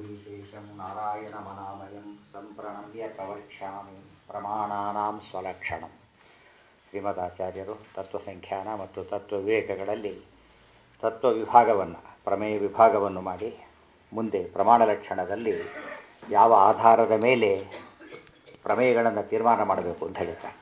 श्रीशेषं नारायणमनामयं सम्प्रणम्य प्रवक्ष्यामि ಪ್ರಮಾಣಾನಾಂ ಸ್ವಲಕ್ಷಣಂ ಶ್ರೀಮದಾಚಾರ್ಯರು ತತ್ವಸಂಖ್ಯಾನ ಮತ್ತು ತತ್ವ ವಿವೇಕಗಳಲ್ಲಿ ತತ್ವ ವಿಭಾಗವನ್ನು ಪ್ರಮೇಯ ವಿಭಾಗವನ್ನು ಮಾಡಿ ಮುಂದೆ ಪ್ರಮಾಣ ಲಕ್ಷಣದಲ್ಲಿ ಯಾವ ಆಧಾರದ ಮೇಲೆ ಪ್ರಮೇಯಗಳನ್ನು ತೀರ್ಮಾನ ಮಾಡಬೇಕು ಅಂತ ಹೇಳ್ತಾರೆ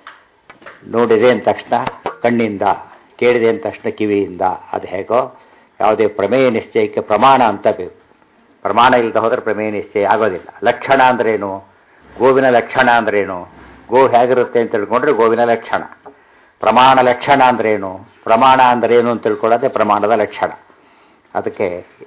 ನೋಡಿದೆ ಅಂದ ತಕ್ಷಣ ಕಣ್ಣಿಂದ ಕೇಳಿದೆ ಅಂದ ತಕ್ಷಣ ಕಿವಿಯಿಂದ ಅದು ಹೇಗೋ ಯಾವುದೇ ಪ್ರಮೇಯ ನಿಶ್ಚಯಕ್ಕೆ ಪ್ರಮಾಣ ಅಂತ ಬೇಕು ಪ್ರಮಾಣ ಇಲ್ಲದೆ ಹೋದರೆ ಪ್ರಮೇಯ ನಿಶ್ಚಯ ಆಗೋದಿಲ್ಲ ಲಕ್ಷಣ ಅಂದ್ರೇನು ಗೋವಿನ ಲಕ್ಷಣ ಅಂದ್ರೇನು ಗೋ ಹೇಗಿರುತ್ತೆ ಅಂತ ತಿಳ್ಕೊಂಡ್ರೆ ಗೋವಿನ ಲಕ್ಷಣ ಪ್ರಮಾಣ ಲಕ್ಷಣ ಅಂದ್ರೇನು ಪ್ರಮಾಣ ಅಂದ್ರೇನು ಅಂತ ತಿಳ್ಕೊಳ್ಳೋದೇ ಪ್ರಮಾಣದ ಲಕ್ಷಣ ಅದಕ್ಕೆ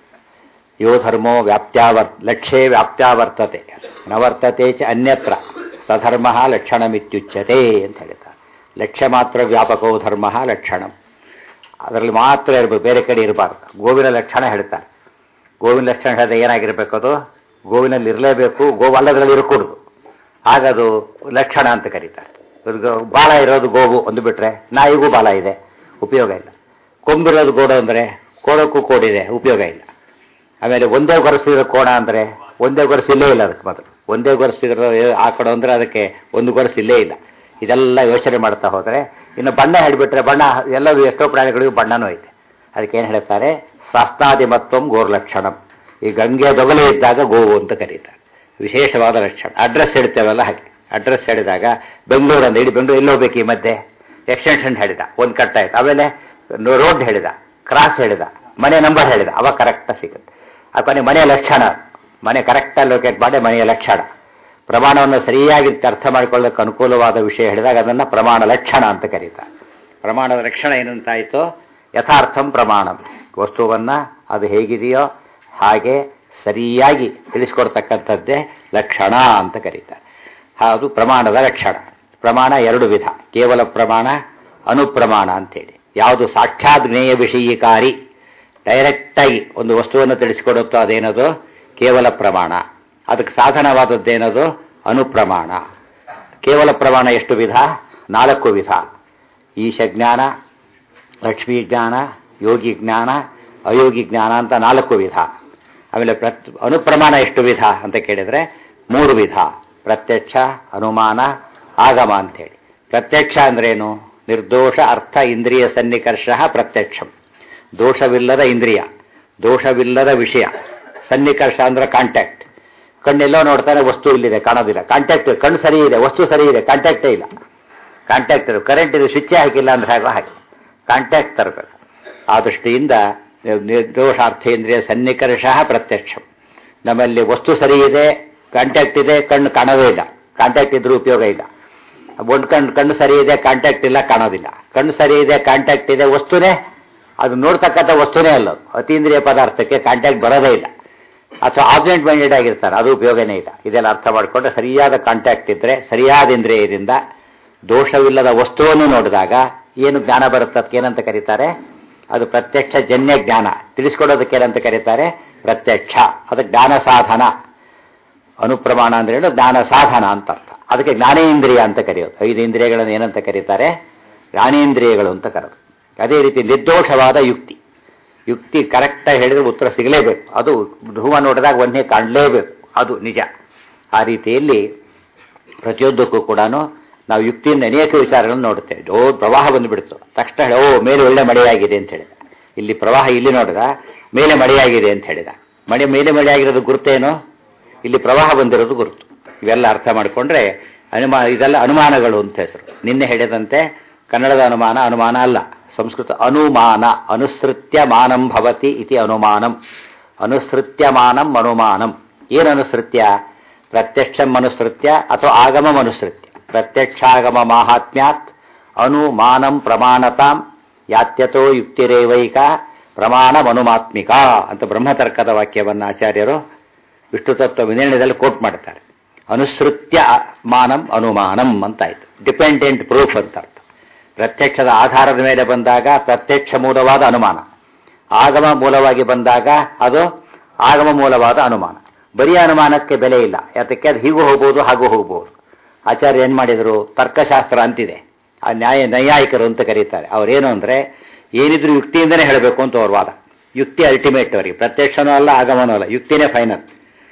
ಯೋ ಧರ್ಮೋ ವ್ಯಾಪ್ತ್ಯಾವರ್ ಲಕ್ಷ್ಯೇ ವ್ಯಾಪ್ತ್ಯಾವರ್ತತೆ ನವರ್ತತೆ ಚ ಅನ್ಯತ್ರ ಸಧರ್ಮ ಲಕ್ಷಣಮಿತ್ಯುಚ್ಯತೆ ಅಂತ ಹೇಳ್ತಾರೆ ಲಕ್ಷ್ಯ ಮಾತ್ರ ವ್ಯಾಪಕೋ ಧರ್ಮ ಲಕ್ಷಣಂ ಅದರಲ್ಲಿ ಮಾತ್ರ ಇರಬೇಕು ಬೇರೆ ಕಡೆ ಇರಬಾರ್ದು ಗೋವಿನ ಲಕ್ಷಣ ಹೇಳ್ತಾರೆ ಗೋವಿನ ಲಕ್ಷಣ ಹೇಳಿದ್ರೆ ಏನಾಗಿರಬೇಕು ಅದು ಗೋವಿನಲ್ಲಿ ಇರಲೇಬೇಕು ಗೋವಲ್ಲದ್ರಲ್ಲಿ ಇರಕೂಡದು ಆಗದು ಲಕ್ಷಣ ಅಂತ ಕರೀತಾರೆ ಬಾಲ ಇರೋದು ಗೋವು ಒಂದು ಬಿಟ್ರೆ ನಾಯಿಗೂ ಬಾಲ ಇದೆ ಉಪಯೋಗ ಇಲ್ಲ ಕೊಂಬಿರೋದು ಗೋಡು ಅಂದರೆ ಕೋಡಕ್ಕೂ ಕೋಡಿದೆ ಉಪಯೋಗ ಇಲ್ಲ ಆಮೇಲೆ ಒಂದೇ ಗೊರಸಿರೋ ಕೋಣ ಅಂದರೆ ಒಂದೇ ಗೊರಸು ಇಲ್ಲೇ ಇಲ್ಲ ಅದಕ್ಕೆ ಮೊದಲು ಒಂದೇ ಗೊರಸಿರೋ ಆಕಡು ಅಂದರೆ ಅದಕ್ಕೆ ಒಂದು ಗೊರಸು ಇಲ್ಲೇ ಇಲ್ಲ ಇದೆಲ್ಲ ಯೋಚನೆ ಮಾಡ್ತಾ ಹೋದರೆ ಇನ್ನು ಬಣ್ಣ ಹೇಳಿಬಿಟ್ರೆ ಬಣ್ಣ ಎಲ್ಲವೂ ಎಷ್ಟೋ ಪ್ರಾಣಿಗಳಿಗೂ ಬಣ್ಣನೂ ಐತೆ ಅದಕ್ಕೆ ಏನು ಹೇಳ್ತಾರೆ ಶಾಸ್ತ್ರಾದಿ ಮತ್ತೊಮ್ಮೆ ಗೋರ್ ಲಕ್ಷಣಂ ಈ ಗಂಗೆ ದೊಗಲೇ ಇದ್ದಾಗ ಗೋವು ಅಂತ ಕರೀತಾರೆ ವಿಶೇಷವಾದ ಲಕ್ಷಣ ಅಡ್ರೆಸ್ ಹೇಳ್ತೇವಲ್ಲ ಹಾಗೆ ಅಡ್ರೆಸ್ ಹೇಳಿದಾಗ ಬೆಂಗಳೂರು ಅಂತ ಇಡೀ ಬೆಂಗಳೂರು ಎಲ್ಲಿ ಹೋಗ್ಬೇಕು ಈ ಮಧ್ಯೆ ಎಕ್ಸ್ಟೆನ್ಷನ್ ಹೇಳಿದ ಒಂದು ಕಟ್ ಆಯ್ತು ಆಮೇಲೆ ರೋಡ್ ಹೇಳಿದ ಕ್ರಾಸ್ ಹೇಳಿದ ಮನೆ ನಂಬರ್ ಹೇಳಿದ ಅವಾಗ ಕರೆಕ್ಟಾಗಿ ಸಿಗುತ್ತೆ ಆ ಕೊನೆ ಮನೆಯ ಲಕ್ಷಣ ಮನೆ ಕರೆಕ್ಟಾಗಿ ಲೊಕೇಟ್ ಮಾಡಿ ಮನೆಯ ಲಕ್ಷಣ ಪ್ರಮಾಣವನ್ನು ಸರಿಯಾಗಿ ಅರ್ಥ ಮಾಡಿಕೊಳ್ಳೋಕೆ ಅನುಕೂಲವಾದ ವಿಷಯ ಹೇಳಿದಾಗ ಅದನ್ನು ಪ್ರಮಾಣ ಲಕ್ಷಣ ಅಂತ ಕರೀತಾರೆ ಪ್ರಮಾಣದ ಲಕ್ಷಣ ಏನಂತಾಯಿತು ಯಥಾರ್ಥಂ ಪ್ರಮಾಣಂ ವಸ್ತುವನ್ನು ಅದು ಹೇಗಿದೆಯೋ ಹಾಗೆ ಸರಿಯಾಗಿ ತಿಳಿಸ್ಕೊಡ್ತಕ್ಕಂಥದ್ದೇ ಲಕ್ಷಣ ಅಂತ ಕರೀತಾರೆ ಅದು ಪ್ರಮಾಣದ ಲಕ್ಷಣ ಪ್ರಮಾಣ ಎರಡು ವಿಧ ಕೇವಲ ಪ್ರಮಾಣ ಅನುಪ್ರಮಾಣ ಅಂತೇಳಿ ಯಾವುದು ಸಾಕ್ಷಾತ್ ಜ್ಞೇಯ ವಿಷಯೀಕಾರಿ ಡೈರೆಕ್ಟಾಗಿ ಒಂದು ವಸ್ತುವನ್ನು ತಿಳಿಸಿಕೊಡುತ್ತೋ ಅದೇನದು ಕೇವಲ ಪ್ರಮಾಣ ಅದಕ್ಕೆ ಸಾಧನವಾದದ್ದೇನದು ಅನುಪ್ರಮಾಣ ಕೇವಲ ಪ್ರಮಾಣ ಎಷ್ಟು ವಿಧ ನಾಲ್ಕು ವಿಧ ಈಶ ಜ್ಞಾನ ಲಕ್ಷ್ಮೀ ಜ್ಞಾನ ಯೋಗಿ ಜ್ಞಾನ ಅಯೋಗಿ ಜ್ಞಾನ ಅಂತ ನಾಲ್ಕು ವಿಧ ಆಮೇಲೆ ಪ್ರತ್ ಅನುಪ್ರಮಾಣ ಎಷ್ಟು ವಿಧ ಅಂತ ಕೇಳಿದರೆ ಮೂರು ವಿಧ ಪ್ರತ್ಯಕ್ಷ ಅನುಮಾನ ಆಗಮ ಅಂಥೇಳಿ ಪ್ರತ್ಯಕ್ಷ ಅಂದ್ರೇನು ನಿರ್ದೋಷ ಅರ್ಥ ಇಂದ್ರಿಯ ಸನ್ನಿಕರ್ಷ ಪ್ರತ್ಯಕ್ಷಂ ದೋಷವಿಲ್ಲದ ಇಂದ್ರಿಯ ದೋಷವಿಲ್ಲದ ವಿಷಯ ಸನ್ನಿಕರ್ಷ ಅಂದ್ರೆ ಕಾಂಟ್ಯಾಕ್ಟ್ ಕಣ್ಣೆಲ್ಲೋ ನೋಡ್ತಾನೆ ವಸ್ತು ಇಲ್ಲಿದೆ ಕಾಣೋದಿಲ್ಲ ಕಾಂಟ್ಯಾಕ್ಟ್ ಕಣ್ಣು ಸರಿ ಇದೆ ವಸ್ತು ಸರಿ ಇದೆ ಕಾಂಟ್ಯಾಕ್ಟೇ ಇಲ್ಲ ಕಾಂಟ್ಯಾಕ್ಟ್ ಕರೆಂಟ್ ಇದು ಸ್ವಿಚ್ಚೇ ಹಾಕಿಲ್ಲ ಅಂದ್ರೆ ಹಾಗೆ ಹಾಗೆ ಕಾಂಟ್ಯಾಕ್ಟ್ ತರಬೇಕು ಆ ದೃಷ್ಟಿಯಿಂದ ನಿರ್ದೋಷಾರ್ಥೇಂದ್ರಿಯ ಸನ್ನಿಕರ್ಷ ಪ್ರತ್ಯಕ್ಷ ನಮ್ಮಲ್ಲಿ ವಸ್ತು ಸರಿ ಇದೆ ಕಾಂಟ್ಯಾಕ್ಟ್ ಇದೆ ಕಣ್ಣು ಕಾಣೋದೇ ಇಲ್ಲ ಕಾಂಟ್ಯಾಕ್ಟ್ ಇದ್ರೂ ಉಪಯೋಗ ಇಲ್ಲ ಒಂದು ಕಣ್ಣು ಕಣ್ಣು ಸರಿ ಇದೆ ಕಾಂಟ್ಯಾಕ್ಟ್ ಇಲ್ಲ ಕಾಣೋದಿಲ್ಲ ಕಣ್ಣು ಸರಿ ಇದೆ ಕಾಂಟ್ಯಾಕ್ಟ್ ಇದೆ ವಸ್ತುನೇ ಅದು ನೋಡ್ತಕ್ಕಂಥ ವಸ್ತುನೇ ಅಲ್ಲ ಅತೀಂದ್ರಿಯ ಪದಾರ್ಥಕ್ಕೆ ಕಾಂಟ್ಯಾಕ್ಟ್ ಬರೋದೇ ಇಲ್ಲ ಅಥವಾ ಆಬ್ಜೆಂಟ್ ಮೈಂಡೆಡ್ ಆಗಿರ್ತಾರೆ ಅದು ಉಪಯೋಗನೇ ಇಲ್ಲ ಇದೆಲ್ಲ ಅರ್ಥ ಮಾಡಿಕೊಂಡ್ರೆ ಸರಿಯಾದ ಕಾಂಟ್ಯಾಕ್ಟ್ ಇದ್ದರೆ ಸರಿಯಾದ ಇಂದ್ರಿಯದಿಂದ ದೋಷವಿಲ್ಲದ ವಸ್ತುವನ್ನು ನೋಡಿದಾಗ ಏನು ಜ್ಞಾನ ಬರುತ್ತೆ ಅದಕ್ಕೆ ಏನಂತ ಕರೀತಾರೆ ಅದು ಪ್ರತ್ಯಕ್ಷ ಜನ್ಯ ಜ್ಞಾನ ತಿಳಿಸ್ಕೊಡೋದಕ್ಕೆ ಏನಂತ ಕರೀತಾರೆ ಪ್ರತ್ಯಕ್ಷ ಅದು ಜ್ಞಾನ ಸಾಧನ ಅನುಪ್ರಮಾಣ ಅಂದ್ರೇನು ಜ್ಞಾನ ಸಾಧನ ಅಂತ ಅರ್ಥ ಅದಕ್ಕೆ ಜ್ಞಾನೇಂದ್ರಿಯ ಅಂತ ಕರೆಯೋದು ಐದು ಇಂದ್ರಿಯಗಳನ್ನು ಏನಂತ ಕರೀತಾರೆ ಜ್ಞಾನೇಂದ್ರಿಯಗಳು ಅಂತ ಕರೆದು ಅದೇ ರೀತಿ ನಿರ್ದೋಷವಾದ ಯುಕ್ತಿ ಯುಕ್ತಿ ಕರೆಕ್ಟಾಗಿ ಹೇಳಿದ್ರೆ ಉತ್ತರ ಸಿಗಲೇಬೇಕು ಅದು ಧೂಮ ನೋಡಿದಾಗ ಒಂದೇ ಕಾಣಲೇಬೇಕು ಅದು ನಿಜ ಆ ರೀತಿಯಲ್ಲಿ ಪ್ರತಿಯೊಂದಕ್ಕೂ ಕೂಡ ನಾವು ಯುಕ್ತಿಯಿಂದ ಅನೇಕ ವಿಚಾರಗಳನ್ನು ನೋಡುತ್ತೇವೆ ಓ ಪ್ರವಾಹ ಬಂದುಬಿಡ್ತು ತಕ್ಷಣ ಹೇಳಿ ಓ ಮೇಲೆ ಒಳ್ಳೆ ಮಳೆಯಾಗಿದೆ ಅಂತ ಹೇಳಿದ ಇಲ್ಲಿ ಪ್ರವಾಹ ಇಲ್ಲಿ ನೋಡಿದ ಮೇಲೆ ಮಳೆಯಾಗಿದೆ ಅಂತ ಹೇಳಿದ ಮಳೆ ಮೇಲೆ ಮಳೆಯಾಗಿರೋದು ಗುರುತೇನು ಇಲ್ಲಿ ಪ್ರವಾಹ ಬಂದಿರೋದು ಗುರುತು ಇವೆಲ್ಲ ಅರ್ಥ ಮಾಡಿಕೊಂಡ್ರೆ ಅನುಮಾನ ಇದೆಲ್ಲ ಅನುಮಾನಗಳು ಅಂತ ಹೆಸರು ನಿನ್ನೆ ಹೇಳಿದಂತೆ ಕನ್ನಡದ ಅನುಮಾನ ಅನುಮಾನ ಅಲ್ಲ ಸಂಸ್ಕೃತ ಅನುಮಾನ ಅನುಸೃತ್ಯ ಮಾನಂ ಭವತಿ ಇತಿ ಅನುಮಾನಂ ಅನುಸೃತ್ಯ ಮಾನಂ ಅನುಮಾನಂ ಏನು ಅನುಸೃತ್ಯ ಪ್ರತ್ಯಕ್ಷಂ ಅನುಸೃತ್ಯ ಅಥವಾ ಆಗಮಂ ಅನುಸೃತ್ಯ ಪ್ರತ್ಯಕ್ಷಾಗಮ ಮಾಹಾತ್ಮ್ಯಾತ್ ಅನುಮಾನಂ ಪ್ರಮಾಣತಾಂ ಯಾತ್ಯತೋ ಯುಕ್ತಿರೇವೈಕ ಪ್ರಮಾಣಮನುಮಾತ್ಮಿಕ ಅಂತ ಬ್ರಹ್ಮತರ್ಕದ ವಾಕ್ಯವನ್ನು ಆಚಾರ್ಯರು ವಿಷ್ಣು ತತ್ವ ವಿನಿರ್ಣಯದಲ್ಲಿ ಕೋಟ್ ಮಾಡ್ತಾರೆ ಅನುಸೃತ್ಯ ಮಾನಂ ಅನುಮಾನಂ ಅಂತಾಯ್ತು ಡಿಪೆಂಡೆಂಟ್ ಪ್ರೂಫ್ ಅಂತ ಅರ್ಥ ಪ್ರತ್ಯಕ್ಷದ ಆಧಾರದ ಮೇಲೆ ಬಂದಾಗ ಪ್ರತ್ಯಕ್ಷ ಮೂಲವಾದ ಅನುಮಾನ ಆಗಮ ಮೂಲವಾಗಿ ಬಂದಾಗ ಅದು ಆಗಮ ಮೂಲವಾದ ಅನುಮಾನ ಬರೀ ಅನುಮಾನಕ್ಕೆ ಬೆಲೆ ಇಲ್ಲ ಯಾತಕ್ಕೆ ಅದು ಹೀಗೂ ಹೋಗ್ಬೋದು ಹಾಗೂ ಹೋಗ್ಬೋದು ಆಚಾರ್ಯ ಏನು ಮಾಡಿದರು ತರ್ಕಶಾಸ್ತ್ರ ಅಂತಿದೆ ಆ ನ್ಯಾಯ ನೈಯಾಯಿಕರು ಅಂತ ಕರೀತಾರೆ ಅವರೇನು ಅಂದರೆ ಏನಿದ್ರು ಯುಕ್ತಿಯಿಂದನೇ ಹೇಳಬೇಕು ಅಂತ ಅವ್ರ ವಾದ ಯುಕ್ತಿ ಅಲ್ಟಿಮೇಟ್ ಅವರಿಗೆ ಪ್ರತ್ಯಕ್ಷನೂ ಅಲ್ಲ ಆಗಮನೂ ಅಲ್ಲ ಯುಕ್ತಿನೇ ಫೈನಲ್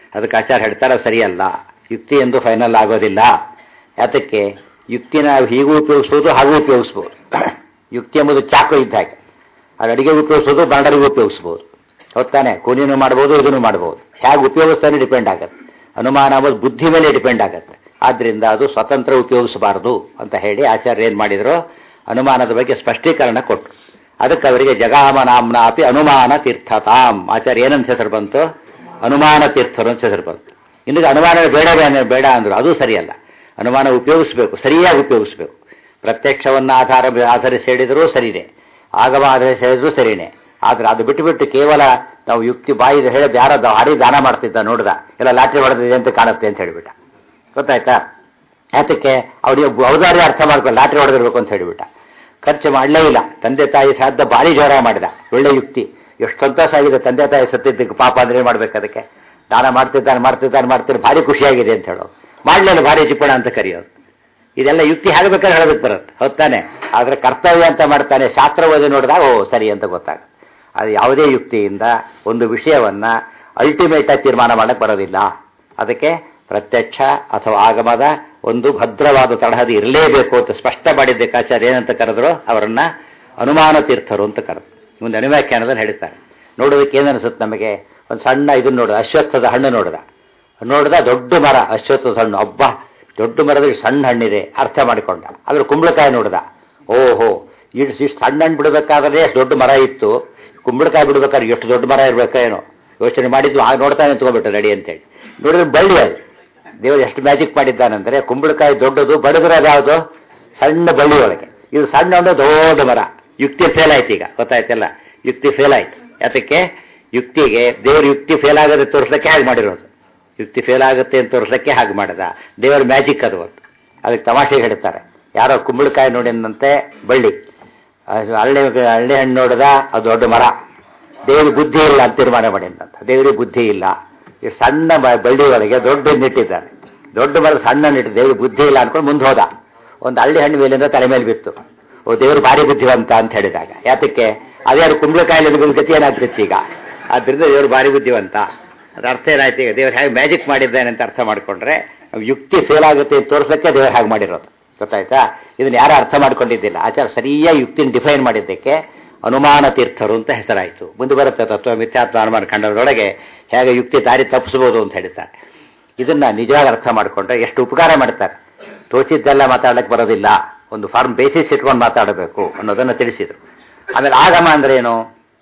ಅದಕ್ಕೆ ಆಚಾರ ಹೇಳ್ತಾರೆ ಸರಿಯಲ್ಲ ಯುಕ್ತಿ ಎಂದು ಫೈನಲ್ ಆಗೋದಿಲ್ಲ ಯಾತಕ್ಕೆ ಯುಕ್ತಿನ ಹೀಗೂ ಉಪಯೋಗಿಸ್ಬೋದು ಹಾಗೂ ಉಪಯೋಗಿಸ್ಬೋದು ಯುಕ್ತಿ ಎಂಬುದು ಚಾಕು ಇದ್ದ ಹಾಗೆ ಅದು ಅಡಿಗೆ ಉಪಯೋಗಿಸೋದು ಬಾಂಡರಿಗೂ ಉಪಯೋಗಿಸ್ಬೋದು ಹೊತ್ತಾನೆ ಕೂಲಿನೂ ಮಾಡ್ಬೋದು ಇದನ್ನು ಮಾಡ್ಬೋದು ಹೇಗೆ ಉಪಯೋಗಿಸ್ತಾನೆ ಡಿಪೆಂಡ್ ಆಗುತ್ತೆ ಅನುಮಾನ ಅಂಬುದು ಬುದ್ಧಿ ಮೇಲೆ ಡಿಪೆಂಡ್ ಆಗುತ್ತೆ ಆದ್ದರಿಂದ ಅದು ಸ್ವತಂತ್ರ ಉಪಯೋಗಿಸಬಾರದು ಅಂತ ಹೇಳಿ ಆಚಾರ್ಯ ಏನು ಮಾಡಿದ್ರು ಅನುಮಾನದ ಬಗ್ಗೆ ಸ್ಪಷ್ಟೀಕರಣ ಕೊಟ್ಟರು ಅದಕ್ಕೆ ಅವರಿಗೆ ಜಗಾಮ ನಾಮ್ನ ಅಪಿ ಅನುಮಾನ ತೀರ್ಥತಾಂ ಆಚಾರ್ಯ ಏನಂತ ಹೆಸರು ಬಂತು ಅನುಮಾನ ತೀರ್ಥರು ಅಂತ ಹೆಸರು ಬಂತು ಇನ್ನು ಅನುಮಾನ ಬೇಡ ಬೇಡ- ಬೇಡ ಅಂದ್ರು ಅದು ಸರಿಯಲ್ಲ ಅನುಮಾನ ಉಪಯೋಗಿಸ್ಬೇಕು ಸರಿಯಾಗಿ ಉಪಯೋಗಿಸ್ಬೇಕು ಪ್ರತ್ಯಕ್ಷವನ್ನು ಆಧಾರ ಆಧರಿಸಿ ಹೇಳಿದರೂ ಸರಿನೇ ಆಗಮ ಆಧರಿಸಿ ಹೇಳಿದ್ರು ಸರಿನೇ ಆದ್ರೆ ಅದು ಬಿಟ್ಟು ಬಿಟ್ಟು ಕೇವಲ ನಾವು ಯುಕ್ತಿ ಬಾಯಿದ ಹೇಳಿದ ಯಾರೋ ಭಾರಿ ದಾನ ಮಾಡ್ತಿದ್ದ ನೋಡ್ದ ಎಲ್ಲ ಲಾಟ್ರಿ ಹೊಡೆದಿದೆ ಅಂತ ಕಾಣುತ್ತೆ ಅಂತ ಹೇಳಿಬಿಟ್ಟ ಗೊತ್ತಾಯ್ತಾ ಯಾತಕ್ಕೆ ಅವ್ರಿಗೆ ಔದಾರ್ಯ ಅರ್ಥ ಮಾಡ್ಕೊಂಡು ಲಾಟ್ರಿ ಹೊಡೆದಿರ್ಬೇಕು ಅಂತ ಹೇಳಿಬಿಟ್ಟ ಖರ್ಚು ಮಾಡಲೇ ಇಲ್ಲ ತಂದೆ ತಾಯಿ ಸಾಧ್ಯ ಭಾರಿ ಜೋರ ಮಾಡಿದ ಒಳ್ಳೆ ಯುಕ್ತಿ ಎಷ್ಟು ಸಂತೋಷ ಆಗಿದೆ ತಂದೆ ತಾಯಿ ಸತ್ತಿದ್ದಕ್ಕೆ ಪಾಪ ಅಂದ್ರೆ ಏನ್ ಮಾಡ್ಬೇಕು ಅದಕ್ಕೆ ದಾನ ಮಾಡ್ತಿದ್ದಾನೆ ಮಾಡ್ತಿದ್ದಾನೆ ಮಾಡ್ತಿದ್ದಾನೆ ಭಾರಿ ಖುಷಿಯಾಗಿದೆ ಅಂತ ಹೇಳೋದು ಮಾಡ್ಲಿಲ್ಲ ಭಾರಿ ಚಿಪ್ಪಣ ಅಂತ ಕರೆಯೋದು ಇದೆಲ್ಲ ಯುಕ್ತಿ ಹೇಳ್ಬೇಕಾದ್ರೆ ಹೇಳಬೇಕು ಬರುತ್ತೆ ಹೊತ್ತಾನೆ ಆದ್ರೆ ಕರ್ತವ್ಯ ಅಂತ ಮಾಡ್ತಾನೆ ಶಾಸ್ತ್ರ ಓದಿ ನೋಡಿದಾಗ ಓ ಸರಿ ಅಂತ ಗೊತ್ತಾಗ ಅದು ಯಾವುದೇ ಯುಕ್ತಿಯಿಂದ ಒಂದು ವಿಷಯವನ್ನ ಅಲ್ಟಿಮೇಟ್ ಆಗಿ ತೀರ್ಮಾನ ಮಾಡಕ್ಕೆ ಬರೋದಿಲ್ಲ ಅದಕ್ಕೆ ಪ್ರತ್ಯಕ್ಷ ಅಥವಾ ಆಗಮದ ಒಂದು ಭದ್ರವಾದ ತರಹದ ಇರಲೇಬೇಕು ಅಂತ ಸ್ಪಷ್ಟ ಮಾಡಿದ್ದಕ್ಕೆ ಆಚಾರ್ಯ ಏನಂತ ಕರೆದ್ರು ಅವರನ್ನ ಅನುಮಾನ ತೀರ್ಥರು ಅಂತ ಕರೆದು ಮುಂದೆ ಅನುವ್ಯಾಖ್ಯಾನದಲ್ಲಿ ಹೇಳ್ತಾರೆ ನೋಡೋದಕ್ಕೆ ಏನನ್ಸುತ್ತೆ ನಮಗೆ ಒಂದು ಸಣ್ಣ ಇದನ್ನ ನೋಡಿದ ಅಶ್ವತ್ಥದ ಹಣ್ಣು ನೋಡಿದ ನೋಡಿದ ದೊಡ್ಡ ಮರ ಅಶ್ವತ್ಥದ ಹಣ್ಣು ಅಬ್ಬಾ ದೊಡ್ಡ ಮರದಲ್ಲಿ ಸಣ್ಣ ಹಣ್ಣಿದೆ ಅರ್ಥ ಮಾಡಿಕೊಂಡ ಅದ್ರ ಕುಂಬಳಕಾಯಿ ನೋಡಿದ ಓಹೋ ಇಷ್ಟು ಇಷ್ಟು ಸಣ್ಣ ಹಣ್ಣು ಬಿಡಬೇಕಾದ್ರೆ ಎಷ್ಟು ದೊಡ್ಡ ಮರ ಇತ್ತು ಕುಂಬಳಕಾಯಿ ಬಿಡ್ಬೇಕಾದ್ರೆ ಎಷ್ಟು ದೊಡ್ಡ ಮರ ಇರ್ಬೇಕೇನೋ ಯೋಚನೆ ಮಾಡಿದ್ದು ಆಗ ನೋಡ್ತಾನೆ ತಗೊಂಡ್ಬಿಟ್ಟು ರೆಡಿ ಅಂತೇಳಿ ನೋಡಿದ್ರೆ ಬಳ್ಳಿ ಅದು ದೇವರು ಎಷ್ಟು ಮ್ಯಾಜಿಕ್ ಮಾಡಿದ್ದಾನಂದ್ರೆ ಕುಂಬಳಕಾಯಿ ದೊಡ್ಡದು ಬಡಗಿರೋದು ಯಾವುದು ಸಣ್ಣ ಬಳ್ಳಿ ಒಳಗೆ ಇದು ಸಣ್ಣ ಹಣ್ಣು ದೊಡ್ಡ ಮರ ಯುಕ್ತಿ ಫೇಲ್ ಆಯ್ತು ಈಗ ಗೊತ್ತಾಯ್ತಲ್ಲ ಯುಕ್ತಿ ಫೇಲ್ ಆಯ್ತು ಯಾತಕ್ಕೆ ಯುಕ್ತಿಗೆ ದೇವರು ಯುಕ್ತಿ ಫೇಲ್ ಆಗದೆ ತೋರಿಸ್ಲಿಕ್ಕೆ ಹಾಗೆ ಮಾಡಿರೋದು ಯುಕ್ತಿ ಫೇಲ್ ಆಗುತ್ತೆ ಅಂತ ತೋರಿಸ್ಲಿಕ್ಕೆ ಹಾಗೆ ಮಾಡಿದ ದೇವರ ಮ್ಯಾಜಿಕ್ ಅದು ಒಂದು ಅದಕ್ಕೆ ತಮಾಷೆಗೆ ಹೇಳ್ತಾರೆ ಯಾರೋ ಕುಂಬಳಕಾಯಿ ನೋಡಿದಂತೆ ಬಳ್ಳಿ ಅದು ಹಳ್ಳಿ ಹಳ್ಳಿ ಹಣ್ಣು ನೋಡಿದ ಅದು ದೊಡ್ಡ ಮರ ದೇವ್ರಿಗೆ ಬುದ್ಧಿ ಇಲ್ಲ ಅಂತ ತೀರ್ಮಾನ ಮಾಡಿದಂತ ದೇವರಿಗೆ ಬುದ್ಧಿ ಇಲ್ಲ ಈ ಸಣ್ಣ ಬ- ಬಳ್ಳಿ ಒಳಗೆ ದೊಡ್ಡ ನೆಟ್ಟಿದ್ದಾನೆ ದೊಡ್ಡ ಮರ ಸಣ್ಣ ನೆಟ್ಟು ದೇವ್ರಿಗೆ ಬುದ್ಧಿ ಇಲ್ಲ ಅನ್ಕೊಂಡು ಮುಂದೆ ಹೋದ ಒಂದು ಹಳ್ಳಿ ಹಣ್ಣು ಮೇಲಿಂದ ತಲೆ ಮೇಲೆ ಬಿತ್ತು ಓ ದೇವರು ಭಾರಿ ಬುದ್ಧಿವಂತ ಅಂತ ಹೇಳಿದಾಗ ಯಾತಕ್ಕೆ ಅದ್ಯಾರು ಕುಂಬಳಕಾಯಿಲಿ ಗತಿ ಏನಾಗ್ತಿತ್ತು ಈಗ ಆದ್ರಿಂದ ದೇವರು ಭಾರಿ ಬುದ್ಧಿವಂತ ಅದ್ರ ಅರ್ಥ ಏನಾಯ್ತು ಈಗ ದೇವ್ರು ಹೇಗೆ ಮ್ಯಾಜಿಕ್ ಮಾಡಿದ್ದಾನೆ ಅಂತ ಅರ್ಥ ಮಾಡ್ಕೊಂಡ್ರೆ ನಾವು ಯುಕ್ತಿ ಫೇಲ್ ಆಗುತ್ತೆ ಅಂತ ತೋರ್ಸಕ್ಕೆ ದೇವ್ರು ಹಾಗೆ ಮಾಡಿರೋದು ಗೊತ್ತಾಯ್ತಾ ಇದನ್ನ ಯಾರು ಅರ್ಥ ಮಾಡ್ಕೊಂಡಿದ್ದಿಲ್ಲ ಆಚಾರ ಸರಿಯಾಗಿ ಯುಕ್ತಿನ ಡಿಫೈನ್ ಮಾಡಿದ್ದಕ್ಕೆ ಅನುಮಾನ ತೀರ್ಥರು ಅಂತ ಹೆಸರಾಯಿತು ಮುಂದೆ ಬರುತ್ತೆ ತತ್ವ ಮಿಥ್ಯಾತ್ವ ಅನುಮಾನ ಖಂಡದೊಳಗೆ ಹೇಗೆ ಯುಕ್ತಿ ದಾರಿ ತಪ್ಪಿಸ್ಬೋದು ಅಂತ ಹೇಳ್ತಾರೆ ಇದನ್ನ ನಿಜವಾಗಿ ಅರ್ಥ ಮಾಡಿಕೊಂಡ್ರೆ ಎಷ್ಟು ಉಪಕಾರ ಮಾಡ್ತಾರೆ ತೋಚಿದ್ದೆಲ್ಲ ಮಾತಾಡಕ್ಕೆ ಬರೋದಿಲ್ಲ ಒಂದು ಫಾರ್ಮ್ ಬೇಸಿಸ್ ಇಟ್ಕೊಂಡು ಮಾತಾಡಬೇಕು ಅನ್ನೋದನ್ನು ತಿಳಿಸಿದ್ರು ಆಮೇಲೆ ಆಗಮ ಅಂದ್ರೆ ಏನು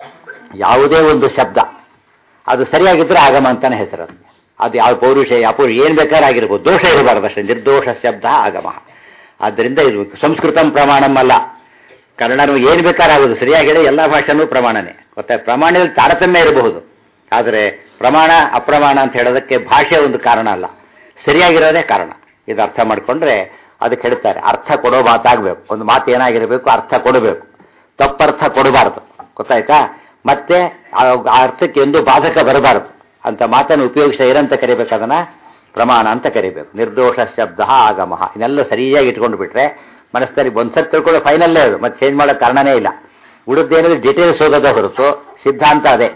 ಯಾವುದೇ ಒಂದು ಶಬ್ದ ಅದು ಸರಿಯಾಗಿದ್ರೆ ಆಗಮ ಅಂತಾನೆ ಹೆಸರು ಅದು. ಅದು ಯಾವ ಪೌರುಷ ಅಪೌರು ಏನ್ ಬೇಕಾದ್ರೆ ಆಗಿರ್ಬೋದು ದೋಷ ಇರಬಾರ್ದು ಅಷ್ಟೇ ನಿರ್ದೋಷ ಶಬ್ದ ಆಗಮ ಆದ್ದರಿಂದ ಇದು ಸಂಸ್ಕೃತಂ ಪ್ರಮಾಣಂ ಅಲ್ಲ ಕನ್ನಡನು ಏನು ಬೇಕಾದ್ರೆ ಆಗೋದು ಸರಿಯಾಗಿ ಹೇಳಿ ಎಲ್ಲ ಭಾಷೆನೂ ಪ್ರಮಾಣನೇ ಗೊತ್ತಾ ಪ್ರಮಾಣದಲ್ಲಿ ತಾರತಮ್ಯ ಇರಬಹುದು ಆದರೆ ಪ್ರಮಾಣ ಅಪ್ರಮಾಣ ಅಂತ ಹೇಳೋದಕ್ಕೆ ಭಾಷೆ ಒಂದು ಕಾರಣ ಅಲ್ಲ ಸರಿಯಾಗಿರೋದೇ ಕಾರಣ ಇದು ಅರ್ಥ ಮಾಡಿಕೊಂಡ್ರೆ ಅದಕ್ಕೆ ಹೇಳ್ತಾರೆ ಅರ್ಥ ಕೊಡೋ ಮಾತಾಗಬೇಕು ಒಂದು ಮಾತು ಏನಾಗಿರಬೇಕು ಅರ್ಥ ಕೊಡಬೇಕು ತಪ್ಪರ್ಥ ಕೊಡಬಾರದು ಗೊತ್ತಾಯ್ತಾ ಮತ್ತೆ ಆ ಆ ಅರ್ಥಕ್ಕೆ ಎಂದು ಬಾಧಕ ಬರಬಾರದು ಅಂತ ಮಾತನ್ನು ಉಪಯೋಗಿಸ ಏನಂತ ಕರಿಬೇಕು ಅದನ್ನ ಪ್ರಮಾಣ ಅಂತ ಕರಿಬೇಕು ನಿರ್ದೋಷ ಶಬ್ದ ಆಗಮ ಇದನ್ನೆಲ್ಲ ಸರಿಯಾಗಿ ಇಟ್ಕೊಂಡು ಬಿಟ್ರೆ ಮನಸ್ಸಲ್ಲಿ ಒಂದ್ಸರಿ ತಿಳ್ಕೊಳ್ಳೋ ಫೈನಲ್ಲೇ ಅದು ಮತ್ತೆ ಚೇಂಜ್ ಮಾಡೋ ಕಾರಣನೇ ಇಲ್ಲ ಉಳಿದೇನಿದ್ರೆ ಡೀಟೇಲ್ಸ್ ಹೋಗೋದೇ ಹೊರತು ಸಿದ್ಧಾಂತ ಅದೇ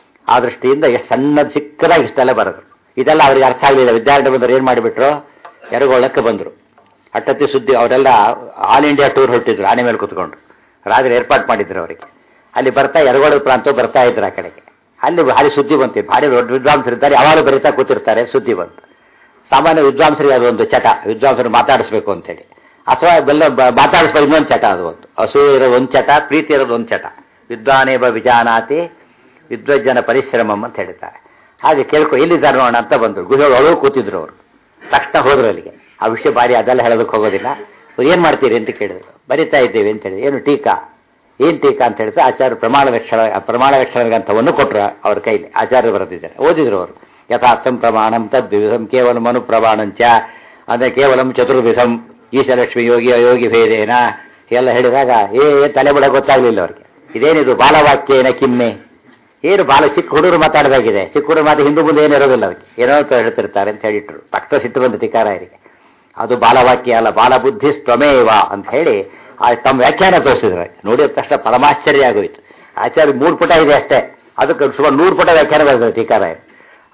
ಆ ದೃಷ್ಟಿಯಿಂದ ಎಷ್ಟು ಸಣ್ಣದು ಚಿಕ್ಕದಾಗಿ ಇಷ್ಟೆಲ್ಲ ಬರೋದು ಇದೆಲ್ಲ ಅವರಿಗೆ ಅರ್ಥ ಆಗಲಿಲ್ಲ ವಿದ್ಯಾರ್ಥಿ ಬಂದರು ಏನು ಮಾಡಿಬಿಟ್ರು ಎರಗೊಳ್ಳಕ್ಕೆ ಬಂದರು ಅಟ್ಟತ್ತಿ ಸುದ್ದಿ ಅವರೆಲ್ಲ ಆಲ್ ಇಂಡಿಯಾ ಟೂರ್ ಹೊರಟಿದ್ರು ಆನೆ ಮೇಲೆ ಕೂತ್ಕೊಂಡು ರಾಜರು ಏರ್ಪಾಟ್ ಮಾಡಿದ್ರು ಅವರಿಗೆ ಅಲ್ಲಿ ಬರ್ತಾ ಎರಗೋಳ ಪ್ರಾಂತ ಬರ್ತಾ ಇದ್ರು ಆ ಕಡೆಗೆ ಅಲ್ಲಿ ಭಾರಿ ಸುದ್ದಿ ಬಂತು ಭಾರಿ ದೊಡ್ಡ ವಿದ್ವಾಂಸರಿದ್ದಾರೆ ಯಾವಾಗ ಬರೀತಾ ಕೂತಿರ್ತಾರೆ ಸುದ್ದಿ ಬಂತು ಸಾಮಾನ್ಯ ವಿದ್ವಾಂಸರಿಗೆ ಅದು ಒಂದು ಚಟ ವಿದ್ವಾಂಸರು ಮಾತಾಡಿಸ್ಬೇಕು ಅಂತೇಳಿ ಅಥವಾ ಬೆಲ್ಲ ಬ- ಮಾತಾಡಿಸ್ಬೇಕು ಇನ್ನೊಂದು ಚಟ ಅದು ಒಂದು ಅಸೂಯೆ ಇರೋದು ಒಂದು ಚಟ ಪ್ರೀತಿ ಇರೋದು ಒಂದು ಚಟ ವಿದ್ವಾನೇಬ ವಿಜಾನಾತಿ ವಿದ್ವಜ್ಜನ ಪರಿಶ್ರಮಂ ಅಂತ ಹೇಳ್ತಾರೆ ಹಾಗೆ ಕೇಳ್ಕೊ ಎಲ್ಲಿದ್ದಾರೆ ನೋಡೋಣ ಅಂತ ಬಂದರು ಗುಹೆ ಒಳಗೆ ಕೂತಿದ್ರು ಅವರು ತಕ್ಷಣ ಹೋದ್ರು ಅಲ್ಲಿಗೆ ಆ ವಿಷಯ ಬಾರಿ ಅದೆಲ್ಲ ಹೇಳೋದಕ್ಕೆ ಹೋಗೋದಿಲ್ಲ ಅವ್ರು ಏನು ಮಾಡ್ತೀರಿ ಅಂತ ಕೇಳಿದ್ರು ಬರಿತಾ ಇದ್ದೇವೆ ಅಂತ ಹೇಳಿ ಏನು ಟೀಕಾ ಏನ್ ಟೀಕಾ ಅಂತ ಹೇಳಿದ್ರೆ ಆಚಾರ್ಯ ಪ್ರಮಾಣ ಲಕ್ಷಣ ಪ್ರಮಾಣ ಲಕ್ಷಣ ಗ್ರಂಥವನ್ನು ಕೊಟ್ಟರು ಅವ್ರ ಕೈಲಿ ಆಚಾರ್ಯ ಬರೆದಿದ್ದಾರೆ ಓದಿದ್ರು ಅವರು ಯಥಾರ್ಥಂ ಪ್ರಮಾಣಂ ತದ್ವಿಧಂ ಕೇವಲ ಮನು ಪ್ರಮಾಣಂಚ ಅಂದ್ರೆ ಕೇವಲಂ ಚತುರ್ವಿಧಂ ಈಶಲಕ್ಷ್ಮಿ ಯೋಗಿ ಅಯೋಗಿ ಭೇದೇನ ಎಲ್ಲ ಹೇಳಿದಾಗ ಏ ತಲೆ ಬಿಡ ಗೊತ್ತಾಗ್ಲಿಲ್ಲ ಅವ್ರಿಗೆ ಇದೇನಿದು ಬಾಲವಾಕ್ಯೇನ ಕಿಮ್ಮೆ ಏನು ಬಾಲ ಚಿಕ್ಕ ಹುಡುಗರು ಮಾತಾಡದಾಗಿದೆ ಚಿಕ್ಕ ಹುಡುಗರು ಮಾತು ಹಿಂದೂ ಮುಂದೆ ಏನು ಇರೋದಿಲ್ಲ ಅದಕ್ಕೆ ಏನೋ ಅಂತ ಹೇಳ್ತಿರ್ತಾರೆ ಅಂತ ಹೇಳಿಟ್ರು ತಕ್ಷಣ ಸಿಟ್ಟು ಬಂದು ಟಿಕಾರಾಯರಿಗೆ ಅದು ಬಾಲವಾಕ್ಯ ಅಲ್ಲ ಬಾಲಬುದ್ಧಿ ಸ್ವಮೇವ ಅಂತ ಹೇಳಿ ಆ ತಮ್ಮ ವ್ಯಾಖ್ಯಾನ ತೋರಿಸಿದ್ರು ನೋಡಿದ ತಕ್ಷಣ ಪರಮಾಶ್ಚರ್ಯ ಆಗೋಯ್ತು ಆಚಾರ್ಯ ಮೂರು ಪುಟ ಇದೆ ಅಷ್ಟೇ ಅದಕ್ಕೆ ಸುಮಾರು ನೂರು ಪುಟ ವ್ಯಾಖ್ಯಾನ ಬರ್ತದೆ ಟೀಕಾರಾಯ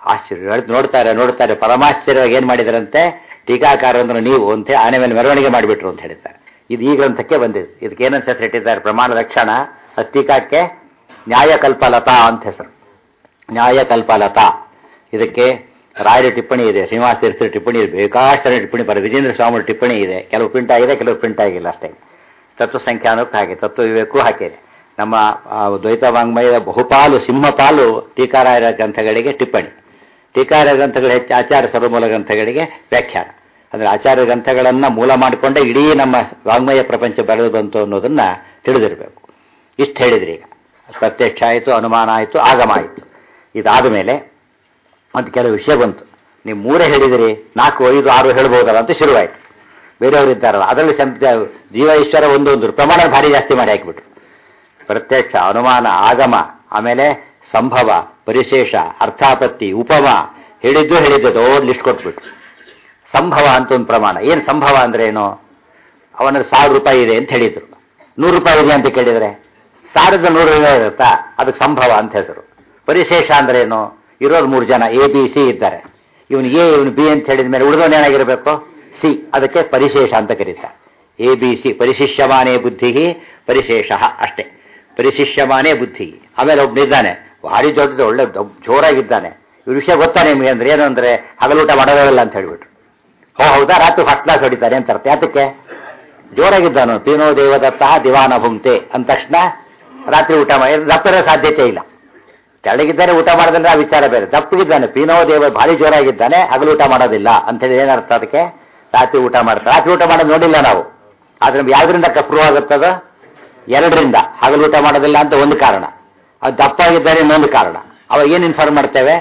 ಆಶ್ಚರ್ಯ ನೋಡ್ತಾರೆ ನೋಡ್ತಾರೆ ಪರಮಾಶ್ಚರ್ಯವಾಗಿ ಏನು ಮಾಡಿದಾರಂತೆ ಟೀಕಾಕಾರ ಅಂದ್ರೆ ನೀವು ಅಂತ ಆನೆ ಮೇಲೆ ಮೆರವಣಿಗೆ ಮಾಡಿಬಿಟ್ರು ಅಂತ ಹೇಳ್ತಾರೆ ಇದು ಈ ಗ್ರಂಥಕ್ಕೆ ಬಂದಿದೆ ಇದಕ್ಕೆ ಏನಂತ ಹೆಸರು ಇಟ್ಟಿದ್ದಾರೆ ಪ್ರಮಾಣ ಲಕ್ಷಣ ಅದು ಟೀಕಾಕ್ಕೆ ನ್ಯಾಯಕಲ್ಪಲತಾ ಅಂತ ಹೆಸರು ನ್ಯಾಯಕಲ್ಪಲತಾ ಇದಕ್ಕೆ ರಾಯರ ಟಿಪ್ಪಣಿ ಇದೆ ಶ್ರೀನಿವಾಸ ತೀರ್ಥರ ಟಿಪ್ಪಣಿ ಇದೆ ಬೇಕಾಷ್ಟು ಟಿಪ್ಪಣಿ ಬರ ವಿಜೇಂದ್ರ ಸ್ವಾಮಿ ಟಿಪ್ಪಣಿ ಇದೆ ಕೆಲವು ಪ್ರಿಂಟ್ ಆಗಿದೆ ಕೆಲವು ಪ್ರಿಂಟ್ ಆಗಿಲ್ಲ ಅಷ್ಟೇ ತತ್ವ ಸಂಖ್ಯಾನಕ್ಕೂ ಹಾಗೆ ತತ್ವ ವಿವೇಕೂ ಹಾಕಿದೆ ನಮ್ಮ ಆ, ದ್ವೈತ ವಾಂಗ್ಮಯದ ಬಹುಪಾಲು ಸಿಂಹಪಾಲು ಟೀಕಾರಾಯರ ಗ್ರಂಥಗಳಿಗೆ ಟಿಪ್ಪಣಿ ಟೀಕಾರಾಯರ ಗ್ರಂಥಗಳು ಹೆಚ್ಚು ಆಚಾರ್ಯ ಸರ್ವಮೂಲ ಗ್ರಂಥಗಳಿಗೆ ವ್ಯಾಖ್ಯಾನ ಅಂದರೆ ಆಚಾರ್ಯ ಗ್ರಂಥಗಳನ್ನು ಮೂಲ ಮಾಡಿಕೊಂಡೇ ಇಡೀ ನಮ್ಮ ವಾಂಗ್ಮಯ ಪ್ರಪಂಚ ಬೆಳೆದು ಬಂತು ಅನ್ನೋದನ್ನ ತಿಳಿದಿರಬೇಕು ಇಷ್ಟು ಹೇಳಿದ್ರಿ ಈಗ ಪ್ರತ್ಯಕ್ಷ ಆಯಿತು ಅನುಮಾನ ಆಯಿತು ಆಗಮ ಆಯಿತು ಇದಾದ ಮೇಲೆ ಮತ್ತು ಕೆಲವು ವಿಷಯ ಬಂತು ನೀವು ಮೂರೇ ಹೇಳಿದಿರಿ ನಾಲ್ಕು ಐದು ಆರು ಹೇಳ್ಬೋದಲ್ಲ ಅಂತ ಶುರುವಾಯಿತು ಬೇರೆಯವರು ಇದ್ದಾರಲ್ಲ ಅದರಲ್ಲಿ ಸಂತ ಜೀವ ಈಶ್ವರ ಒಂದು ಒಂದು ಪ್ರಮಾಣ ಭಾರಿ ಜಾಸ್ತಿ ಮಾಡಿ ಹಾಕಿಬಿಟ್ರು ಪ್ರತ್ಯಕ್ಷ ಅನುಮಾನ ಆಗಮ ಆಮೇಲೆ ಸಂಭವ ಪರಿಶೇಷ ಅರ್ಥಾಪತ್ತಿ ಉಪಮ ಹೇಳಿದ್ದು ಹೇಳಿದ್ದು ದೊಡ್ಡ ಲಿಸ್ಟ್ ಕೊಟ್ಬಿಟ್ರು ಸಂಭವ ಅಂತ ಒಂದು ಪ್ರಮಾಣ ಏನು ಸಂಭವ ಅಂದ್ರೆ ಏನು ಅವನ ಸಾವಿರ ರೂಪಾಯಿ ಇದೆ ಅಂತ ಹೇಳಿದ್ರು ನೂರು ರೂಪಾಯಿ ಇದೆ ಅಂತ ಕೇಳಿದ್ರೆ ಸಾವಿರದ ನೂರು ರೂಪಾಯಿ ಇರುತ್ತಾ ಅದಕ್ಕೆ ಸಂಭವ ಅಂತ ಹೆಸರು ಪರಿಶೇಷ ಅಂದ್ರೆ ಏನು ಇರೋರು ಮೂರು ಜನ ಎ ಬಿ ಸಿ ಇದ್ದಾರೆ ಇವನು ಎ ಇವನು ಬಿ ಅಂತ ಹೇಳಿದ ಮೇಲೆ ಉಳಿದವನು ಏನಾಗಿರಬೇಕು ಸಿ ಅದಕ್ಕೆ ಪರಿಶೇಷ ಅಂತ ಕರೀತಾರೆ ಎ ಬಿ ಸಿ ಪರಿಶಿಷ್ಯಮಾನೇ ಬುದ್ಧಿ ಪರಿಶೇಷ ಅಷ್ಟೇ ಪರಿಶಿಷ್ಯಮಾನೇ ಬುದ್ಧಿ ಆಮೇಲೆ ಒಬ್ಬನಿದ್ದಾನೆ ಭಾರಿ ದೊಡ್ಡದು ಒಳ್ಳೆ ದೊಡ್ಡ ಜೋರಾಗಿದ್ದಾನೆ ಇವ್ರ ವಿಷಯ ಗೊತ್ತಾ ನಿಮಗೆ ಅಂದ್ರೆ ಏನು ಅಂದ್ರೆ ಹಗಲೂಟ ಮಾಡೋದೇ ಇಲ್ಲ ಅಂತ ಹೇಳ್ಬಿಟ್ರು ಓ ಹೌದಾ ರಾತ್ರಿ ಫಸ್ಟ್ ಕ್ಲಾಸ್ ಹೊಡಿತಾನೆ ಅಂತ ಅರ್ಥ ಯಾತಕ್ಕೆ ಜೋರಾಗಿದ್ದಾನು ಪೀನೋ ದೇವದತ್ತ ದಿವಾನ ಭುಂಕ್ತೆ ಅಂದ ತಕ್ಷಣ ರಾತ್ರಿ ಊಟ ಮಾಡಿ ದಪ್ಪರ ಸಾಧ್ಯತೆ ಇಲ್ಲ ತೆಳಗಿದ್ದಾನೆ ಊಟ ಮಾಡೋದಂದ್ರೆ ಆ ವಿಚಾರ ಬೇರೆ ದಪ್ಪಗಿದ್ದಾನೆ ಪೀನೋ ದೇವ ಭಾರಿ ಜೋರಾಗಿದ್ದಾನೆ ಹಗಲು ಊಟ ಮಾಡೋದಿಲ್ಲ ಅಂತ ಹೇಳಿ ಏನರ್ಥ ಅದಕ್ಕೆ ರಾತ್ರಿ ಊಟ ಮಾಡ್ತಾರೆ ರಾತ್ರಿ ಊಟ ಮಾಡೋದು ನೋಡಿಲ್ಲ ನಾವು ಆದ್ರೆ ನಮ್ಗೆ ಯಾವ್ದ್ರಿಂದ ಪ್ರೂವ್ ಆಗುತ್ತದ ಎರಡರಿಂದ ಹಗಲು ಊಟ ಮಾಡೋದಿಲ್ಲ ಅಂತ ಒಂದು ಕಾರಣ ಅದು ದಪ್ಪಾಗಿದ್ದಾನೆ ಇನ್ನೊಂದು ಕಾರಣ ಅವಾಗ ಏನು ಇನ್ಫಾರ್ಮ್ ಮಾಡ್ತೇವೆ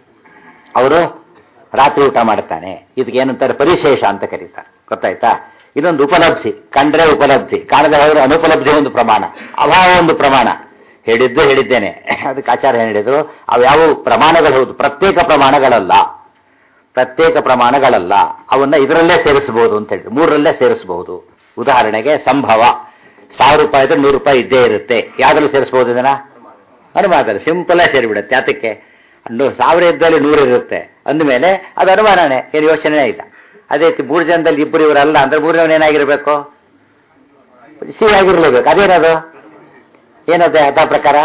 ಅವರು ರಾತ್ರಿ ಊಟ ಮಾಡ್ತಾನೆ ಇದಕ್ಕೆ ಏನಂತಾರೆ ಪರಿಶೇಷ ಅಂತ ಕರೀತಾರೆ ಗೊತ್ತಾಯ್ತಾ ಇದೊಂದು ಉಪಲಬ್ಧಿ ಕಂಡ್ರೆ ಉಪಲಬ್ಧಿ ಕಾಣದೆ ಹೋದ್ರೆ ಅನುಪಲಬ್ಧಿ ಒಂದು ಪ್ರಮಾಣ ಅಭಾವ ಒಂದು ಪ್ರಮಾಣ ಹೇಳಿದ್ದು ಹೇಳಿದ್ದೇನೆ ಅದಕ್ಕೆ ಆಚಾರ್ಯ ಏನ್ ಹೇಳಿದ್ರು ಅವ್ಯಾವ ಪ್ರಮಾಣಗಳು ಹೌದು ಪ್ರತ್ಯೇಕ ಪ್ರಮಾಣಗಳಲ್ಲ ಪ್ರತ್ಯೇಕ ಪ್ರಮಾಣಗಳಲ್ಲ ಅವನ್ನ ಇದರಲ್ಲೇ ಸೇರಿಸಬಹುದು ಅಂತ ಹೇಳಿ ಮೂರರಲ್ಲೇ ಸೇರಿಸಬಹುದು ಉದಾಹರಣೆಗೆ ಸಂಭವ ಸಾವಿರ ರೂಪಾಯಿ ಇದ್ರೆ ನೂರು ರೂಪಾಯಿ ಇದ್ದೇ ಇರುತ್ತೆ ಯಾವ್ದ್ರಲ್ಲಿ ಸೇರಿಸಬಹುದು ಇದನ್ನ ಅನುಮಾನದಲ್ಲಿ ಸಿಂಪಲ್ ಆಗಿ ಸೇರಿಬಿಡುತ್ತೆ ಯಾತಕ್ಕೆ ನೂ- ಸಾವಿರ ಇದ್ದಲ್ಲಿ ನೂರು ಇರುತ್ತೆ ಅಂದಮೇಲೆ ಅದು ಅನುಮಾನನೇ ಏನು ಯೋಚನೆ ಇಲ್ಲ ಅದೇ ರೀತಿ ಮೂರು ಜನದಲ್ಲಿ ಇಬ್ಬರು ಇವರಲ್ಲ ಅಂದ್ರೆ ಮೂರನೇ ಏನಾಗಿರ್ಬೇಕು ಸಿ ಆಗಿರ್ಲೇಬೇಕು ಅದೇನದು ಏನದು ಅದ ಪ್ರಕಾರ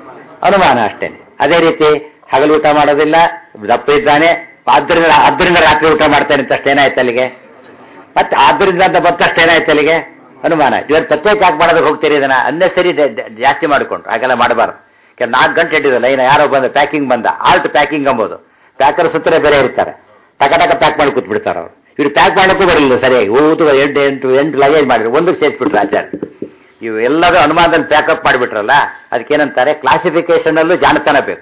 ಅನುಮಾನ ಅಷ್ಟೇನೆ ಅದೇ ರೀತಿ ಹಗಲು ಊಟ ಮಾಡೋದಿಲ್ಲ ದಪ್ಪ ಇದ್ದಾನೆ ಆದ್ದರಿಂದ ಅದರಿಂದ ರಾತ್ರಿ ಊಟ ಮಾಡ್ತಾನೆ ಅಂತ ಅಷ್ಟೇ ಏನಾಯ್ತು ಅಲ್ಲಿಗೆ ಮತ್ತೆ ಆದ್ದರಿಂದ ಅಂತ ಬತ್ತಷ್ಟು ಏನಾಯ್ತು ಅಲ್ಲಿಗೆ ಅನುಮಾನ ಇವತ್ತು ಪ್ರತ್ಯೇಕ ಯಾಕೆ ಮಾಡೋದಕ್ಕೆ ಹೋಗ್ತೀರಿ ಇದನ್ನ ಅನ್ನೆಸರಿ ಜಾಸ್ತಿ ಮಾಡಿಕೊಂಡ್ರು ಹಾಗೆಲ್ಲ ಮಾಡಬಾರ್ದು ಯಾಕೆ ನಾಲ್ಕು ಗಂಟೆ ಇಟ್ಟಿದ್ರು ಲೈನ್ ಯಾರೋ ಬಂದ ಪ್ಯಾಕಿಂಗ್ ಬಂದ ಆಲ್ಟ್ ಪ್ಯಾಕಿಂಗ್ ಅಂಬೋದು ಪ್ಯಾಕರ್ ಸುತ್ತಲೇ ಬೇರೆ ಇರ್ತಾರೆ ಟಕ ಟಕ ಪ್ಯಾಕ್ ಮಾಡಿ ಕೂತ್ಬಿಡ್ತಾರೆ ಅವರು ಇವ್ರು ಪ್ಯಾಕ್ ಮಾಡೋಕ್ಕೂ ಬರಲಿಲ್ಲ ಸರಿಯಾಗಿ ಊದು ಎಂಟು ಎಂಟು ಎಂಟು ಲಗೇಜ್ ಮಾಡಿದ್ರು ಒಂದಕ್ಕೆ ಸೇರಿಸ್ಬಿಟ್ರು ಆಚಾರ್ಯ ಇವು ಎಲ್ಲದೂ ಅನುಮಾನದಲ್ಲಿ ಪ್ಯಾಕಪ್ ಮಾಡಿಬಿಟ್ರಲ್ಲ ಅದಕ್ಕೇನಂತಾರೆ ಕ್ಲಾಸಿಫಿಕೇಶನ್ ಅಲ್ಲೂ ಜಾಣತನ ಬೇಕು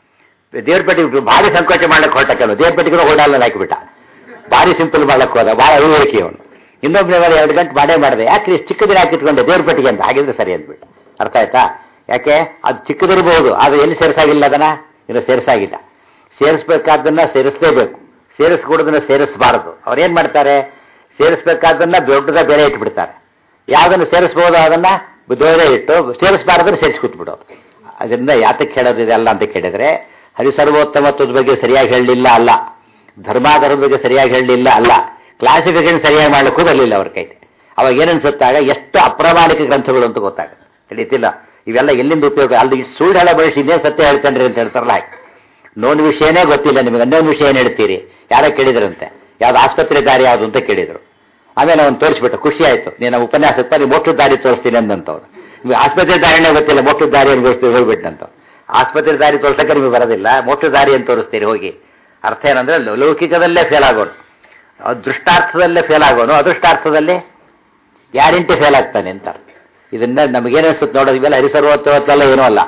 ದೇವ್ರ ಪೆಟ್ಟಿಗೆ ಭಾರಿ ಸಂಕೋಚ ಮಾಡ್ಲಿಕ್ಕೆ ಹೊರಟ ಕೆಲವು ದೇವ್ರ ಪೆಟ್ಟಿಗೆ ಓಡಾಲ ಹಾಕಿಬಿಟ್ಟ ಭಾರಿ ಸಿಂಪಲ್ ಮಾಡ್ಲಿಕ್ಕೆ ಹೋದ ಭಾಳ ಅವಿವೇಕಿ ಅವನು ಇನ್ನೊಬ್ಬನೇ ಮೇಲೆ ಎರಡು ಗಂಟೆ ಮಾಡೇ ಮಾಡಿದೆ ಯಾಕೆ ಇಷ್ಟು ಚಿಕ್ಕದಿನ ಹಾಕಿಟ್ಕೊಂಡೆ ದೇವ್ರ ಪೆಟ್ಟಿಗೆ ಅಂತ ಹಾಗಿದ್ರೆ ಸರಿ ಅಂದ್ಬಿಟ್ಟು ಅರ್ಥ ಆಯ್ತಾ ಯಾಕೆ ಅದು ಚಿಕ್ಕದಿರಬಹುದು ಆದ್ರೆ ಎಲ್ಲಿ ಸೇರಿಸಾಗಿಲ್ಲ ಅದನ್ನ ಇನ್ನು ಸೇರಿಸಾಗಿಲ್ಲ ಸೇರಿಸ್ಬೇಕಾದನ್ನ ಸೇರಿಸಲೇಬೇಕು ಸೇರಿಸ್ಕೊಡೋದನ್ನ ಸೇರಿಸಬಾರದು ಅವ್ರು ಏನ್ ಮಾಡ್ತಾರೆ ಸೇರಿಸ್ಬೇಕಾದನ್ನ ದೊಡ್ಡದ ಬೇರೆ ಇಟ್ಬಿಡ್ತಾರೆ ಯಾವ್ದನ್ನು ಸೇರಿಸ್ಬೋದು ಅದನ್ನ ಬೇರೆ ಇಟ್ಟು ಸೇರಿಸಬಾರದನ್ನ ಸೇರಿಸ್ಕೊಟ್ಬಿಡೋದು ಅದರಿಂದ ಯಾತಕ್ಕೆ ಹೇಳೋದಿದೆ ಅಲ್ಲ ಅಂತ ಕೇಳಿದ್ರೆ ಹರಿಸರ್ವೋತ್ತಮತ್ವದ ಬಗ್ಗೆ ಸರಿಯಾಗಿ ಹೇಳಲಿಲ್ಲ ಅಲ್ಲ ಧರ್ಮಾಧರ್ಮದ ಬಗ್ಗೆ ಸರಿಯಾಗಿ ಹೇಳಲಿಲ್ಲ ಅಲ್ಲ ಕ್ಲಾಸಿಫಿಕೇಶನ್ ಸರಿಯಾಗಿ ಮಾಡ್ಲಿಕ್ಕೂ ಬರಲಿಲ್ಲ ಅವ್ರ ಕೈಲಿ ಅವಾಗ ಏನನ್ಸುತ್ತಾಗ ಎಷ್ಟು ಅಪ್ರಾಮಾಣಿಕ ಗ್ರಂಥಗಳು ಅಂತ ಗೊತ್ತಾಗುತ್ತೆ ತಿಳಿತಿಲ್ಲ ಇವೆಲ್ಲ ಎಲ್ಲಿಂದ ಉಪಯೋಗ ಅಲ್ಲಿ ಸುಳ್ಳು ಹೇಳ ಬಳಸಿ ಇದೇ ಸತ್ಯ ಹೇಳ್ತಾನ್ರಿ ಅಂತ ಹೇಳ್ತಾರಲ್ಲ ಹಾಗೆ ನೋನ್ ವಿಷಯನೇ ಗೊತ್ತಿಲ್ಲ ನಿಮಗೆ ಅನ್ನೋನ್ ವಿಷಯ ಏನು ಹೇಳ್ತೀರಿ ಯಾರೋ ಕೇಳಿದ್ರಂತೆ ಯಾವ್ದು ಆಸ್ಪತ್ರೆ ದಾರಿ ಯಾವುದು ಅಂತ ಕೇಳಿದ್ರು ಆಮೇಲೆ ಅವನು ತೋರಿಸ್ಬಿಟ್ಟು ಖುಷಿ ಆಯ್ತು ನೀನು ಉಪನ್ಯಾಸಕ್ಕೆ ನೀ ಮೋಕ್ಷದ ದಾರಿ ತೋರಿಸ್ತೀನಿ ಅಂದಂತವ್ರು ನಿಮ್ಗೆ ಆಸ್ಪತ್ರೆ ದಾರಿನೇ ಗೊತ್ತಿಲ್ಲ ಮೋಕ್ಷದ ದಾರಿ ಅನ್ಭವಿಸ್ತೀವಿ ಹೋಗ್ಬಿಟ್ಟಂತ ಆಸ್ಪತ್ರೆ ದಾರಿ ತೋರ್ಸಕ್ಕೆ ನಿಮಗೆ ಬರೋದಿಲ್ಲ ಮೋಕ್ಷದ ದಾರಿ ಅಂತ ತೋರಿಸ್ತೀರಿ ಹೋಗಿ ಅರ್ಥ ಏನಂದ್ರೆ ಲೌ- ಲೌಕಿಕದಲ್ಲೇ ಫೇಲ್ ಆಗೋನು ಅದ್ ದೃಷ್ಟಾರ್ಥದಲ್ಲೇ ಫೇಲ್ ಆಗೋನು ಅದೃಷ್ಟಾರ್ಥದಲ್ಲಿ ಗ್ಯಾರಂಟಿ ಫೇಲ್ ಆಗ್ತಾನೆ ಅಂತ ಇದನ್ನ ನಮಗೇನು ಅನ್ಸುತ್ತೆ ನೋಡೋದು ಇವೆಲ್ಲ ಹರಿಸರ್ವತ್ವತ್ತೆಲ್ಲ ಏನೂ ಅಲ್ಲ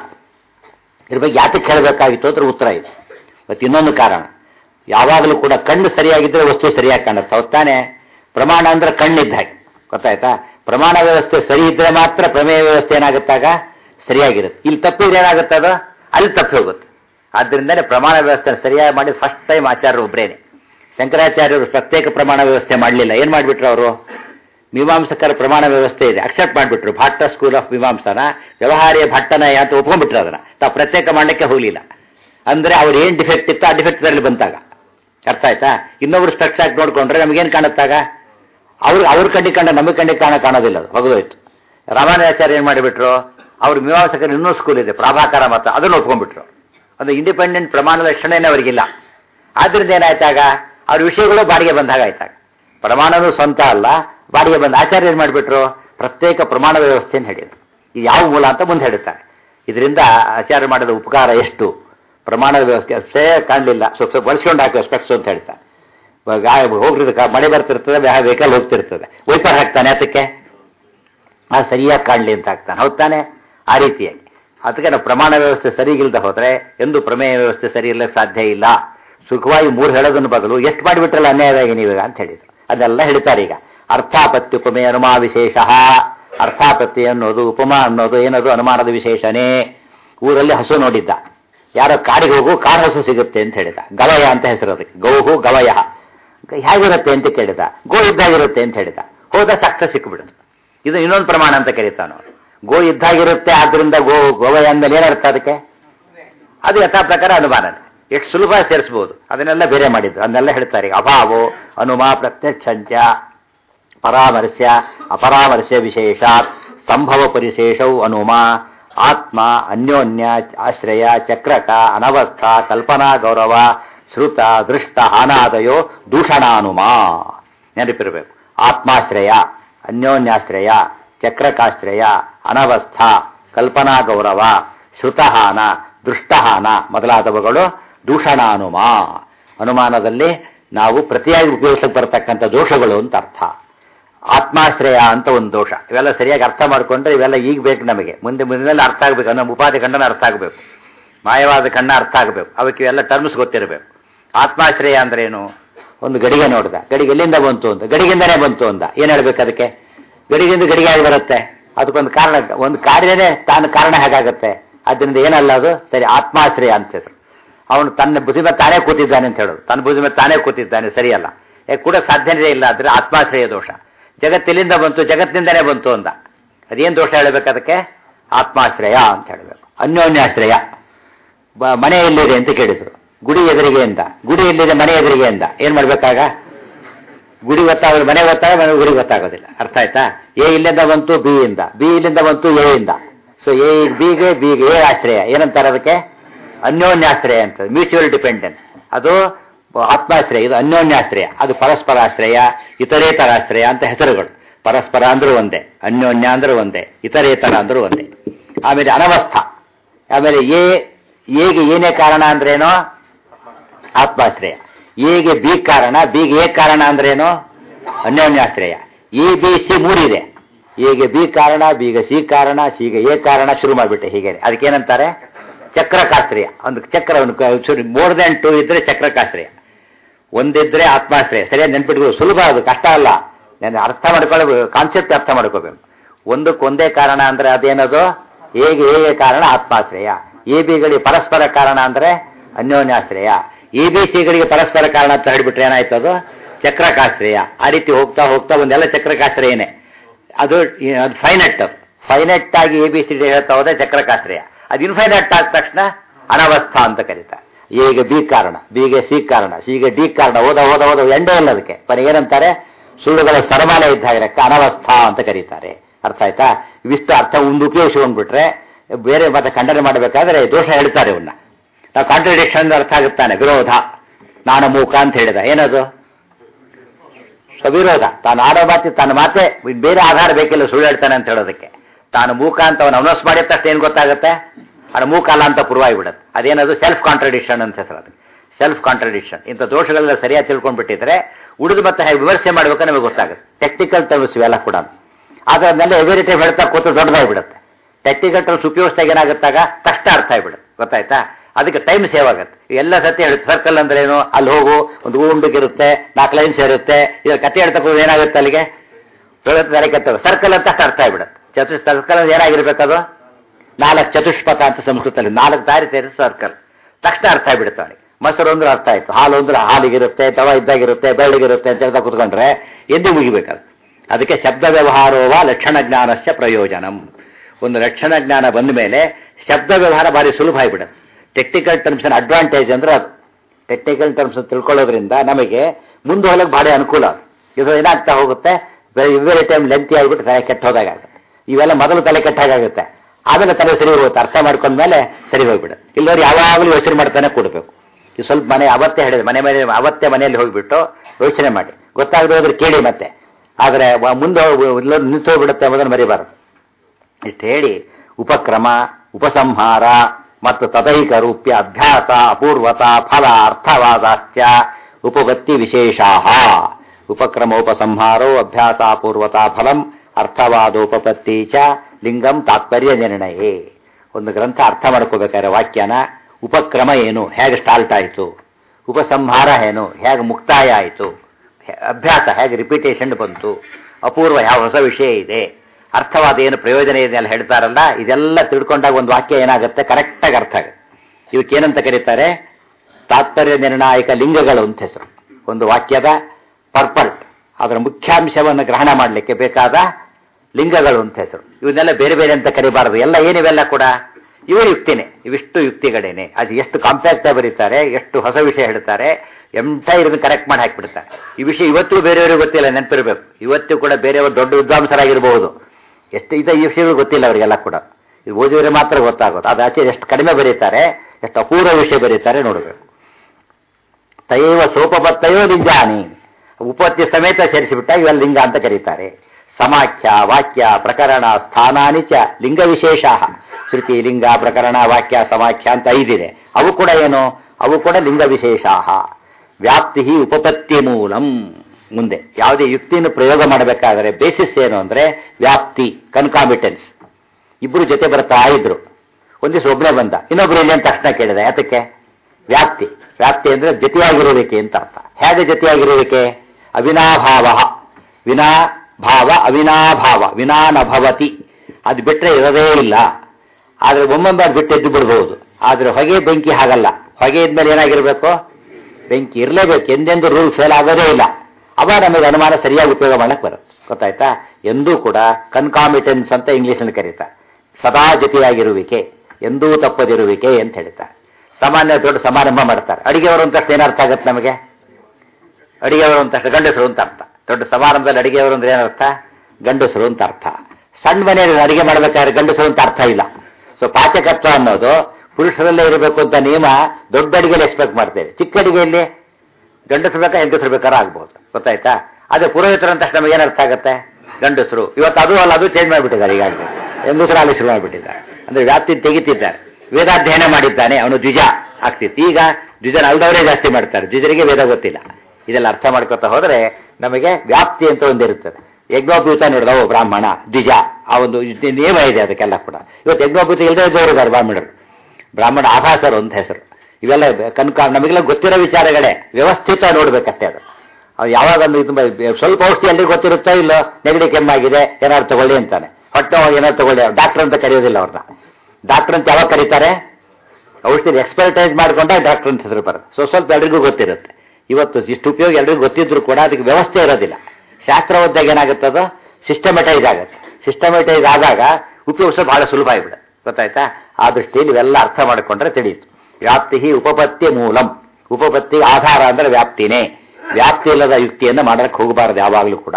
ಇದ್ರ ಬಗ್ಗೆ ಯಾತಕ್ಕೆ ಹೇಳಬೇಕಾಗಿತ್ತು ಅಂದ್ರೆ ಉತ್ತರ ಇದೆ ಮತ್ತು ಇನ್ನೊಂದು ಕಾರಣ ಯಾವಾಗಲೂ ಕೂಡ ಕಣ್ಣು ಸರಿಯಾಗಿದ್ದರೆ ವಸ್ತು ಸರಿಯಾಗಿ ಕಾಣುತ್ತೆ ಹೌದ್ ತಾನೇ ಪ್ರಮಾಣ ಅಂದ್ರೆ ಕಣ್ಣಿದ್ದ ಹಾಗೆ ಗೊತ್ತಾಯ್ತಾ ಪ್ರಮಾಣ ವ್ಯವಸ್ಥೆ ಸರಿ ಇದ್ರೆ ಮಾತ್ರ ಪ್ರಮೇಯ ವ್ಯವಸ್ಥೆ ಏನಾಗುತ್ತಾಗ ಸರಿಯಾಗಿರುತ್ತೆ ಇಲ್ಲಿ ತಪ್ಪಿದ್ರೆ ಏನಾಗುತ್ತೆ ಅದು ಅಲ್ಲಿ ತಪ್ಪಿ ಹೋಗುತ್ತೆ ಆದ್ದರಿಂದಲೇ ಪ್ರಮಾಣ ವ್ಯವಸ್ಥೆ ಸರಿಯಾಗಿ ಮಾಡಿ ಫಸ್ಟ್ ಟೈಮ್ ಆಚಾರ್ಯರು ಒಬ್ಬರೇನೆ ಶಂಕರಾಚಾರ್ಯರು ಪ್ರತ್ಯೇಕ ಪ್ರಮಾಣ ವ್ಯವಸ್ಥೆ ಮಾಡಲಿಲ್ಲ ಏನ್ ಮಾಡಿಬಿಟ್ರು ಅವರು ಮೀಮಾಂಸಕರ ಪ್ರಮಾಣ ವ್ಯವಸ್ಥೆ ಇದೆ ಅಕ್ಸೆಪ್ಟ್ ಮಾಡಿಬಿಟ್ರು ಭಾಟ್ಟ ಸ್ಕೂಲ್ ಆಫ್ ಮೀಮಾಂಸನ ವ್ಯವಹಾರಿಯ ಭಟ್ಟನ ಅಂತ ಒಪ್ಕೊಂಡ್ಬಿಟ್ರು ಅದನ್ನ ತಾವು ಪ್ರತ್ಯೇಕ ಮಾಡಲಿಕ್ಕೆ ಹೋಗಲಿಲ್ಲ ಅಂದ್ರೆ ಅವ್ರು ಏನ್ ಡಿಫೆಕ್ಟ್ ಇತ್ತು ಆ ಡಿಫೆಕ್ಟ್ ಇದರಲ್ಲಿ ಬಂತಾಗ ಅರ್ಥ ಆಯ್ತಾ ಇನ್ನೊಬ್ರು ಸ್ಟ್ರಕ್ಸ್ ಆಗಿ ನೋಡ್ಕೊಂಡ್ರೆ ನಮಗೇನು ಕಾಣುತ್ತಾಗ ಅವ್ರು ಅವ್ರ ಕಣ್ಣಿಗೆ ಕಂಡ ನಮಗೆ ಕಣ್ಣಿಗೆ ಕಾಣ ಕಾಣೋದಿಲ್ಲ ಅದು ಹೋಗೋಯ್ತು ರಾಮಾನುಜಾಚಾರ್ಯ ಏನ್ ಮಾಡಿಬಿಟ್ರು ಅವ್ರ ಮೀಮಾಂಸಕರ ಇನ್ನೂ ಸ್ಕೂಲ್ ಇದೆ ಪ್ರಾಭಾಕಾರ ಮತ ಅದನ್ನು ಒಪ್ಕೊಂಡ್ಬಿಟ್ರು ಒಂದು ಇಂಡಿಪೆಂಡೆಂಟ್ ಪ್ರಮಾಣ ಲಕ್ಷಣನೇ ಅವರಿಗಿಲ್ಲ ಆದ್ರಿಂದ ಏನಾಯ್ತಾಗ ಅವ್ರ ವಿಷಯಗಳು ಬಾಡಿಗೆ ಬಂದಾಗ ಆಯ್ತಾಗ ಪ್ರಮಾಣನೂ ಸ್ವಂತ ಅಲ್ಲ ಬಾಡಿಗೆ ಬಂದ ಆಚಾರ್ಯ ಏನ್ ಮಾಡಿಬಿಟ್ರು ಪ್ರತ್ಯೇಕ ಪ್ರಮಾಣ ವ್ಯವಸ್ಥೆಯನ್ನು ಹೇಳಿದ್ರು ಇದು ಯಾವ ಮೂಲ ಅಂತ ಮುಂದೆ ಹೇಳುತ್ತಾರೆ ಇದರಿಂದ ಆಚಾರ್ಯ ಮಾಡಿದ ಉಪಕಾರ ಎಷ್ಟು ಪ್ರಮಾಣ ವ್ಯವಸ್ಥೆ ಸೇ ಕಾಣಲಿಲ್ಲ ಸ್ವಲ್ಪ ಸ್ವಲ್ಪ ಬಳಸ್ಕೊಂಡು ಹಾಕೋ ಸ್ಪೆಕ್ಸ್ ಅಂತ ಹೇಳ್ತಾರೆ ಹೋಗಿರ್ತದೆ ಮಳೆ ಬರ್ತಿರ್ತದೆ ವೆಹಿಕಲ್ ಹೋಗ್ತಿರ್ತದೆ ವೈಪರ್ ಹಾಕ್ತಾನೆ ಅದಕ್ಕೆ ಆ ಸರಿಯಾಗಿ ಕಾಣಲಿ ಅಂತ ಹಾಕ್ತಾನೆ ಹೌದ್ ತಾನೆ ಆ ರೀತಿಯಾಗಿ ಅದಕ್ಕೆ ನಾವು ಪ್ರಮಾಣ ವ್ಯವಸ್ಥೆ ಸರಿಗಿಲ್ದ ಹೋದ್ರೆ ಎಂದು ಪ್ರಮೇಯ ವ್ಯವಸ್ಥೆ ಸರಿ ಇರ್ಲಿಕ್ಕೆ ಸಾಧ್ಯ ಇಲ್ಲ ಸುಖವಾಗಿ ಮೂರು ಹೇಳೋದನ್ನು ಬದಲು ಎಷ್ಟು ಮಾಡಿಬಿಟ್ರಲ್ಲ ಅನ್ಯಾಯವಾಗಿ ನೀವೀಗ ಅಂತ ಹೇಳಿದ್ರು ಅದೆಲ್ಲ ಹೇಳ್ತಾರೆ ಈಗ ಅರ್ಥಾಪತ್ತಿ ಉಪಮೇಯ ಅನುಮಾ ವಿಶೇಷ ಅರ್ಥಾಪತ್ತಿ ಅನ್ನೋದು ಉಪಮಾ ಅನ್ನೋದು ಏನದು ಅನುಮಾನದ ವಿಶೇಷನೇ ಊರಲ್ಲಿ ಹಸು ನೋಡಿದ್ದ ಯಾರೋ ಕಾಡಿಗೆ ಹೋಗು ಕಾಡು ಹಸು ಸಿಗುತ್ತೆ ಅಂತ ಹೇಳಿದ ಗವಯ ಅಂತ ಹೆಸರು ಅದಕ್ಕೆ ಗೌಹು ಗವಯ ಹೇಗಿರುತ್ತೆ ಅಂತ ಕೇಳಿದ ಗೋ ಇದ್ದಾಗಿರುತ್ತೆ ಅಂತ ಹೇಳಿದ ಹೋದ ಸಕ್ತ ಸಿಕ್ಕಿಬಿಡುತ್ತೆ ಇದು ಇನ್ನೊಂದು ಪ್ರಮಾಣ ಅಂತ ಕರೀತಾನು ಗೋ ಇದ್ದಾಗಿರುತ್ತೆ ಆದ್ರಿಂದ ಗೋ ಗೋವಯ ಅಂದ್ಮೇಲೆ ಏನರ್ಥ ಅದಕ್ಕೆ ಅದು ಯಥಾ ಪ್ರಕಾರ ಅನುಮಾನ ಎಷ್ಟು ಸುಲಭ ಸೇರಿಸಬಹುದು ಅದನ್ನೆಲ್ಲ ಬೇರೆ ಮಾಡಿದ್ರು ಅದನ್ನೆಲ್ಲ ಹೇಳ್ತಾರೆ ಈಗ ಅಭಾವೋ ಅನುಮಾ ಪ್ರತ್ಯಕ್ಷಂಚ ಪರಾಮರ್ಶ್ಯ ಅಪರಾಮರ್ಶ್ಯ ವಿಶೇಷ ಸಂಭವ ಪರಿಶೇಷವು ಅನುಮಾ ಆತ್ಮ ಅನ್ಯೋನ್ಯ ಆಶ್ರಯ ಚಕ್ರಕ ಅನವಸ್ಥ ಕಲ್ಪನಾ ಗೌರವ ಶ್ರುತ ದೃಷ್ಟ ಹಾನಾದಯೋ ದೂಷಣಾನುಮಾ ನೆನಪಿರಬೇಕು ಆತ್ಮಾಶ್ರಯ ಅನ್ಯೋನ್ಯಾಶ್ರಯ ಚಕ್ರಕಾಶ್ರಯ ಅನವಸ್ಥ ಕಲ್ಪನಾ ಗೌರವ ಶ್ರುತಹಾನ ದೃಷ್ಟಹಾನ ಮೊದಲಾದವುಗಳು ದೂಷಣಾನುಮ ಅನುಮಾನದಲ್ಲಿ ನಾವು ಪ್ರತಿಯಾಗಿ ಉಪಯೋಗಿಸಕ್ಕೆ ಬರತಕ್ಕಂಥ ದೋಷಗಳು ಅಂತ ಅರ್ಥ ಆತ್ಮಾಶ್ರಯ ಅಂತ ಒಂದು ದೋಷ ಇವೆಲ್ಲ ಸರಿಯಾಗಿ ಅರ್ಥ ಮಾಡಿಕೊಂಡ್ರೆ ಇವೆಲ್ಲ ಈಗ ಬೇಕು ನಮಗೆ ಮುಂದೆ ಮುಂದೆ ಅರ್ಥ ಆಗಬೇಕು ನಮ್ಮ ಉಪಾಧಿ ಖಂಡನ ಅರ್ಥ ಆಗಬೇಕು ಮಾಯವಾದ ಕಣ್ಣ ಅರ್ಥ ಆಗಬೇಕು ಅವಕ್ಕೆ ಇವೆಲ್ಲ ಟರ್ಮ್ಸ್ ಗೊತ್ತಿರಬೇಕು ಆತ್ಮಾಶ್ರಯ ಅಂದ್ರೆ ಏನು ಒಂದು ಗಡಿಗೆ ನೋಡ್ದ ಗಡಿಗೆ ಎಲ್ಲಿಂದ ಬಂತು ಅಂತ ಗಡಿಗಿಂದನೇ ಬಂತು ಅಂತ ಏನ್ ಹೇಳ್ಬೇಕು ಅದಕ್ಕೆ ಗಡಿಗಿಂದ ಗಡಿಗೆ ಆಗಿ ಬರುತ್ತೆ ಅದಕ್ಕೊಂದು ಕಾರಣ ಒಂದು ಕಾರ್ಯನೇ ತಾನು ಕಾರಣ ಹೇಗಾಗತ್ತೆ ಅದರಿಂದ ಏನಲ್ಲ ಅದು ಸರಿ ಆತ್ಮಾಶ್ರಯ ಅಂತ ಹೆಸರು ಅವನು ತನ್ನ ಭುಜ ಮೇಲೆ ತಾನೇ ಕೂತಿದ್ದಾನೆ ಅಂತ ಹೇಳೋದು ತನ್ನ ಭುಜ ಮೇಲೆ ತಾನೇ ಕೂತಿದ್ದಾನೆ ಸರಿಯಲ್ಲ ಯಾಕೆ ಕೂಡ ಸಾಧ್ಯನೇ ಇಲ್ಲ ಆದ್ರೆ ಆತ್ಮಾಶ್ರಯ ದೋಷ ಜಗತ್ತೆಲ್ಲಿಂದ ಬಂತು ಜಗತ್ತಿನಿಂದನೇ ಬಂತು ಅಂದ ಅದೇನು ದೋಷ ಹೇಳಬೇಕು ಅದಕ್ಕೆ ಆತ್ಮಾಶ್ರಯ ಅಂತ ಹೇಳಬೇಕು ಅನ್ಯೋನ್ಯಾಶ್ರಯ ಬ- ಮನೆ ಎಲ್ಲಿದೆ ಅಂತ ಕೇಳಿದ್ರು ಗುಡಿ ಎದುರಿಗೆ ಅಂತ ಗುಡಿ ಎಲ್ಲಿದೆ ಮನೆ ಎದುರಿಗೆ ಅಂತ ಏನ್ ಮಾಡ್ಬೇಕಾಗ ಗುಡಿ ಗೊತ್ತಾಗೋದು ಮನೆ ಗೊತ್ತಾಗ ಮನೆ ಗುಡಿ ಗೊತ್ತಾಗೋದಿಲ್ಲ ಅರ್ಥ ಆಯ್ತಾ ಎ ಇಲ್ಲಿಂದ ಬಂತು ಬಿ ಇಂದ ಬಿ ಇಲ್ಲಿಂದ ಬಂತು ಎ ಇಂದ ಸೊ ಎ ಬಿಗೆ ಬಿಗೆ ಎ ಆಶ್ರಯ ಏನಂತಾರೆ ಅದಕ್ಕೆ ಅನ್ಯೋನ್ಯಾಶ್ರಯ ಅಂತ ಮ್ಯೂಚುವಲ್ ಡಿಪೆಂಡೆನ್ಸ್ ಅದು ಆತ್ಮಾಶ್ರಯ ಇದು ಅನ್ಯೋನ್ಯಾಶ್ರಯ ಅದು ಪರಸ್ಪರ ಆಶ್ರಯ ಇತರೇತರ ಆಶ್ರಯ ಅಂತ ಹೆಸರುಗಳು ಪರಸ್ಪರ ಅಂದ್ರೂ ಒಂದೇ ಅನ್ಯೋನ್ಯ ಅಂದ್ರೂ ಒಂದೇ ಇತರೇತರ ಅಂದ್ರೂ ಒಂದೇ ಆಮೇಲೆ ಅನವಸ್ಥ ಆಮೇಲೆ ಎ ಎಗೆ ಏನೇ ಕಾರಣ ಅಂದ್ರೇನೋ ಆತ್ಮಾಶ್ರಯ ಎಗೆ ಬಿ ಕಾರಣ ಬಿಗೆ ಎ ಕಾರಣ ಅಂದ್ರೇನು ಅನ್ಯೋನ್ಯಾಶ್ರಯ ಎ ಬಿ ಸಿ ಮೂರಿದೆ ಎಗೆ ಬಿ ಕಾರಣ ಬಿಗೆ ಸಿ ಕಾರಣ ಸಿಗೆ ಎ ಕಾರಣ ಶುರು ಮಾಡಿಬಿಟ್ಟೆ ಹೀಗೆ ಅದಕ್ಕೇನಂತಾರೆ ಚಕ್ರಕಾಶ್ರಯ ಒಂದು ಚಕ್ರ ಒಂದು ಮೋರ್ ದೆನ್ ಟು ಇದ್ರೆ ಚಕ್ರಕಾಶ್ರಯ ಒಂದಿದ್ರೆ ಆತ್ಮಾಶ್ರಯ ಸರಿಯಾಗಿ ನೆನ್ಪಿಟ್ಕೋ ಸುಲಭ ಅದು ಕಷ್ಟ ಅಲ್ಲ ನಾನು ಅರ್ಥ ಮಾಡ್ಕೊಳ್ಳೋ ಕಾನ್ಸೆಪ್ಟ್ ಅರ್ಥ ಮಾಡ್ಕೋಬೇಕು ಒಂದಕ್ಕೊಂದೇ ಕಾರಣ ಅಂದ್ರೆ ಅದೇನದು ಹೇಗೆ ಹೇಗೆ ಕಾರಣ ಆತ್ಮಾಶ್ರಯ ಎ ಬಿಗಳಿಗೆ ಪರಸ್ಪರ ಕಾರಣ ಅಂದ್ರೆ ಅನ್ಯೋನ್ಯಾಶ್ರಯ ಎ ಬಿ ಸಿಗಳಿಗೆ ಪರಸ್ಪರ ಕಾರಣ ಅಂತ ಹೇಳಿಬಿಟ್ರೆ ಏನಾಯ್ತು ಅದು ಚಕ್ರಕಾಶ್ರಯ ಆ ರೀತಿ ಹೋಗ್ತಾ ಹೋಗ್ತಾ ಒಂದೆಲ್ಲ ಚಕ್ರಕಾಶ್ರಯನೇ ಅದು ಅದು ಫೈನಟ್ ಫೈನಟ್ ಆಗಿ ಎ ಬಿ ಸಿ ಡಿ ಹೇಳ್ತಾ ಹೋದ್ರೆ ಚಕ್ರಕಾಶ್ರಯ ಅದು ಇನ್ಫೈನಟ್ ಆದ ತಕ್ಷಣ ಅನವಸ್ಥಾ ಅಂತ ಕರೀತಾರೆ ಎಗೆ ಬಿ ಕಾರಣ ಬಿಗೆ ಸಿ ಕಾರಣ ಸಿಗೆ ಡಿ ಕಾರಣ ಹೋದ ಹೋದ ಹೋದ ಎಂಡೇ ಇಲ್ಲ ಅದಕ್ಕೆ ಬರೀ ಏನಂತಾರೆ ಸುಳ್ಳುಗಳ ಸರಮಾಲೆ ಇದ್ದ ಹಾಗೆ ಅನವಸ್ಥಾ ಅಂತ ಕರೀತಾರೆ ಅರ್ಥ ಆಯ್ತಾ ಇವಿಷ್ಟು ಅರ್ಥ ಒಂದು ಉಪಯೋಗಿಸ್ಕೊಂಡ್ಬಿಟ್ರೆ ಬೇರೆ ಮತ್ತೆ ಖಂಡನೆ ಮಾಡಬೇಕಾದ್ರೆ ದೋಷ ಹೇಳ್ತಾರೆ ಇವನ್ನ ನಾವು ಕಾಂಟ್ರಡಿಕ್ಷನ್ ಅರ್ಥ ಆಗುತ್ತಾನೆ ವಿರೋಧ ನಾನು ಮೂಕ ಅಂತ ಹೇಳಿದ ಏನದು ಸ್ವವಿರೋಧ ತಾನು ಆಡೋ ಮಾತಿ ತನ್ನ ಮಾತೆ ಬೇರೆ ಆಧಾರ ಬೇಕಿಲ್ಲ ಸುಳ್ಳು ಹೇಳ್ತಾನೆ ಅಂತ ಹೇಳೋದಕ್ಕೆ ತಾನು ಮೂಕ ಅಂತ ಅವನು ಅನೌನ್ಸ್ ಮಾಡಿದ ತಕ್ಷಣ ಏನು ಗೊತ್ತಾಗುತ್ತೆ ಅದು ಮೂಕ ಅಲ್ಲ ಅಂತ ಪೂರ್ವಾಗಿ ಬಿಡುತ್ತೆ ಅದೇನದು ಸೆಲ್ಫ್ ಕಾಂಟ್ರಡಿಕ್ಷನ್ ಅಂತ ಹೆಸರು ಅದು ಸೆಲ್ಫ್ ಕಾಂಟ್ರಡಿಕ್ಷನ್ ಇಂಥ ದೋಷಗಳೆಲ್ಲ ಸರಿಯಾಗಿ ತಿಳ್ಕೊಂಡ್ಬಿಟ್ಟಿದ್ರೆ ಉಳಿದು ಮತ್ತೆ ಹೇಗೆ ವಿಮರ್ಶೆ ಮಾಡ್ಬೇಕು ನಮಗೆ ಗೊತ್ತಾಗುತ್ತೆ ಟೆಕ್ನಿಕಲ್ ಟರ್ಮ್ಸ್ ಇವೆಲ್ಲ ಕೂಡ ಆದ್ರೆ ಅದನ್ನೆಲ್ಲ ಎವ್ರಿ ಟೈಮ್ ಹೇಳ್ತಾ ಕೂತು ದೊಡ್ಡದಾಗ್ಬಿಡುತ್ತೆ ಟೆಕ್ನಿಕಲ್ ಟರ್ಮ್ಸ್ ಉಪಯೋಗಿಸಿದಾಗ ಏನಾಗುತ್ತಾಗ ಕಷ್ಟ ಅರ್ಥ ಆಗ್ಬಿಡುತ್ತೆ ಗೊತ್ತಾಯ್ತಾ ಅದಕ್ಕೆ ಟೈಮ್ ಸೇವ್ ಆಗುತ್ತೆ ಎಲ್ಲ ಸತ್ಯ ಹೇಳುತ್ತೆ ಸರ್ಕಲ್ ಅಂದ್ರೆ ಏನು ಅಲ್ಲಿ ಹೋಗು ಒಂದು ಉಂಡಿಗಿರುತ್ತೆ ನಾಲ್ಕು ಲೈನ್ಸ್ ಇರುತ್ತೆ ಇದು ಕತೆ ಹೇಳ್ತಾ ಕೂತ್ರೆ ಏನಾಗುತ್ತೆ ಅಲ್ಲಿಗೆ ಸರ್ಕಲ್ ಅಂತ ಅರ್ಥ ಆಗ್ಬಿಡುತ್ತೆ ಚತುರ್ ಸರ್ಕಲ್ ಅಂದ್ರೆ ಏನಾಗಿರ್ಬೇಕದು ನಾಲ್ಕು ಚತುಷ್ಪಥ ಅಂತ ಸಂಸ್ಕೃತದಲ್ಲಿ ನಾಲ್ಕು ದಾರಿ ಸೇರಿಸಿ ಸರ್ಕಲ್ ತಕ್ಷಣ ಅರ್ಥ ಆಗ್ಬಿಡುತ್ತೆ ಅವನಿಗೆ ಮೊಸರು ಅಂದ್ರೆ ಅರ್ಥ ಆಯ್ತು ಹಾಲು ಅಂದ್ರೆ ಹಾಲಿಗಿರುತ್ತೆ ತವ ಇದ್ದಾಗಿರುತ್ತೆ ಬೆಳ್ಳಗಿರುತ್ತೆ ಅಂತ ಹೇಳ್ತಾ ಕೂತ್ಕೊಂಡ್ರೆ ಎದ್ದು ಮುಗಿಬೇಕದು ಅದಕ್ಕೆ ಶಬ್ದ ವ್ಯವಹಾರೋವ ಲಕ್ಷಣ ಜ್ಞಾನಸ್ಯ ಪ್ರಯೋಜನಂ ಒಂದು ಲಕ್ಷಣ ಜ್ಞಾನ ಬಂದ ಮೇಲೆ ಶಬ್ದ ವ್ಯವಹಾರ ಭಾರಿ ಸುಲಭ ಆಗಿಬಿಡುತ್ತೆ ಟೆಕ್ನಿಕಲ್ ಟರ್ಮ್ಸ್ ಅಡ್ವಾಂಟೇಜ್ ಅಂದ್ರೆ ಅದು ಟೆಕ್ನಿಕಲ್ ಟರ್ಮ್ಸ್ ತಿಳ್ಕೊಳ್ಳೋದ್ರಿಂದ ನಮಗೆ ಮುಂದೆ ಹೋಗಕ್ಕೆ ಭಾಳ ಅನುಕೂಲ ಅದು ಇದು ಏನಾಗ್ತಾ ಹೋಗುತ್ತೆ ಇವೆರಿ ಟೈಮ್ ಲೆಂತಿ ಆಗಿಬಿಟ್ಟು ತಲೆ ಕೆಟ್ಟ ಹೋದಾಗುತ್ತೆ ಇವೆಲ್ಲ ಮೊದಲು ತಲೆ ಕೆಟ್ಟಾಗುತ್ತೆ ಆಮೇಲೆ ತಲೆ ಸರಿ ಹೋಗುತ್ತೆ ಅರ್ಥ ಮಾಡ್ಕೊಂಡ್ಮೇಲೆ ಸರಿ ಹೋಗ್ಬಿಡು ಇಲ್ಲವ್ರು ಯಾವಾಗಲೂ ಯೋಚನೆ ಮಾಡ್ತಾನೆ ಕೊಡಬೇಕು ಈ ಸ್ವಲ್ಪ ಮನೆ ಅವತ್ತೇ ಹೇಳಿದೆ ಮನೆ ಮೇಲೆ ಅವತ್ತೇ ಮನೆಯಲ್ಲಿ ಹೋಗ್ಬಿಟ್ಟು ಯೋಚನೆ ಮಾಡಿ ಗೊತ್ತಾಗದೆ ಹೋದ್ರೆ ಕೇಳಿ ಮತ್ತೆ ಆದರೆ ವ- ಮುಂದೆ ಹೋಗ್- ಎಲ್ಲರೂ ನಿಂತು ಹೋಗ್ಬಿಡುತ್ತೆ ಎಂಬುದನ್ನು ಮರಿಬಾರದು ಇಷ್ಟು ಹೇಳಿ ಉಪಕ್ರಮ ಉಪಸಂಹಾರ ಮತ್ತು ತದೈಕ ರೂಪ್ಯ ಅಭ್ಯಾಸ ಅಪೂರ್ವತ ಫಲ ಅರ್ಥವಾದಾಶ್ಚ ಉಪಪತ್ತಿ ವಿಶೇಷಾ ಉಪಕ್ರಮ ಉಪಸಂಹಾರೋ ಅಭ್ಯಾಸ ಅಪೂರ್ವತ ಫಲಂ ಅರ್ಥವಾದೋಪಪತ್ತಿ ಚ ಲಿಂಗಂ ತಾತ್ಪರ್ಯ ನಿರ್ಣಯೇ ಒಂದು ಗ್ರಂಥ ಅರ್ಥ ಮಾಡ್ಕೋಬೇಕಾದ್ರೆ ವಾಕ್ಯನ ಉಪಕ್ರಮ ಏನು ಹೇಗೆ ಸ್ಟಾರ್ಟ್ ಆಯಿತು ಉಪಸಂಹಾರ ಏನು ಹೇಗೆ ಮುಕ್ತಾಯ ಆಯಿತು ಹೆ- ಅಭ್ಯಾಸ ಹೇಗೆ ರಿಪಿಟೇಷನ್ ಬಂತು ಅಪೂರ್ವ ಯಾವ ಹೊಸ ವಿಷಯ ಇದೆ ಅರ್ಥವಾದ ಏನು ಪ್ರಯೋಜನ ಇದೆ ಎಲ್ಲ ಹೇಳ್ತಾರಲ್ಲ ಇದೆಲ್ಲ ತಿಳ್ಕೊಂಡಾಗ ಒಂದು ವಾಕ್ಯ ಏನಾಗುತ್ತೆ ಕರೆಕ್ಟಾಗಿ ಅರ್ಥ ಆಗುತ್ತೆ ಇವಕ್ಕೇನಂತ ಕರೀತಾರೆ ತಾತ್ಪರ್ಯ ನಿರ್ಣಾಯಕ ಲಿಂಗಗಳು ಅಂತ ಹೆಸರು ಒಂದು ವಾಕ್ಯದ ಪರ್ಪಲ್ಟ್ ಅದರ ಮುಖ್ಯಾಂಶವನ್ನು ಗ್ರಹಣ ಮಾಡಲಿಕ್ಕೆ ಬೇಕಾದ ಲಿಂಗಗಳು ಅಂತ ಹೆಸರು ಇವನ್ನೆಲ್ಲ ಬೇರೆ ಬೇರೆ ಅಂತ ಕರಿಬಾರದು ಎಲ್ಲ ಏನಿವೆಲ್ಲ ಕೂಡ ಇವು ಯುಕ್ತಿನೇ ಇವಿಷ್ಟು ಯುಕ್ತಿಗಳೇನೆ ಅದು ಎಷ್ಟು ಕಾಂಪ್ಯಾಕ್ಟ್ ಬರೀತಾರೆ ಎಷ್ಟು ಹೊಸ ವಿಷಯ ಹೇಳ್ತಾರೆ ಎಂತ ಇದನ್ನು ಕರೆಕ್ಟ್ ಮಾಡಿ ಹಾಕಿಬಿಡ್ತಾರೆ ಈ ವಿಷಯ ಇವತ್ತು ಬೇರೆಯವ್ರಿಗೆ ಗೊತ್ತಿಲ್ಲ ನೆನಪಿರಬೇಕು ಇವತ್ತು ಕೂಡ ಬೇರೆಯವರು ದೊಡ್ಡ ವಿದ್ವಾಂಸರಾಗಿರ್ಬಹುದು ಎಷ್ಟು ಇದು ಈ ವಿಷಯಗಳು ಗೊತ್ತಿಲ್ಲ ಅವರಿಗೆಲ್ಲ ಕೂಡ ಇದು ಓದಿದ್ರೆ ಮಾತ್ರ ಗೊತ್ತಾಗೋದು ಅದು ಆಚೆ ಎಷ್ಟು ಕಡಿಮೆ ಬರೀತಾರೆ ಎಷ್ಟು ಅಪೂರ್ವ ವಿಷಯ ಬರೀತಾರೆ ನೋಡಬೇಕು ತಯೇವ ಸೋಪಬತ್ತಯೋ ಲಿಂಗಾನಿ ಉಪತ್ತಿ ಸಮೇತ ಸೇರಿಸಿಬಿಟ್ಟ ಇವೆಲ್ಲ ಲಿಂಗ ಅಂತ ಕರೀತಾರೆ ಸಮಾಖ್ಯ ವಾಕ್ಯ ಪ್ರಕರಣ ಸ್ಥಾನಾನಿ ಚ ಲಿಂಗ ವಿಶೇಷ ಶ್ರುತಿ ಲಿಂಗ ಪ್ರಕರಣ ವಾಕ್ಯ ಸಮಾಖ್ಯ ಅಂತ ಐದಿದೆ ಅವು ಕೂಡ ಏನು ಅವು ಕೂಡ ಲಿಂಗ ವಿಶೇಷ ವ್ಯಾಪ್ತಿ ಉಪಪತ್ತಿ ಮೂಲಂ ಮುಂದೆ ಯಾವುದೇ ಯುಕ್ತಿಯನ್ನು ಪ್ರಯೋಗ ಮಾಡಬೇಕಾದರೆ ಬೇಸಿಸ್ ಏನು ಅಂದ್ರೆ ವ್ಯಾಪ್ತಿ ಕನ್ಕಾಮಿಟೆನ್ಸ್ ಇಬ್ರು ಜೊತೆ ಬರ್ತಾ ಇದ್ರು ಒಂದಿವ್ಸ ಒಬ್ಬನೇ ಬಂದ ಇನ್ನೊಬ್ರು ಇಲ್ಲಿ ಅಂತ ತಕ್ಷಣ ಕೇಳಿದೆ ಯಾತಕ್ಕೆ ವ್ಯಾಪ್ತಿ ವ್ಯಾಪ್ತಿ ಅಂದ್ರೆ ಜೊತೆಯಾಗಿರುವಿಕೆ ಅಂತ ಅರ್ಥ ಹೇಗೆ ಜೊತೆಯಾಗಿರುವಿಕೆ ಅವಿನಾಭಾವ ವಿನಾ ಭಾವ ಅವಿನಾಭಾವ ವಿನಾ ನಭವತಿ ಅದು ಬಿಟ್ಟರೆ ಇರೋದೇ ಇಲ್ಲ ಆದರೆ ಒಮ್ಮೊಮ್ಮೆ ಅದು ಬಿಟ್ಟು ಎದ್ದು ಬಿಡ್ಬೋದು ಆದರೆ ಹೊಗೆ ಬೆಂಕಿ ಹಾಗಲ್ಲ ಹೊಗೆ ಇದ್ಮೇಲೆ ಏನಾಗಿರ್ಬೇಕು ಬೆಂಕಿ ಇರಲೇಬೇಕು ಎಂದೆಂದು ರೂಲ್ ಫೇಲ್ ಆಗೋದೇ ಇಲ್ಲ ಅವಾಗ ನಮಗೆ ಅನುಮಾನ ಸರಿಯಾಗಿ ಉಪಯೋಗ ಮಾಡಕ್ಕೆ ಬರುತ್ತೆ ಗೊತ್ತಾಯ್ತಾ ಎಂದೂ ಕೂಡ ಕನ್ಕಾಮಿಟೆನ್ಸ್ ಅಂತ ಇಂಗ್ಲಿಷ್ನಲ್ಲಿ ಕರೀತಾರೆ ಸದಾ ಜೊತೆಯಾಗಿರುವಿಕೆ ಎಂದೂ ತಪ್ಪದಿರುವಿಕೆ ಅಂತ ಹೇಳ್ತಾರೆ ಸಾಮಾನ್ಯ ದೊಡ್ಡ ಸಮಾರಂಭ ಮಾಡ್ತಾರೆ ಅಡಿಗೆವರು ಅಂತ ಅಷ್ಟು ಏನರ್ಥ ಆಗುತ್ತೆ ನಮಗೆ ಅಡಿಗೆವರು ಅಂತ ಅಷ್ಟು ಗಂಡಸರು ಅಂತ ಅರ್ಥ ದೊಡ್ಡ ಸಮಾರಂಭದಲ್ಲಿ ಅಡಿಗೆವರು ಅಂದ್ರೆ ಏನರ್ಥ ಗಂಡಸರು ಅಂತ ಅರ್ಥ ಸಣ್ಣ ಮನೆಯಲ್ಲಿ ಅಡಿಗೆ ಮಾಡ್ಬೇಕಾದ್ರೆ ಗಂಡಸರು ಅಂತ ಅರ್ಥ ಇಲ್ಲ ಸೊ ಪಾಚಕತ್ವ ಅನ್ನೋದು ಪುರುಷರಲ್ಲೇ ಇರಬೇಕು ಅಂತ ನಿಯಮ ದೊಡ್ಡ ಅಡಿಗೆಯಲ್ಲಿ ಎಕ್ಸ್ಪೆಕ್ಟ್ ಮಾಡ್ತೇವೆ ಚಿಕ್ಕ ಅಡಿಗೆಯಲ್ಲಿ ಗಂಡಸರು ಬೇಕಾ ಹೆಂಗಸರು ಬೇಕಾದ್ರೂ ಆಗ್ಬೋದು ಗೊತ್ತಾಯ್ತಾ ಅದೇ ಪುರೋಹಿತರು ಅಂತ ನಮಗೆ ಏನು ಅರ್ಥ ಆಗುತ್ತೆ ಗಂಡಸರು ಇವತ್ತು ಅದು ಅಲ್ಲ ಅದು ಚೇಂಜ್ ಮಾಡಿಬಿಟ್ಟಿದ್ದಾರೆ ಈಗಾಗಲೇ ಹೆಂಗಸರು ಅಲ್ಲಿ ಶುರು ಮಾಡಿಬಿಟ್ಟಿದ್ದಾರೆ ಅಂದ್ರೆ ವ್ಯಾಪ್ತಿ ತೆಗಿತಿದ್ದಾರೆ ವೇದಾಧ್ಯಯನ ಮಾಡಿದ್ದಾನೆ ಅವನು ದ್ವಿಜ ಆಗ್ತಿತ್ತು ಈಗ ದ್ವಿಜನ ಅಲ್ದವರೇ ಜಾಸ್ತಿ ಮಾಡ್ತಾರೆ ದ್ವಿಜರಿಗೆ ವೇದ ಗೊತ್ತಿಲ್ಲ ಇದೆಲ್ಲ ಅರ್ಥ ಮಾಡ್ಕೊತಾ ಹೋದ್ರೆ ನಮಗೆ ವ್ಯಾಪ್ತಿ ಅಂತ ಒಂದಿರುತ್ತದೆ ಯಜ್ಞೋಪೂತ ನೋಡಿದವು ಬ್ರಾಹ್ಮಣ ದ್ವಿಜ ಆ ಒಂದು ನಿಯಮ ಇದೆ ಅದಕ್ಕೆಲ್ಲ ಕೂಡ ಇವತ್ತು ಯಜ್ಞೋಪೂತ ಇಲ್ಲದೆ ಇದ್ದವರು ಇದ್ದಾರೆ ಬ್ರಾಹ್ಮಣರು ಬ್ರಾಹ್ಮಣ ಆಭಾಸರು ಅಂತ ಹೆಸರು ಇವೆಲ್ಲ ಕನ್ಕ ನಮಗೆಲ್ಲ ಗೊತ್ತಿರೋ ವಿಚಾರಗಳೇ ವ್ಯವಸ್ಥಿತ ನೋಡ್ಬೇಕಷ್ಟೇ ಅದು ಅವ್ರು ಯಾವಾಗ ಒಂದು ಇದು ಬ- ಸ್ವಲ್ಪ ಔಷಧಿ ಎಲ್ರಿಗೂ ಗೊತ್ತಿರುತ್ತೋ ಇಲ್ಲೋ ನೆಗಡಿ ಕೆಮ್ಮಾಗಿದೆ ಏನಾದ್ರು ತಗೊಳ್ಳಿ ಅಂತಾನೆ ಹೊಟ್ಟೆ ನೋವು ಏನಾದ್ರು ತಗೊಳ್ಳಿ ಡಾಕ್ಟರ್ ಅಂತ ಕರೆಯೋದಿಲ್ಲ ಅವ್ರನ್ನ ಡಾಕ್ಟರ್ ಅಂತ ಯಾವಾಗ ಕರೀತಾರೆ ಔಷಧಿ ಎಕ್ಸ್ಪರ್ಟೈಸ್ ಮಾಡ್ಕೊಂಡಾಗ ಡಾಕ್ಟರ್ ಅಂತ ಹೆಸರು ಬರುತ್ತೆ ಸೊ ಸ್ವಲ್ಪ ಎಲ್ರಿಗೂ ಗೊತ್ತಿರುತ್ತೆ ಇವತ್ತು ಇಷ್ಟು ಉಪಯೋಗ ಎಲ್ರಿಗೂ ಗೊತ್ತಿದ್ರು ಕೂಡ ಅದಕ್ಕೆ ವ್ಯವಸ್ಥೆ ಇರೋದಿಲ್ಲ ಶಾಸ್ತ್ರ ಓದಿದಾಗ ಏನಾಗುತ್ತೆ ಅದು ಸಿಸ್ಟಮೆಟೈಸ್ ಆಗುತ್ತೆ ಸಿಸ್ಟಮೆಟೈಸ್ ಆದಾಗ ಉಪಯೋಗಿಸೋದು ಬಹಳ ಸುಲಭ ಆಗಿಬಿಡುತ್ತೆ ಗೊತ್ತಾಯ್ತಾ ಆ ದೃಷ್ಟಿಯಲ್ಲಿ ಇವೆಲ್ಲ ಅರ್ಥ ಮಾಡಿಕೊಂಡ್ರೆ ತಿಳಿಯಿತು ವ್ಯಾಪ್ತಿ ಉಪಪತ್ತಿ ಮೂಲಂ ಉಪಪತ್ತಿ ಆಧಾರ ಅಂದ್ರೆ ವ್ಯಾಪ್ತಿನೇ ವ್ಯಾಪ್ತಿ ಇಲ್ಲದ ಯುಕ್ತಿಯನ್ನು ಮಾಡಕ್ಕೆ ಹೋಗಬಾರದು ಯಾವಾಗಲೂ ಕೂಡ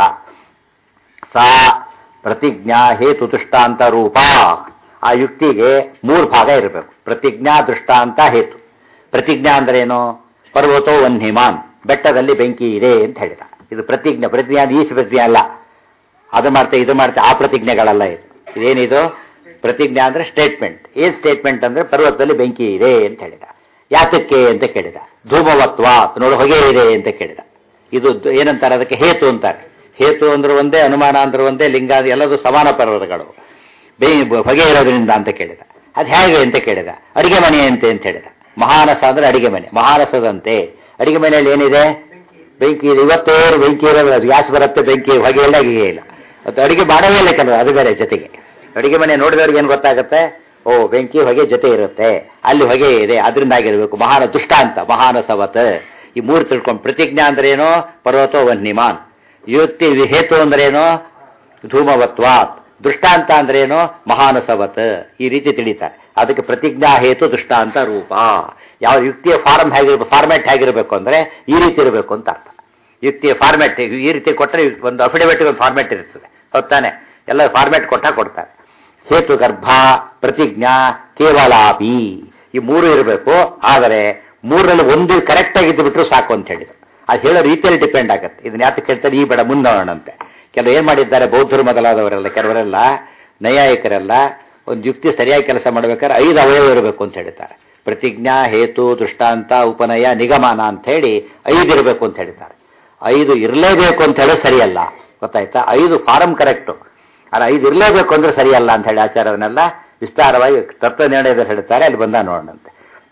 ಸಾ ಪ್ರತಿಜ್ಞಾ ಹೇತು ದೃಷ್ಟಾಂತ ರೂಪ ಆ ಯುಕ್ತಿಗೆ ಮೂರು ಭಾಗ ಇರಬೇಕು ಪ್ರತಿಜ್ಞಾ ದೃಷ್ಟಾಂತ ಹೇತು ಪ್ರತಿಜ್ಞಾ ಅಂದ್ರೆ ಏನು ಪರ್ವತೋ ವನ್ಹಿಮಾನ್ ಬೆಟ್ಟದಲ್ಲಿ ಬೆಂಕಿ ಇದೆ ಅಂತ ಹೇಳಿದ ಇದು ಪ್ರತಿಜ್ಞೆ ಪ್ರತಿಜ್ಞೆ ಅದು ಈಶ ಪ್ರತಿಜ್ಞೆ ಅಲ್ಲ ಅದು ಮಾಡ್ತೆ ಇದು ಮಾಡ್ತೆ ಆ ಪ್ರತಿಜ್ಞೆಗಳಲ್ಲ ಇದು ಇದೇನಿದು ಪ್ರತಿಜ್ಞೆ ಅಂದ್ರೆ ಸ್ಟೇಟ್ಮೆಂಟ್ ಏನ್ ಸ್ಟೇಟ್ಮೆಂಟ್ ಅಂದ್ರೆ ಪರ್ವತದಲ್ಲಿ ಬೆಂಕಿ ಇದೆ ಅಂತ ಹೇಳಿದ ಯಾತಕ್ಕೆ ಅಂತ ಕೇಳಿದ ಧೂಮವತ್ವ ನೋಡು ಹೊಗೆ ಇದೆ ಅಂತ ಕೇಳಿದ ಇದು ದ- ಏನಂತಾರೆ ಅದಕ್ಕೆ ಹೇತು ಅಂತಾರೆ ಹೇತು ಅಂದ್ರೆ ಒಂದೇ ಅನುಮಾನ ಅಂದ್ರೆ ಒಂದೇ ಲಿಂಗ ಅದು ಎಲ್ಲದೂ ಸಮಾನ ಪರ್ವತಗಳು ಬೇ ಹೊಗೆ ಇರೋದ್ರಿಂದ ಅಂತ ಕೇಳಿದ ಅದು ಹೇಗೆ ಅಂತ ಕೇಳಿದ ಅಡಿಗೆ ಮನೆ ಅಂತೆ ಅಂತ ಹೇಳಿದ ಮಹಾನಸ ಅಂದ್ರೆ ಅಡಿಗೆ ಮನೆ ಮಹಾನಸದಂತೆ ಅಡಿಗೆ ಮನೆಯಲ್ಲಿ ಏನಿದೆ ಬೆಂಕಿ ಇದೆ ಇವತ್ತೇರು ಬೆಂಕಿ ಇರೋದು ಅದು ಗ್ಯಾಸ್ ಬರುತ್ತೆ ಬೆಂಕಿ ಹೊಗೆ ಇಲ್ಲ ಗಿಗೆ ಇಲ್ಲ ಅದು ಅಡಿಗೆ ಮಾಡೋದೇ ಇಲ್ಲ ಕೆಲವು ಅದು ಬೇರೆ ಜೊತೆಗೆ ಅಡಿಗೆ ಮನೆ ನೋಡಿದವ್ರಿಗೆ ಏನು ಗೊತ್ತಾಗುತ್ತೆ ಓ ಬೆಂಕಿ ಹೊಗೆ ಜೊತೆ ಇರುತ್ತೆ ಅಲ್ಲಿ ಹೊಗೆ ಇದೆ ಅದರಿಂದ ಆಗಿರ್ಬೇಕು ಮಹಾನ ದುಷ್ಟ ಅಂತ ಮಹಾನಸವತ್ ಈ ಮೂರು ತಿಳ್ಕೊಂಡು ಪ್ರತಿಜ್ಞಾ ಅಂದ್ರೆ ಏನು ಪರ್ವತೋ ವನ್ನಿಮಾನ್ ಯುಕ್ತಿ ಹೇತು ಅಂದ್ರೆ ಏನು ಧೂಮವತ್ವಾತ್ ದೃಷ್ಟಾಂತ ಅಂದ್ರೆ ಏನು ಮಹಾನುಸವತ್ ಈ ರೀತಿ ತಿಳಿತಾರೆ ಅದಕ್ಕೆ ಪ್ರತಿಜ್ಞಾ ಹೇತು ದೃಷ್ಟಾಂತ ರೂಪ ಯಾವ ಯುಕ್ತಿಯ ಫಾರ್ಮ್ ಹೇಗಿರ್ಬೇಕು ಫಾರ್ಮ್ಯಾಟ್ ಹೇಗಿರಬೇಕು ಅಂದ್ರೆ ಈ ರೀತಿ ಇರಬೇಕು ಅಂತ ಅರ್ಥ ಯುಕ್ತಿಯ ಫಾರ್ಮ್ಯಾಟ್ ಈ ರೀತಿ ಕೊಟ್ಟರೆ ಒಂದು ಅಫಿಡವಿಟ್ ಒಂದು ಫಾರ್ಮ್ಯಾಟ್ ಇರ್ತದೆ ಹೊತ್ತಾನೆ ಎಲ್ಲ ಫಾರ್ಮ್ಯಾಟ್ ಕೊಟ್ಟ ಕೊಡ್ತಾರೆ ಹೇತು ಗರ್ಭ ಪ್ರತಿಜ್ಞಾ ಕೇವಲಾಪಿ ಈ ಮೂರು ಇರಬೇಕು ಆದರೆ ಮೂರರಲ್ಲಿ ಒಂದು ಕರೆಕ್ಟ್ ಆಗಿದ್ದು ಬಿಟ್ಟರು ಸಾಕು ಅಂತ ಹೇಳಿದ್ರು ಅದು ಹೇಳೋ ರೀತಿಯಲ್ಲಿ ಡಿಪೆಂಡ್ ಆಗುತ್ತೆ ಇದನ್ನ ಯಾತಕ್ಕೆ ಹೇಳ್ತಾರೆ ಈ ಬೇಡ ಮುಂದೋಣಂತೆ ಕೆಲವು ಏನ್ ಮಾಡಿದ್ದಾರೆ ಬೌದ್ಧರು ಮೊದಲಾದವರೆಲ್ಲ ಕೆಲವರೆಲ್ಲ ನೈಯಾಯಿಕರೆಲ್ಲ ಒಂದು ಯುಕ್ತಿ ಸರಿಯಾಗಿ ಕೆಲಸ ಮಾಡ್ಬೇಕಾದ್ರೆ ಐದು ಅವಯವ ಇರಬೇಕು ಅಂತ ಹೇಳ್ತಾರೆ ಪ್ರತಿಜ್ಞಾ ಹೇತು ದೃಷ್ಟಾಂತ ಉಪನಯ ನಿಗಮನ ಅಂತ ಹೇಳಿ ಐದು ಇರಬೇಕು ಅಂತ ಹೇಳ್ತಾರೆ ಐದು ಇರಲೇಬೇಕು ಅಂತ ಹೇಳೋದು ಸರಿಯಲ್ಲ ಗೊತ್ತಾಯ್ತಾ ಐದು ಫಾರಂ ಕರೆಕ್ಟು ಆದರೆ ಐದು ಇರಲೇಬೇಕು ಅಂದ್ರೆ ಸರಿಯಲ್ಲ ಅಂತ ಹೇಳಿ ಆಚಾರವನ್ನೆಲ್ಲ ವಿಸ್ತಾರವಾಗಿ ತತ್ವ ನಿರ್ಣಯದಲ್ಲಿ ಹೇಳ್ತಾರೆ ಅಲ್ಲಿ ಬಂದ ನೋಡೋಣಂತೆ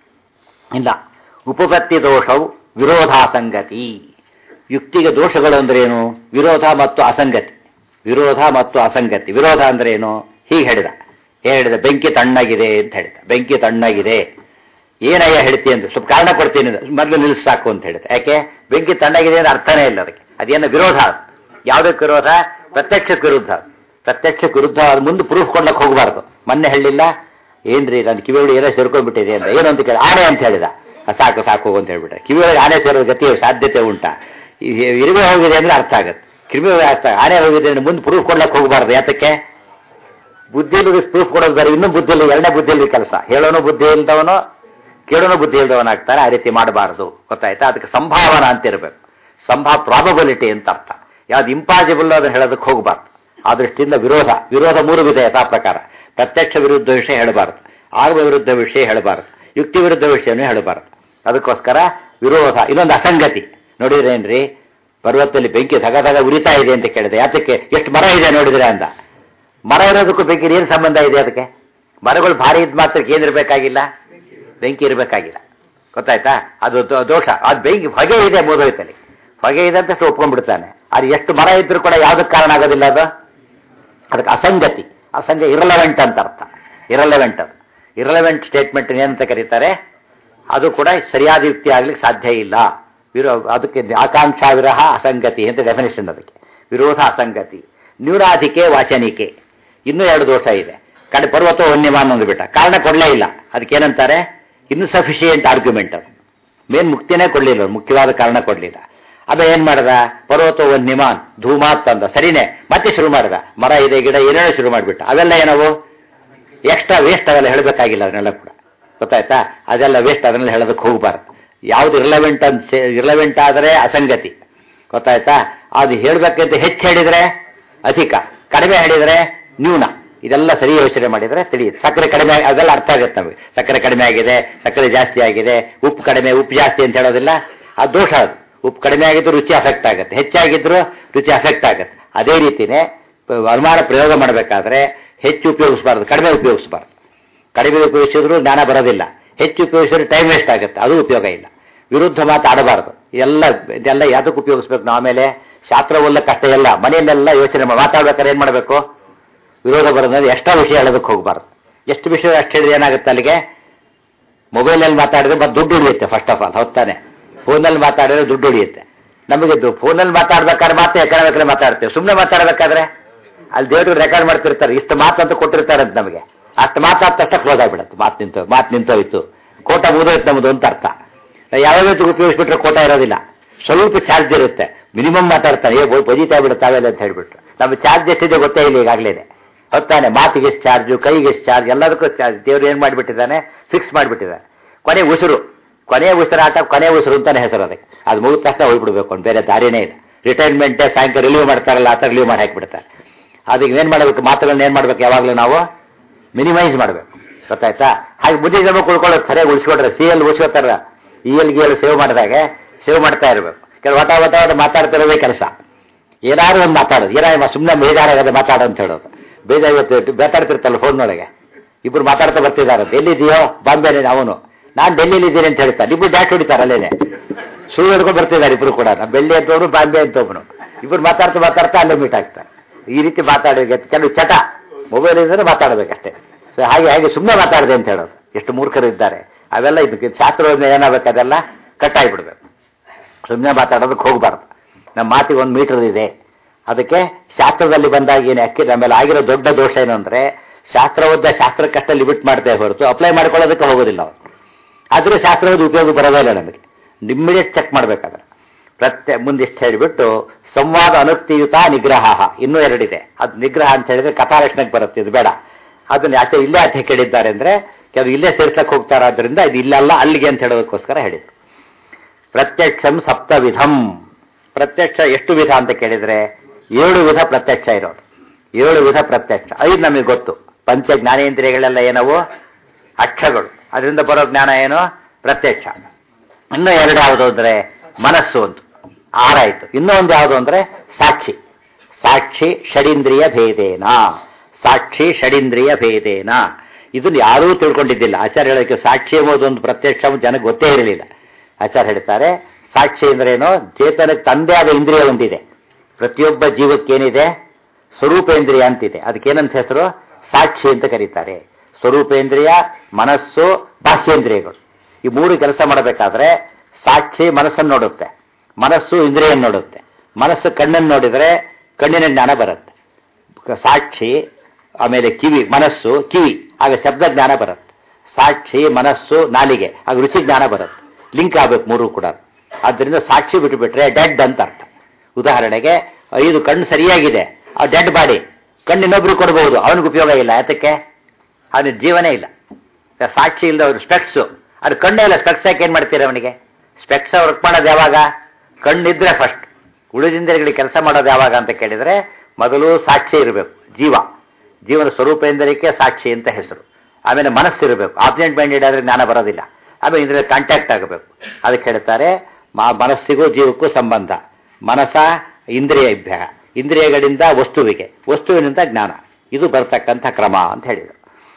ಇಲ್ಲ ಉಪಪತ್ತಿ ದೋಷವು ವಿರೋಧಾಸಂಗತಿ ಯುಕ್ತಿಗೆ ದೋಷಗಳು ಅಂದ್ರೆ ಏನು ವಿರೋಧ ಮತ್ತು ಅಸಂಗತಿ ವಿರೋಧ ಮತ್ತು ಅಸಂಗತಿ ವಿರೋಧ ಅಂದ್ರೆ ಏನು ಹೀಗೆ ಹೇಳಿದ ಏನ್ ಹೇಳಿದ ಬೆಂಕಿ ತಣ್ಣಗಿದೆ ಅಂತ ಹೇಳಿದ ಬೆಂಕಿ ತಣ್ಣಗಿದೆ ಏನಯ್ಯ ಹೇಳ್ತಿ ಅಂತ ಸ್ವಲ್ಪ ಕಾರಣ ಕೊಡ್ತೀನಿ ಅಂತ. ಮೊದಲು ನಿಲ್ಲಿಸ್ ಸಾಕು ಅಂತ ಹೇಳಿದ ಯಾಕೆ ಬೆಂಕಿ ತಣ್ಣಗಿದೆ ಅಂದ್ರೆ ಅರ್ಥನೇ ಇಲ್ಲ ಅದಕ್ಕೆ ಅದೇನು ವಿರೋಧ ಅದು. ಯಾವುದಕ್ಕೆ ವಿರೋಧ ಪ್ರತ್ಯಕ್ಷಕ್ಕೆ ವಿರುದ್ಧ ಅದು. ಪ್ರತ್ಯಕ್ಷಕ್ಕೆ ವಿರುದ್ಧ ಅದು ಮುಂದೆ ಪ್ರೂಫ್ ಕೊಡ್ಲಕ್ಕೆ ಹೋಗಬಾರ್ದು ಮೊನ್ನೆ ಹೇಳಿಲ್ಲ ಏನ್ರಿ ನನ್ನ ಕಿವಿಯೊಳಗೆ ಏನೋ ಸೇರ್ಕೊಂಡ್ಬಿಟ್ಟಿದೆ ಅಂತ ಏನು ಅಂತ ಕೇಳಿ ಆನೆ ಅಂತ ಹೇಳಿದ ಆ, ಸಾಕು ಸಾಕು ಹೋಗು ಅಂತ ಹೇಳ್ಬಿಟ್ರೆ ಕಿವಿಯೊಳಗೆ ಆನೆ ಸೇರೋ ಗತಿ ಸಾಧ್ಯತೆ ಉಂಟಾ ಈ ಇರುವೆ ಹೋಗಿದೆ ಅಂದ್ರೆ ಅರ್ಥ ಆಗುತ್ತೆ ಕಿರಿಮೆ ಅರ್ಥ ಆನೆ ಹೋಗಿದೆ ಅಂದ್ರೆ ಮುಂದೆ ಪ್ರೂಫ್ ಕೊಡ್ಲಕ್ಕೆ ಹೋಗಬಾರ್ದು ಯಾತಕ್ಕೆ ಬುದ್ಧಿಯಲ್ಲಿ ಪ್ರೂಫ್ ಕೊಡೋದು ಬೇರೆ ಇನ್ನೂ ಬುದ್ಧಿಯಲ್ಲಿ ಎರಡನೇ ಬುದ್ಧಿಯಲ್ಲಿ ಕೆಲಸ ಹೇಳೋನು ಬುದ್ಧಿ ಇಲ್ದವನು ಕೇಳೋನು ಬುದ್ಧಿ ಇಲ್ದವನಾಗ್ತಾನೆ ಆ ರೀತಿ ಮಾಡಬಾರದು ಗೊತ್ತಾಯ್ತಾ ಅದಕ್ಕೆ ಸಂಭಾವನಾ ಅಂತ ಇರಬೇಕು ಸಂಭಾ ಪ್ರಾಬಬಿಲಿಟಿ ಅಂತ ಅರ್ಥ ಯಾವ್ದು ಇಂಪಾಸಿಬಲ್ ಅದನ್ನು ಹೇಳೋದಕ್ಕೆ ಹೋಗಬಾರ್ದು ಆ ದೃಷ್ಟಿಯಿಂದ ವಿರೋಧ ವಿರೋಧ ಮೂರು ವಿಧ ಯಥಾ ಪ್ರಕಾರ ಪ್ರತ್ಯಕ್ಷ ವಿರುದ್ಧ ವಿಷಯ ಹೇಳಬಾರದು ಆಗುವ ವಿರುದ್ಧ ವಿಷಯ ಹೇಳಬಾರದು ಯುಕ್ತಿ ವಿರುದ್ಧ ವಿಷಯನೂ ಹೇಳಬಾರದು ಅದಕ್ಕೋಸ್ಕರ ವಿರೋಧ ಇನ್ನೊಂದು ಅಸಂಗತಿ ನೋಡಿದ್ರೇನ್ರಿ ಪರ್ವತದಲ್ಲಿ ಬೆಂಕಿ ತಗ ತಗ ಉರಿತಾ ಇದೆ ಅಂತ ಕೇಳಿದೆ ಯಾತಕ್ಕೆ ಎಷ್ಟು ಮರ ಇದೆ ನೋಡಿದ್ರೆ ಅಂದ ಮರ ಇರೋದಕ್ಕೂ ಬೆಂಕಿ ಏನು ಸಂಬಂಧ ಇದೆ ಅದಕ್ಕೆ ಮರಗಳು ಭಾರಿ ಇದ್ ಮಾತ್ರಕ್ಕೆ ಏನಿರ್ಬೇಕಾಗಿಲ್ಲ ಬೆಂಕಿ ಇರಬೇಕಾಗಿಲ್ಲ ಗೊತ್ತಾಯ್ತಾ ಅದು ದೋ- ದೋಷ ಅದು ಬೆಂಕಿ ಹೊಗೆ ಇದೆ ಮುಗಿದೋಯ್ತಲ್ಲಿ ಹೊಗೆ ಇದೆ ಅಂತ ಒಪ್ಕೊಂಡ್ಬಿಡ್ತಾನೆ ಅದು ಎಷ್ಟು ಮರ ಇದ್ರೂ ಕೂಡ ಯಾವುದಕ್ಕೆ ಕಾರಣ ಆಗೋದಿಲ್ಲ ಅದು ಅದಕ್ಕೆ ಅಸಂಗತಿ ಅಸಂಗ ಇರಲೆವೆಂಟ್ ಅಂತ ಅರ್ಥ ಇರಲೆವೆಂಟ್ ಅದು ಇರಲೆವೆಂಟ್ ಸ್ಟೇಟ್ಮೆಂಟ್ ಏನಂತ ಕರೀತಾರೆ ಅದು ಕೂಡ ಸರಿಯಾದ ಯುಕ್ತಿ ಆಗ್ಲಿಕ್ಕೆ ಸಾಧ್ಯ ಇಲ್ಲ ವಿರೋ ಅದಕ್ಕೆ ಆಕಾಂಕ್ಷಾ ವಿರಹ ಅಸಂಗತಿ ಅಂತ ಡೆಫಿನೇಷನ್ ಅದಕ್ಕೆ ವಿರೋಧ ಅಸಂಗತಿ ನ್ಯೂನಾಧಿಕೆ ವಾಚನಿಕೆ ಇನ್ನೂ ಎರಡು ದೋಷ ಇದೆ ಕಡೆ ಪರ್ವತ ವನ್ಯಮಾನ ಅಂದ್ಬಿಟ್ಟ ಕಾರಣ ಕೊಡಲೇ ಇಲ್ಲ ಅದಕ್ಕೇನಂತಾರೆ ಇನ್ಸಫಿಷಿಯೆಂಟ್ ಆರ್ಗ್ಯುಮೆಂಟ್ ಅದು ಮೇನ್ ಮುಕ್ತಿನೇ ಕೊಡಲಿಲ್ಲ ಮುಖ್ಯವಾದ ಕಾರಣ ಕೊಡಲಿಲ್ಲ ಅದ ಏನ್ ಮಾಡ್ದ ಪರ್ವತ ವನ್ಯಮಾನ್ ಧೂಮಾತ್ ಅಂದ ಸರಿನೇ ಮತ್ತೆ ಶುರು ಮಾಡ್ದ ಮರ ಇದೆ ಗಿಡ ಏನೇನೋ ಶುರು ಮಾಡಿಬಿಟ್ಟ ಅವೆಲ್ಲ ಏನವು ಎಕ್ಸ್ಟ್ರಾ ವೇಸ್ಟ್ ಅವೆಲ್ಲ ಹೇಳಬೇಕಾಗಿಲ್ಲ ಅದನ್ನೆಲ್ಲ ಕೂಡ ಗೊತ್ತಾಯ್ತಾ ಅದೆಲ್ಲ ವೇಸ್ಟ್ ಅದನ್ನೆಲ್ಲ ಹೇಳೋದಕ್ಕೆ ಹೋಗಬಾರ್ದು ಯಾವ್ದು ಇರ್ಲೆವೆಂಟ್ ಅಂತ ಇರ್ಲೆವೆಂಟ್ ಆದರೆ ಅಸಂಗತಿ ಗೊತ್ತಾಯ್ತಾ ಅದು ಹೇಳ್ಬೇಕಂತ ಹೆಚ್ಚು ಹೇಳಿದ್ರೆ ಅಧಿಕ ಕಡಿಮೆ ಹೇಳಿದ್ರೆ ನ್ಯೂನ ಇದೆಲ್ಲ ಸರಿ ಯೋಚನೆ ಮಾಡಿದ್ರೆ ತಿಳಿಯುತ್ತೆ ಸಕ್ಕರೆ ಕಡಿಮೆ ಆಗಿ- ಅದೆಲ್ಲ ಅರ್ಥ ಆಗುತ್ತೆ ನಮಗೆ ಸಕ್ಕರೆ ಕಡಿಮೆ ಆಗಿದೆ ಸಕ್ಕರೆ ಜಾಸ್ತಿ ಆಗಿದೆ ಉಪ್ಪು ಕಡಿಮೆ ಉಪ್ಪು ಜಾಸ್ತಿ ಅಂತ ಹೇಳೋದಿಲ್ಲ ಅದು ದೋಷ ಅದು ಉಪ್ಪು ಕಡಿಮೆ ಆಗಿದ್ರು ರುಚಿ ಅಫೆಕ್ಟ್ ಆಗುತ್ತೆ ಹೆಚ್ಚಾಗಿದ್ರು ರುಚಿ ಅಫೆಕ್ಟ್ ಆಗುತ್ತೆ ಅದೇ ರೀತಿನೇ ಪ- ಅನುಮಾನ ಪ್ರಯೋಗ ಮಾಡಬೇಕಾದ್ರೆ ಹೆಚ್ಚು ಉಪಯೋಗಿಸಬಾರ್ದು ಕಡಿಮೆ ಉಪಯೋಗಿಸಬಾರ್ದು ಕಡಿಮೆ ಉಪಯೋಗಿಸಿದ್ರು ಜ್ಞಾನ ಬರೋದಿಲ್ಲ ಹೆಚ್ಚು ಉಪಯೋಗಿಸಿದ್ರೆ ಟೈಮ್ ವೇಸ್ಟ್ ಆಗುತ್ತೆ ಅದು ಉಪಯೋಗ ಇಲ್ಲ ವಿರುದ್ಧ ಮಾತು ಆಡಬಾರ್ದು ಎಲ್ಲ ಇದೆಲ್ಲ ಯಾವ್ದಕ್ಕೆ ಉಪಯೋಗಿಸ್ಬೇಕು ನಾವು ಆಮೇಲೆ ಶಾಸ್ತ್ರ ಓದಕ್ಕೆ ಅಷ್ಟೇ ಎಲ್ಲ ಮನೆಯಲ್ಲೆಲ್ಲ ಯೋಚನೆ ಮಾಡಿ ಮಾತಾಡ್ಬೇಕಾದ್ರೆ ಏನ್ ಮಾಡಬೇಕು ವಿರೋಧ ಬರೋದ್ರೆ ಎಷ್ಟೋ ವಿಷಯ ಹೇಳೋದಕ್ಕೆ ಹೋಗಬಾರ್ದು ಎಷ್ಟು ವಿಷಯ ಅಷ್ಟು ಹೇಳಿದ್ರೆ ಏನಾಗುತ್ತೆ ಅಲ್ಲಿಗೆ ಮೊಬೈಲಲ್ಲಿ ಮಾತಾಡಿದ್ರೆ ಮತ್ತೆ ದುಡ್ಡು ಉಳಿಯುತ್ತೆ ಫಸ್ಟ್ ಆಫ್ ಆಲ್ ಹೊತ್ತಾನೆ ಫೋನಲ್ಲಿ ಮಾತಾಡಿದ್ರೆ ದುಡ್ಡು ಉಳಿಯುತ್ತೆ ನಮಗೆ ಫೋನಲ್ಲಿ ಮಾತಾಡ್ಬೇಕಾದ್ರೆ ಮಾತ್ರ ಯಾಕಂದ್ರೆ ಮಾತಾಡ್ತೇವೆ ಸುಮ್ಮನೆ ಮಾತಾಡ್ಬೇಕಾದ್ರೆ ಅಲ್ಲಿ ದೇವರು ರೆಕಾರ್ಡ್ ಮಾಡ್ತಿರ್ತಾರೆ ಇಷ್ಟು ಮಾತು ಅಂತ ಕೊಟ್ಟಿರ್ತಾರೆ ಅಂತ ನಮಗೆ ಅಷ್ಟು ಮಾತಾದ ತಕ್ಷಣ ಕ್ಲೋಸ್ ಆಗಿಬಿಡುತ್ತೆ ಮಾತು ನಿಂತು ಮಾತು ನಿಂತೋಯ್ತು ಕೋಟ ಮುಗಿದೋಯ್ತು ನಮ್ಮದು ಅಂತ ಅರ್ಥ ಯಾವ್ಯಾವ ಉಪಯೋಗಿಸ್ಬಿಟ್ರೆ ಕೋಟ ಇರೋದಿಲ್ಲ ಸ್ವಲ್ಪ ಚಾರ್ಜ್ ಇರುತ್ತೆ ಮಿನಿಮಮ್ ಮಾತಾಡ್ತಾನೆ ಏ ಬಜಿತಾ ಬಿಡುತ್ತಾವೆಲ್ಲ ಅಂತ ಹೇಳ್ಬಿಟ್ಟು ನಮ್ಮ ಚಾರ್ಜ್ ಎಷ್ಟಿದೆ ಗೊತ್ತೇ ಇಲ್ಲ ಈಗಾಗಲೇ ಹೊತ್ತಾನೆ ಮಾತಿಗೆ ಎಷ್ಟು ಚಾರ್ಜು ಕೈಗೆ ಎಷ್ಟು ಚಾರ್ಜ್ ಎಲ್ಲದಕ್ಕೂ ಚಾರ್ಜ್ ದೇವ್ರು ಏನು ಮಾಡಿಬಿಟ್ಟಿದ್ದಾನೆ ಫಿಕ್ಸ್ ಮಾಡಿಬಿಟ್ಟಿದ್ದಾನೆ ಕೊನೆ ಉಸಿರು ಕೊನೆಯ ಉಸಿರಾಟ ಕೊನೆಯ ಉಸಿರು ಅಂತಾನೆ ಹೆಸರು ಅದಕ್ಕೆ ಅದು ಮುಗಿದ ತಕ್ಷಣ ಹೋಗ್ಬಿಡ್ಬೇಕು ಅವ್ನು ಬೇರೆ ದಾರಿನೇ ಇಲ್ಲ ರಿಟೈರ್ಮೆಂಟ್ ಸಾಯಂಕಾಲ ರಿಲೀವ್ ಮಾಡ್ತಾರಲ್ಲ ಆ ಥರ ರಿಲೀವ್ ಮಾಡಿ ಹಾಕಿಬಿಡ್ತಾರೆ ಅದಕ್ಕೆ ಏನು ಮಾಡಬೇಕು ಮಾತುಗಳನ್ನ ಏನು ಮಾಡ್ಬೇಕು ಯಾವಾಗಲೂ ನಾವು ಮಿನಿಮೈಸ್ ಮಾಡಬೇಕು ಗೊತ್ತಾಯ್ತಾ ಹಾಗೆ ಬುದ್ಧಿ ಜನ ಕುಳ್ಕೊಳ್ಳೋದು ಸರಿಯಾಗಿ ಉಳಿಸ್ಕೊಟ್ರೆ ಸಿ ಎಲ್ ಉಳಿಸ್ಕೊತಾರ ಇ ಎಲ್ ಗಿ ಎಲ್ ಸೇವ್ ಮಾಡಿದಾಗ ಸೇವ್ ಮಾಡ್ತಾ ಇರಬೇಕು ಕೆಲವು ವಟ ವಟ ವಟ ಮಾತಾಡ್ತಿರೋದೇ ಕೆಲಸ ಏನಾದ್ರು ಒಂದು ಮಾತಾಡೋದು ಏನಾದ್ರು ಸುಮ್ಮನೆ ಬೇಜಾರಾಗದೆ ಮಾತಾಡೋ ಅಂತ ಹೇಳೋದು ಬೇಜಾರು ಇವತ್ತು ಮಾತಾಡ್ತಿರ್ತಲ್ಲ ಫೋನ್ನೊಳಗೆ ಇಬ್ರು ಮಾತಾಡ್ತಾ ಬರ್ತಿದ್ದಾರೆ ಎಲ್ಲಿದೆಯೋ ಬಾಂಬೆನೇ ಅವನು ನಾನು ಡೆಲ್ಲಿಲಿ ಇದ್ದೀನಿ ಅಂತ ಹೇಳ್ತಾರೆ ಇಬ್ರು ಡ್ಯಾಟ್ ಹೊಡಿತಾರೆ ಅಲ್ಲೇನೆ ಸುಳ್ಳು ಹಿಡ್ಕೊಂಡು ಬರ್ತಿದ್ದಾರೆ ಇಬ್ರು ಕೂಡ ನಾ ಬೆಳ್ಳಿ ಅಂತ ಒಬ್ರು ಬಾಂಬೆ ಅಂತ ಒಬ್ಬನು ಇಬ್ರು ಮಾತಾಡ್ತಾ ಮಾತಾಡ್ತಾ ಅಲ್ಲೇ ಮೀಟ್ ಆಗ್ತಾರೆ ಈ ರೀತಿ ಮಾತಾಡಿ ಕೆಲವು ಚಟ ಮೊಬೈಲ್ ಇದ್ರೆ ಮಾತಾಡಬೇಕಷ್ಟೇ ಸೊ ಹಾಗೆ ಹಾಗೆ ಸುಮ್ಮನೆ ಮಾತಾಡಿದೆ ಅಂತ ಹೇಳೋದು ಎಷ್ಟು ಮೂರ್ಖರು ಇದ್ದಾರೆ ಅವೆಲ್ಲ ಇದಕ್ಕೆ ಶಾಸ್ತ್ರವನ್ನು ಏನಾಗಬೇಕು ಅದೆಲ್ಲ ಕಟ್ಟಾಗಿಬಿಡ್ಬೇಕು ಸುಮ್ಮನೆ ಮಾತಾಡೋದಕ್ಕೆ ಹೋಗಬಾರ್ದು ನಮ್ಮ ಮಾತಿಗೆ ಒಂದು ಮೀಟರ್ ಇದೆ ಅದಕ್ಕೆ ಶಾಸ್ತ್ರದಲ್ಲಿ ಬಂದಾಗ ಏನು ಅಕ್ಕಿ ನಮ್ಮೇಲೆ ಆಗಿರೋ ದೊಡ್ಡ ದೋಷ ಏನು ಅಂದ್ರೆ ಶಾಸ್ತ್ರವದ್ದ ಶಾಸ್ತ್ರಕ್ಕಷ್ಟೇ ಲಿಮಿಟ್ ಮಾಡ್ತೇ ಹೊರತು ಅಪ್ಲೈ ಮಾಡ್ಕೊಳ್ಳೋದಕ್ಕೆ ಹೋಗೋದಿಲ್ಲ ಅವರು ಆದ್ರೆ ಶಾಸ್ತ್ರದ ಉಪಯೋಗ ಬರೋದೇ ಇಲ್ಲ ನಮಗೆ ಇಮ್ಮಿಡಿಯೇಟ್ ಚೆಕ್ ಮಾಡ್ಬೇಕಾದ್ರೆ ಪ್ರತ್ಯೇ ಮುಂದಿಷ್ಟು ಹೇಳಿಬಿಟ್ಟು ಸಂವಾದ ಅನುಕ್ತಿಯುತ ನಿಗ್ರಹ ಇನ್ನೂ ಎರಡಿದೆ ಅದು ನಿಗ್ರಹ ಅಂತ ಹೇಳಿದ್ರೆ ಕಥಾರಕ್ಷಣೆಗೆ ಬರುತ್ತೆ ಇದು ಬೇಡ ಅದನ್ನ ಆಚೆ ಇಲ್ಲೇ ಅರ್ಥ ಕೇಳಿದ್ದಾರೆ ಅಂದ್ರೆ ಕೆಲವು ಇಲ್ಲೇ ಸೇರ್ಸಕ್ಕೆ ಹೋಗ್ತಾರಾದ್ರಿಂದ ಇದು ಇಲ್ಲಲ್ಲ ಅಲ್ಲಿಗೆ ಅಂತ ಹೇಳೋದಕ್ಕೋಸ್ಕರ ಹೇಳಿದ್ರು ಪ್ರತ್ಯಕ್ಷಂ ಸಪ್ತವಿಧಂ ಪ್ರತ್ಯಕ್ಷ ಎಷ್ಟು ವಿಧ ಅಂತ ಕೇಳಿದ್ರೆ ಏಳು ವಿಧ ಪ್ರತ್ಯಕ್ಷ ಇರೋದು ಏಳು ವಿಧ ಪ್ರತ್ಯಕ್ಷ ಐದು ನಮಗೆ ಗೊತ್ತು ಪಂಚ ಜ್ಞಾನೇಂದ್ರಿಯಗಳೆಲ್ಲ ಏನವು ಅಕ್ಷಗಳು ಅದರಿಂದ ಬರೋ ಜ್ಞಾನ ಏನು ಪ್ರತ್ಯಕ್ಷ ಇನ್ನು ಎರಡು ಯಾವುದು ಅಂದ್ರೆ ಮನಸ್ಸು ಅಂತ ಆರಾಯ್ತು ಇನ್ನೂ ಒಂದು ಯಾವುದು ಅಂದ್ರೆ ಸಾಕ್ಷಿ ಸಾಕ್ಷಿ ಷಡಿಂದ್ರಿಯ ಭೇದೇನ ಸಾಕ್ಷಿ ಷಡಿಂದ್ರಿಯ ಭೇದೇನ ಇದನ್ನು ಯಾರೂ ತಿಳ್ಕೊಂಡಿದ್ದಿಲ್ಲ ಆಚಾರ್ಯ ಹೇಳೋಕ್ಕೆ ಸಾಕ್ಷಿ ಎಂಬುದು ಒಂದು ಪ್ರತ್ಯಕ್ಷ ಜನಕ್ಕೆ ಗೊತ್ತೇ ಇರಲಿಲ್ಲ ಆಚಾರ್ಯ ಹೇಳ್ತಾರೆ ಸಾಕ್ಷಿ ಅಂದ್ರೇನು ಚೇತನಕ್ಕೆ ತಂದೆ ಆದ ಇಂದ್ರಿಯ ಒಂದಿದೆ ಪ್ರತಿಯೊಬ್ಬ ಜೀವಕ್ಕೇನಿದೆ ಸ್ವರೂಪೇಂದ್ರಿಯ ಅಂತಿದೆ ಅದಕ್ಕೇನಂತ ಹೆಸರು ಸಾಕ್ಷಿ ಅಂತ ಕರೀತಾರೆ ಸ್ವರೂಪೇಂದ್ರಿಯ ಮನಸ್ಸು ಬಾಹ್ಯೇಂದ್ರಿಯಗಳು ಈ ಮೂರು ಕೆಲಸ ಮಾಡಬೇಕಾದ್ರೆ ಸಾಕ್ಷಿ ಮನಸ್ಸನ್ನು ನೋಡುತ್ತೆ ಮನಸ್ಸು ಇಂದ್ರಿಯ ನೋಡುತ್ತೆ ಮನಸ್ಸು ಕಣ್ಣನ್ನು ನೋಡಿದರೆ ಕಣ್ಣಿನ ಜ್ಞಾನ ಬರುತ್ತೆ ಸಾಕ್ಷಿ ಆಮೇಲೆ ಕಿವಿ ಮನಸ್ಸು ಕಿವಿ ಆಗ ಶಬ್ದ ಜ್ಞಾನ ಬರುತ್ತೆ ಸಾಕ್ಷಿ ಮನಸ್ಸು ನಾಲಿಗೆ ಆಗ ರುಚಿ ಜ್ಞಾನ ಬರುತ್ತೆ ಲಿಂಕ್ ಆಗ್ಬೇಕು ಮೂರು ಕೂಡ ಆದ್ದರಿಂದ ಸಾಕ್ಷಿ ಬಿಟ್ಟುಬಿಟ್ರೆ ಡೆಡ್ ಅಂತ ಅರ್ಥ ಉದಾಹರಣೆಗೆ ಐದು ಕಣ್ಣು ಸರಿಯಾಗಿದೆ ಆ ಡೆಡ್ ಬಾಡಿ ಕಣ್ಣು ಇನ್ನೊಬ್ರು ಕೊಡಬಹುದು ಅವನಿಗೆ ಉಪಯೋಗ ಇಲ್ಲ ಯಾತಕ್ಕೆ ಅವನಿಗೆ ಜೀವನೇ ಇಲ್ಲ ಸಾಕ್ಷಿ ಇಲ್ಲದ ಅವ್ರು ಸ್ಪೆಕ್ಸು ಅದು ಕಣ್ಣೇ ಇಲ್ಲ ಸ್ಪೆಕ್ಸ್ ಯಾಕೆ ಏನು ಮಾಡ್ತೀರ ಅವನಿಗೆ ಸ್ಪೆಕ್ಸ್ ವರ್ಕ್ ಮಾಡೋದು ಯಾವಾಗ ಕಣ್ಣಿದ್ರೆ ಫಸ್ಟ್ ಉಳಿದಿಂದ್ರಗಳಿಗೆ ಕೆಲಸ ಮಾಡೋದು ಯಾವಾಗ ಅಂತ ಕೇಳಿದರೆ ಮೊದಲು ಸಾಕ್ಷಿ ಇರಬೇಕು ಜೀವ ಜೀವನ ಸ್ವರೂಪೇಂದ್ರಕ್ಕೆ ಸಾಕ್ಷಿ ಅಂತ ಹೆಸರು ಆಮೇಲೆ ಮನಸ್ಸಿರಬೇಕು ಆಬ್ಸೆಂಟ್ ಮೈಂಡೆಡ್ ಆದರೆ ಜ್ಞಾನ ಬರೋದಿಲ್ಲ ಆಮೇಲೆ ಇದ್ರೆ ಕಾಂಟ್ಯಾಕ್ಟ್ ಆಗಬೇಕು ಅದಕ್ಕೆ ಹೇಳ್ತಾರೆ ಮನಸ್ಸಿಗೂ ಜೀವಕ್ಕೂ ಸಂಬಂಧ ಮನಸ ಇಂದ್ರಿಯ ಇಭ್ಯ ಇಂದ್ರಿಯಗಳಿಂದ ವಸ್ತುವಿಗೆ ವಸ್ತುವಿನಿಂದ ಜ್ಞಾನ ಇದು ಬರ್ತಕ್ಕಂಥ ಕ್ರಮ ಅಂತ ಹೇಳಿದರು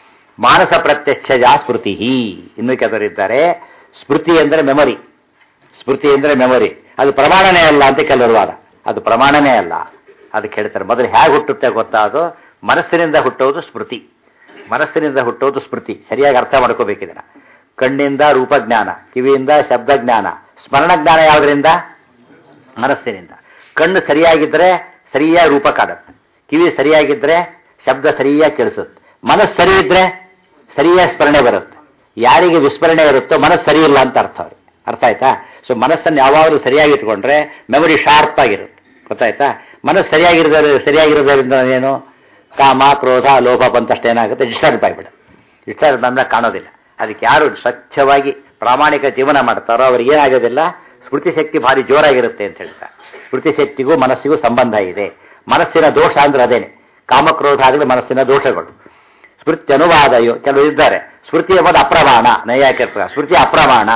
ಮಾನಸ ಪ್ರತ್ಯಕ್ಷಜ ಸ್ಮೃತಿ ಇನ್ನು ಕೆಲವರಿದ್ದಾರೆ ಸ್ಮೃತಿ ಅಂದರೆ ಮೆಮೊರಿ ಸ್ಮೃತಿ ಅಂದರೆ ಮೆಮೊರಿ ಅದು ಪ್ರಮಾಣನೇ ಅಲ್ಲ ಅಂತ ಕೆಲವರು ವಾದ ಅದು ಪ್ರಮಾಣನೇ ಅಲ್ಲ ಅದಕ್ಕೆ ಹೇಳ್ತಾರೆ ಮೊದಲು ಹೇಗೆ ಹುಟ್ಟುತ್ತೆ ಗೊತ್ತಾ ಅದು ಮನಸ್ಸಿನಿಂದ ಹುಟ್ಟೋದು ಸ್ಮೃತಿ ಮನಸ್ಸಿನಿಂದ ಹುಟ್ಟೋದು ಸ್ಮೃತಿ ಸರಿಯಾಗಿ ಅರ್ಥ ಮಾಡ್ಕೋಬೇಕಿದನ್ನ ಕಣ್ಣಿಂದ ರೂಪಜ್ಞಾನ ಕಿವಿಯಿಂದ ಶಬ್ದಜ್ಞಾನ ಸ್ಮರಣ ಜ್ಞಾನ ಯಾವುದರಿಂದ ಮನಸ್ಸಿನಿಂದ ಕಣ್ಣು ಸರಿಯಾಗಿದ್ದರೆ ಸರಿಯಾಗಿ ರೂಪ ಕಾಣುತ್ತೆ ಕಿವಿ ಸರಿಯಾಗಿದ್ದರೆ ಶಬ್ದ ಸರಿಯಾಗಿ ಕೇಳಿಸುತ್ತೆ ಮನಸ್ಸು ಸರಿ ಇದ್ರೆ ಸರಿಯಾಗಿ ಸ್ಮರಣೆ ಬರುತ್ತೆ ಯಾರಿಗೆ ವಿಸ್ಮರಣೆ ಇರುತ್ತೋ ಮನಸ್ಸು ಸರಿ ಇಲ್ಲ ಅಂತ ಅರ್ಥ ಅವ್ರಿಗೆ ಅರ್ಥ ಆಯ್ತಾ ಸೊ ಮನಸ್ಸನ್ನು ಯಾವಾಗಲೂ ಸರಿಯಾಗಿ ಇಟ್ಕೊಂಡ್ರೆ ಮೆಮೊರಿ ಶಾರ್ಪ್ ಆಗಿರುತ್ತೆ ಗೊತ್ತಾಯ್ತಾ ಮನಸ್ಸು ಸರಿಯಾಗಿರೋದ ಸರಿಯಾಗಿರೋದ್ರಿಂದ ಏನು ಕಾಮ ಕ್ರೋಧ ಲೋಭ ಬಂತಷ್ಟು ಏನಾಗುತ್ತೆ ಡಿಸ್ಟರ್ಬ್ ಆಗಿಬಿಡುತ್ತೆ ಡಿಸ್ಟರ್ಬ್ ನಮ್ಮನ್ನ ಕಾಣೋದಿಲ್ಲ ಅದಕ್ಕೆ ಯಾರು ಸ್ವಚ್ಛವಾಗಿ ಪ್ರಾಮಾಣಿಕ ಜೀವನ ಮಾಡ್ತಾರೋ ಅವ್ರಿಗೆ ಏನಾಗೋದಿಲ್ಲ ಸ್ಮೃತಿ ಶಕ್ತಿ ಭಾರಿ ಜೋರಾಗಿರುತ್ತೆ ಅಂತ ಹೇಳ್ತಾರೆ ಸ್ಮೃತಿ ಶಕ್ತಿಗೂ ಮನಸ್ಸಿಗೂ ಸಂಬಂಧ ಇದೆ ಮನಸ್ಸಿನ ದೋಷ ಅಂದ್ರೆ ಅದೇನೆ ಕಾಮಕ್ರೋಧ ಆಗಲಿ ಮನಸ್ಸಿನ ದೋಷಗಳು ಸ್ಮೃತಿ ಅನುವಾದ ಕೆಲವರು ಇದ್ದಾರೆ ಸ್ಮೃತಿ ಎಂಬುದು ಅಪ್ರಮಾಣ ನೈಯಾಕಿರ್ತಾರೆ ಸ್ಮೃತಿ ಅಪ್ರಮಾಣ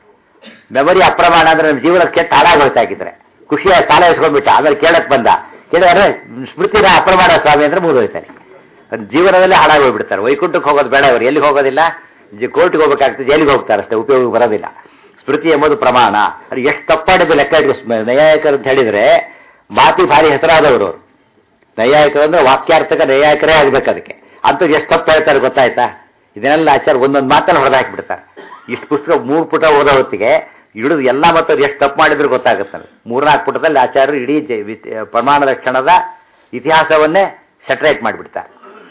ಮೆಮೊರಿ ಅಪ್ರಮಾಣ ಅಂದ್ರೆ ನಮ್ಮ ಜೀವನ ಕೆಟ್ಟ ಹಾಳಾಗೋಯ್ತಾಗಿದ್ರೆ ಖುಷಿಯ ಸಾಲ ಇಸ್ಕೊಂಡ್ಬಿಟ್ಟ ಆಮೇಲೆ ಕೇಳಕ್ ಬಂದ ಕೇಳಿದ್ರೆ ಸ್ಮೃತಿನ ಅಪ್ರಮಾಣ ಸ್ವಾಮಿ ಅಂದ್ರೆ ಮುಗಿದೋಯ್ತಾನೆ ಜೀವನದಲ್ಲೇ ಹಾಳಾಗೋಗ್ಬಿಡ್ತಾರೆ ವೈಕುಂಠಕ್ಕೆ ಹೋಗೋದು ಬೇಡ ಅವರು ಎಲ್ಲಿಗೆ ಹೋಗೋದಿಲ್ಲ ಕೋರ್ಟ್ಗೆ ಹೋಗ್ಬೇಕಾಗ್ತದೆ ಜೈಲಿಗೆ ಹೋಗ್ತಾರೆ ಅಷ್ಟೇ ಉಪಯೋಗ ಬರೋದಿಲ್ಲ ಸ್ಮೃತಿ ಎಂಬುದು ಪ್ರಮಾಣ ಅದು ಎಷ್ಟು ತಪ್ಪಾಡಿದ್ದು ಲೆಕ್ಕ ಇಟ್ಟು ನೈಯಾಯಿಕರು ಅಂತ ಹೇಳಿದ್ರೆ ಮಾತಿ ಭಾರಿ ಹೆಸರಾದವರು ಅವರು ನೈಯಾಯಿಕರು ಅಂದ್ರೆ ವಾಕ್ಯಾರ್ಥಕ ನೈಯಾಯಿಕರೇ ಆಗ್ಬೇಕು ಅದಕ್ಕೆ ಅಂತ ಎಷ್ಟು ತಪ್ಪು ಹೇಳ್ತಾರೆ ಗೊತ್ತಾಯ್ತಾ ಇದನ್ನೆಲ್ಲ ಆಚಾರ ಒಂದೊಂದು ಮಾತನ್ನು ಹೊಡೆದಾಕ್ಬಿಡ್ತಾರೆ ಇಷ್ಟು ಪುಸ್ತಕ ಮೂರು ಪುಟ ಓದೋ ಹೊತ್ತಿಗೆ ಹಿಡಿದು ಎಲ್ಲ ಮತ್ತು ಎಷ್ಟು ತಪ್ಪು ಮಾಡಿದ್ರು ಗೊತ್ತಾಗುತ್ತೆ ಮೂರ್ನಾಲ್ಕು ಪುಟದಲ್ಲಿ ಆಚಾರ್ಯರು ಇಡೀ ಪ್ರಮಾಣ ಲಕ್ಷಣದ ಇತಿಹಾಸವನ್ನೇ ಸೆಟ್ರೇಟ್ ಮಾಡಿಬಿಡ್ತಾರೆ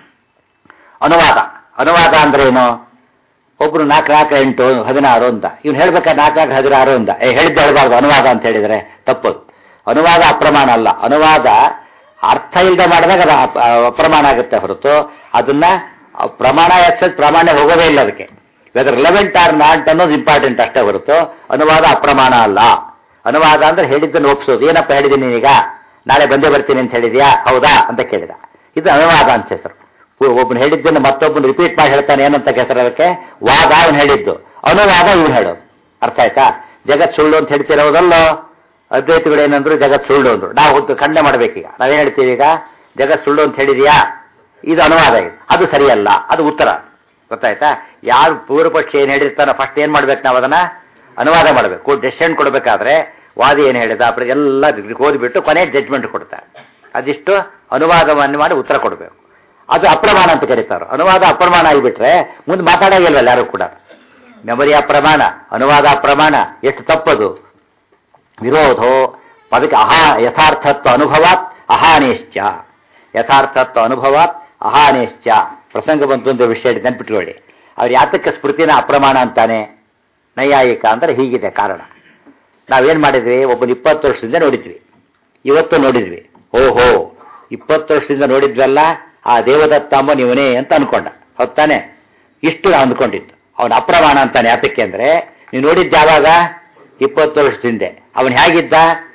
ಅನುವಾದ ಅನುವಾದ ಅಂದ್ರೆ ಏನು ಒಬ್ರು ನಾಲ್ಕು ನಾಲ್ಕು ಎಂಟು ಹದಿನಾರು ಅಂತ ಇವ್ನು ಹೇಳ್ಬೇಕಾದ್ರೆ ನಾಲ್ಕು ನಾಲ್ಕು ಹದಿನಾರು ಅಂತ ಏ ಹೇಳಿದ್ದ ಹೇಳ್ಬಾರ್ದು ಅನುವಾದ ಅಂತ ಹೇಳಿದ್ರೆ ತಪ್ಪದು ಅನುವಾದ ಅಪ್ರಮಾಣ ಅಲ್ಲ ಅನುವಾದ ಅರ್ಥ ಇಲ್ಲದೆ ಮಾಡಿದಾಗ ಅದು ಅಪ್ರಮಾಣ ಆಗುತ್ತೆ ಹೊರತು ಅದನ್ನ ಪ್ರಮಾಣ ಎಕ್ಸೆಟ್ ಪ್ರಾಮಾಣ್ಯ ಹೋಗೋದೇ ಇಲ್ಲ ಅದಕ್ಕೆ ವೆದರ್ ರಿಲೆವೆಂಟ್ ಆರ್ ನಾಟ್ ಅನ್ನೋದು ಇಂಪಾರ್ಟೆಂಟ್ ಅಷ್ಟೇ ಹೊರತು ಅನುವಾದ ಅಪ್ರಮಾಣ ಅಲ್ಲ ಅನುವಾದ ಅಂದ್ರೆ ಹೇಳಿದ್ದನ್ನು ಒಪ್ಸೋದು ಏನಪ್ಪ ಹೇಳಿದ್ದೀನಿ ಈಗ ನಾಳೆ ಬಂದೇ ಬರ್ತೀನಿ ಅಂತ ಹೇಳಿದ್ಯಾ ಹೌದಾ ಅಂತ ಕೇಳಿದ ಇದು ಅನುವಾದ ಅಂತ ಹೆಸರು ಒಬ್ಬನು ಹೇಳಿದ್ದನ್ನು ಮತ್ತೊಬ್ಬನು ರಿಪೀಟ್ ಮಾಡಿ ಹೇಳ್ತಾನೆ ಏನಂತ ಹೆಸರು ಅದಕ್ಕೆ ವಾದ ಅವನು ಹೇಳಿದ್ದು ಅನುವಾದ ಇವನು ಹೇಳೋದು ಅರ್ಥ ಆಯ್ತಾ ಜಗತ್ ಸುಳ್ಳು ಅಂತ ಹೇಳ್ತಿರೋದಲ್ಲೋ ಅದ್ವೈತಗಳು ಏನಂದ್ರು ಜಗತ್ ಸುಳ್ಳು ಅಂದ್ರು ನಾವು ಹೊತ್ತು ಖಂಡನೆ ಮಾಡ್ಬೇಕೀಗ ನಾವೇನ್ ಹೇಳ್ತೀವಿ ಈಗ ಜಗತ್ ಸುಳ್ಳು ಅಂತ ಹೇಳಿದ್ಯಾ ಇದು ಅನುವಾದ ಇದು ಅದು ಸರಿಯಲ್ಲ ಅದು ಉತ್ತರ ಗೊತ್ತಾಯ್ತಾ ಯಾರು ಪೂರ್ವಪಕ್ಷ ಏನ್ ಹೇಳಿರ್ತಾನೋ ಫಸ್ಟ್ ಏನ್ ಮಾಡ್ಬೇಕು ನಾವು ಅದನ್ನ ಅನುವಾದ ಮಾಡಬೇಕು ಡೆಸಿಷನ್ ಕೊಡಬೇಕಾದ್ರೆ ವಾದಿ ಏನು ಹೇಳಿದ ಅಪ್ರ ಎಲ್ಲ ಓದಿಬಿಟ್ಟು ಕೊನೆ ಜಡ್ಜ್ಮೆಂಟ್ ಕೊಡ್ತಾರೆ ಅದಿಷ್ಟು ಅನುವಾದವನ್ನು ಮಾಡಿ ಉತ್ತರ ಕೊಡಬೇಕು ಅದು ಅಪ್ರಮಾಣ ಅಂತ ಕರೀತಾರೆ ಅನುವಾದ ಅಪ್ರಮಾಣ ಆಗಿಬಿಟ್ರೆ ಮುಂದೆ ಮಾತಾಡೋಗಿಲ್ವಲ್ಲ ಯಾರು ಕೂಡ ಮೆಮೊರಿ ಅಪ್ರಮಾಣ ಅನುವಾದ ಅಪ್ರಮಾಣ ಎಷ್ಟು ತಪ್ಪದು ವಿರೋಧೋ ಅದಕ್ಕೆ ಅಹಾ ಯಥಾರ್ಥತ್ವ ಅನುಭವಾತ್ ಅಹಾನೇಶ್ಚ ಯಥಾರ್ಥತ್ವ ಅನುಭವಾತ್ ಅಹಾನೇಶ್ಚ ಪ್ರಸಂಗ ಬಂತು ಅಂತ ವಿಷಯ ನೆನ್ಪಿಟ್ಕೊಳ್ಳಿ ಅವ್ರು ಯಾತಕ್ಕೆ ಸ್ಮೃತಿನ ಅಪ್ರಮಾಣ ಅಂತಾನೆ ನೈಯಾಯಿಕ ಅಂದ್ರೆ ಹೀಗಿದೆ ಕಾರಣ ನಾವೇನ್ ಮಾಡಿದ್ವಿ ಒಬ್ಬನ ಇಪ್ಪತ್ತು ವರ್ಷದಿಂದ ನೋಡಿದ್ವಿ ಇವತ್ತು ನೋಡಿದ್ವಿ ಓಹೋ ಇಪ್ಪತ್ತು ವರ್ಷದಿಂದ ನೋಡಿದ್ವಲ್ಲ ಆ ದೇವದತ್ತ ಅಂಬ ನೀವನೇ ಅಂತ ಅನ್ಕೊಂಡ ಹೊತ್ತಾನೆ ಇಷ್ಟು ನಾವು ಅಂದ್ಕೊಂಡಿತ್ತು ಅವನ ಅಪ್ರಮಾಣ ಅಂತಾನೆ ಯಾತಕ್ಕೆ ಅಂದ್ರೆ ನೀವು ನೋಡಿದ್ದು ಯಾವಾಗ ಇಪ್ಪತ್ತು ವರ್ಷದ ಹಿಂದೆ ಅವನು ಹೇಗಿದ್ದ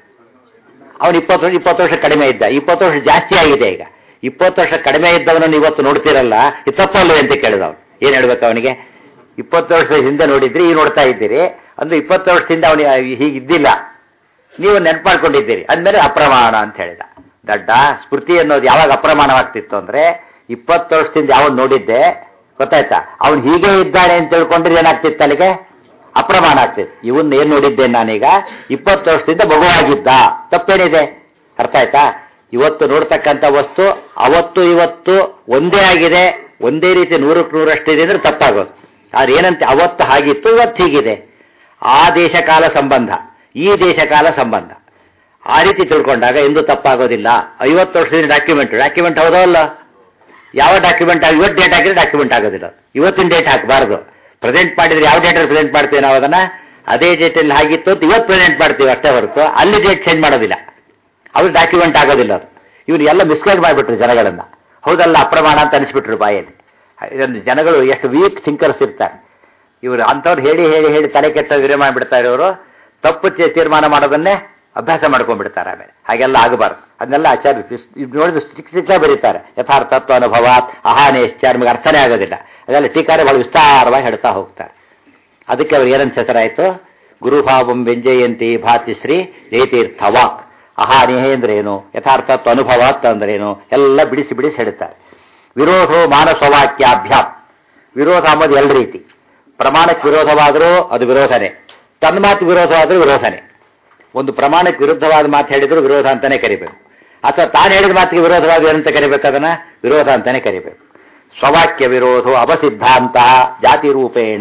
ಅವನು ಇಪ್ಪತ್ತು ವರ್ಷ ಇಪ್ಪತ್ತು ವರ್ಷ ಕಡಿಮೆ ಇದ್ದ ಇಪ್ಪತ್ತು ವರ್ಷ ಜಾಸ್ತಿ ಆಗಿದೆ ಈಗ ಇಪ್ಪತ್ತು ವರ್ಷ ಕಡಿಮೆ ಇದ್ದವನನ್ನು ಇವತ್ತು ನೋಡ್ತಿರಲ್ಲ ಇದು ತಪ್ಪಲ್ವೇ ಅಂತ ಕೇಳಿದ ಅವನು ಏನ್ ಹೇಳ್ಬೇಕು ಅವನಿಗೆ ಇಪ್ಪತ್ತು ವರ್ಷದ ಹಿಂದೆ ನೋಡಿದ್ರಿ ಈಗ ನೋಡ್ತಾ ಇದ್ದೀರಿ ಅಂದ್ರೆ ಇಪ್ಪತ್ತು ವರ್ಷದಿಂದ ಅವನು ಹೀಗಿದ್ದಿಲ್ಲ ನೀವು ನೆನ್ಪು ಮಾಡ್ಕೊಂಡಿದ್ದೀರಿ ಅಂದ್ಮೇಲೆ ಅಪ್ರಮಾಣ ಅಂತ ಹೇಳಿದ ದಡ್ಡ ಸ್ಮೃತಿ ಅನ್ನೋದು ಯಾವಾಗ ಅಪ್ರಮಾಣವಾಗ್ತಿತ್ತು ಅಂದ್ರೆ ಇಪ್ಪತ್ತು ವರ್ಷದಿಂದ ಯಾವನ್ ನೋಡಿದ್ದೆ ಗೊತ್ತಾಯ್ತಾ ಅವನು ಹೀಗೆ ಇದ್ದಾನೆ ಅಂತ ತಿಳ್ಕೊಂಡ್ರೆ ಏನಾಗ್ತಿತ್ತು ಅಲ್ಲಿಗೆ ಅಪ್ರಮಾಣ ಆಗ್ತಿತ್ತು ಇವನ್ ಏನ್ ನೋಡಿದ್ದೇನೆ ನಾನೀಗ ಇಪ್ಪತ್ತು ವರ್ಷದಿಂದ ಮಗುವಾಗಿದ್ದ ತಪ್ಪೇನಿದೆ ಅರ್ಥ ಆಯ್ತಾ ಇವತ್ತು ನೋಡ್ತಕ್ಕಂಥ ವಸ್ತು ಅವತ್ತು ಇವತ್ತು ಒಂದೇ ಆಗಿದೆ ಒಂದೇ ರೀತಿ ನೂರಕ್ಕೆ ನೂರಷ್ಟಿದೆ ಅಂದ್ರೆ ತಪ್ಪಾಗೋದು ಆದ್ರೆ ಏನಂತೆ ಅವತ್ತು ಹಾಗಿತ್ತು ಇವತ್ತು ಹೀಗಿದೆ ಆ ದೇಶಕಾಲ ಸಂಬಂಧ ಈ ದೇಶಕಾಲ ಸಂಬಂಧ ಆ ರೀತಿ ತಿಳ್ಕೊಂಡಾಗ ಎಂದು ತಪ್ಪಾಗೋದಿಲ್ಲ ಐವತ್ತು ವರ್ಷದಿಂದ ಡಾಕ್ಯುಮೆಂಟ್ ಡಾಕ್ಯುಮೆಂಟ್ ಹೌದೋ ಅಲ್ಲ ಯಾವ ಡಾಕ್ಯುಮೆಂಟ್ ಇವತ್ತು ಡೇಟ್ ಹಾಕಿದ್ರೆ ಡಾಕ್ಯುಮೆಂಟ್ ಆಗೋದಿಲ್ಲ ಇವತ್ತಿನ ಡೇಟ್ ಹಾಕಬಾರ್ದು ಪ್ರೆಸೆಂಟ್ ಮಾಡಿದ್ರೆ ಯಾವ ಡೇಟಲ್ಲಿ ಪ್ರೆಸೆಂಟ್ ಮಾಡ್ತೀವಿ ನಾವು ಅದನ್ನ ಅದೇ ಡೇಟಲ್ಲಿ ಆಗಿತ್ತು ಅಂತ ಇವತ್ತು ಪ್ರೆಸೆಂಟ್ ಮಾಡ್ತೀವಿ ಅಷ್ಟೇ ಹೊರತು ಅಲ್ಲಿ ಡೇಟ್ ಚೇಂಜ್ ಮಾಡೋದಿಲ್ಲ ಅವ್ರು ಡಾಕ್ಯುಮೆಂಟ್ ಆಗೋದಿಲ್ಲ ಅದು ಇವ್ರು ಎಲ್ಲ ಮಿಸ್ಗೈಡ್ ಮಾಡಿಬಿಟ್ರು ಜನಗಳನ್ನ ಹೌದಲ್ಲ ಅಪ್ರಮಾಣ ಅಂತ ಅನಿಸ್ಬಿಟ್ರು ಬಾಯಲ್ಲಿ ಇದೊಂದು ಜನಗಳು ಎಷ್ಟು ವೀಕ್ ಥಿಂಕರ್ಸ್ ಇರ್ತಾರೆ ಇವರು ಅಂಥವ್ರು ಹೇಳಿ ಹೇಳಿ ಹೇಳಿ ತಲೆ ಕೆಟ್ಟ ವಿರೇ ಮಾಡಿಬಿಡ್ತಾರೆ ಇವರು ತಪ್ಪು ತೀ- ತೀರ್ಮಾನ ಮಾಡೋದನ್ನೇ ಅಭ್ಯಾಸ ಮಾಡ್ಕೊಂಡ್ಬಿಡ್ತಾರೆ ಆಮೇಲೆ ಹಾಗೆಲ್ಲ ಆಗಬಾರ್ದು ಅದನ್ನೆಲ್ಲ ಆಚಾರ್ಯ ಇಸ್- ಇದು ನೋಡಿದ್ರೆ ಚಿಕ್ಕ ಚಿಕ್ಕ ಬರೀತಾರೆ ಯಥಾರ್ಥತ್ವ ಅನುಭವಾತ್ ಅಹಾನೇಶ್ಚ ನಿಮಗೆ ಅರ್ಥನೇ ಆಗೋದಿಲ್ಲ ಅದೆಲ್ಲ ಟೀಕಾರೆ ಬಹಳ ವಿಸ್ತಾರವಾಗಿ ಹೇಳ್ತಾ ಹೋಗ್ತಾರೆ ಅದಕ್ಕೆ ಅವ್ರು ಏನಂತ ಹೆಸರಾಯ್ತು ಗುರುಭಾವಂ ವ್ಯಂಜಯಂತಿ ಭಾತಿ ಶ್ರೀ ರೇತೀರ್ಥವಾಕ್ ಅಹಾನಿಹೇ ಅಂದ್ರೇನು ಯಥಾರ್ಥತ್ವ ಅನುಭವಾತ್ ಅಂದ್ರೇನು ಎಲ್ಲ ಬಿಡಿಸಿ ಬಿಡಿಸಿ ಹೇಳ್ತಾರೆ ವಿರೋಧೋ ಮಾನಸವಾಕ್ಯಾಭ್ಯಾಮ್ ವಿರೋಧ ಅಂಬೋದು ಎಲ್ಲ ರೀತಿ ಪ್ರಮಾಣಕ್ಕೆ ವಿರೋಧವಾದರೂ ಅದು ವಿರೋಧನೇ ತನ್ನ ಮಾತು ವಿರೋಧವಾದರೂ ವಿರೋಧನೇ ಒಂದು ಪ್ರಮಾಣಕ್ಕೆ ವಿರುದ್ಧವಾದ ಮಾತು ಹೇಳಿದ್ರು ವಿರೋಧ ಅಂತಾನೆ ಕರಿಬೇಕು ಅಥವಾ ತಾನು ಹೇಳಿದ ಮಾತಿಗೆ ವಿರೋಧವಾದ ಏನಂತ ಕರಿಬೇಕು ಅದನ್ನ ವಿರೋಧ ಅಂತಾನೆ ಕರಿಬೇಕು ಸ್ವವಾಕ್ಯ ವಿರೋಧೋ ಅಪಸಿದ್ಧಾಂತ ಜಾತಿ ರೂಪೇಣ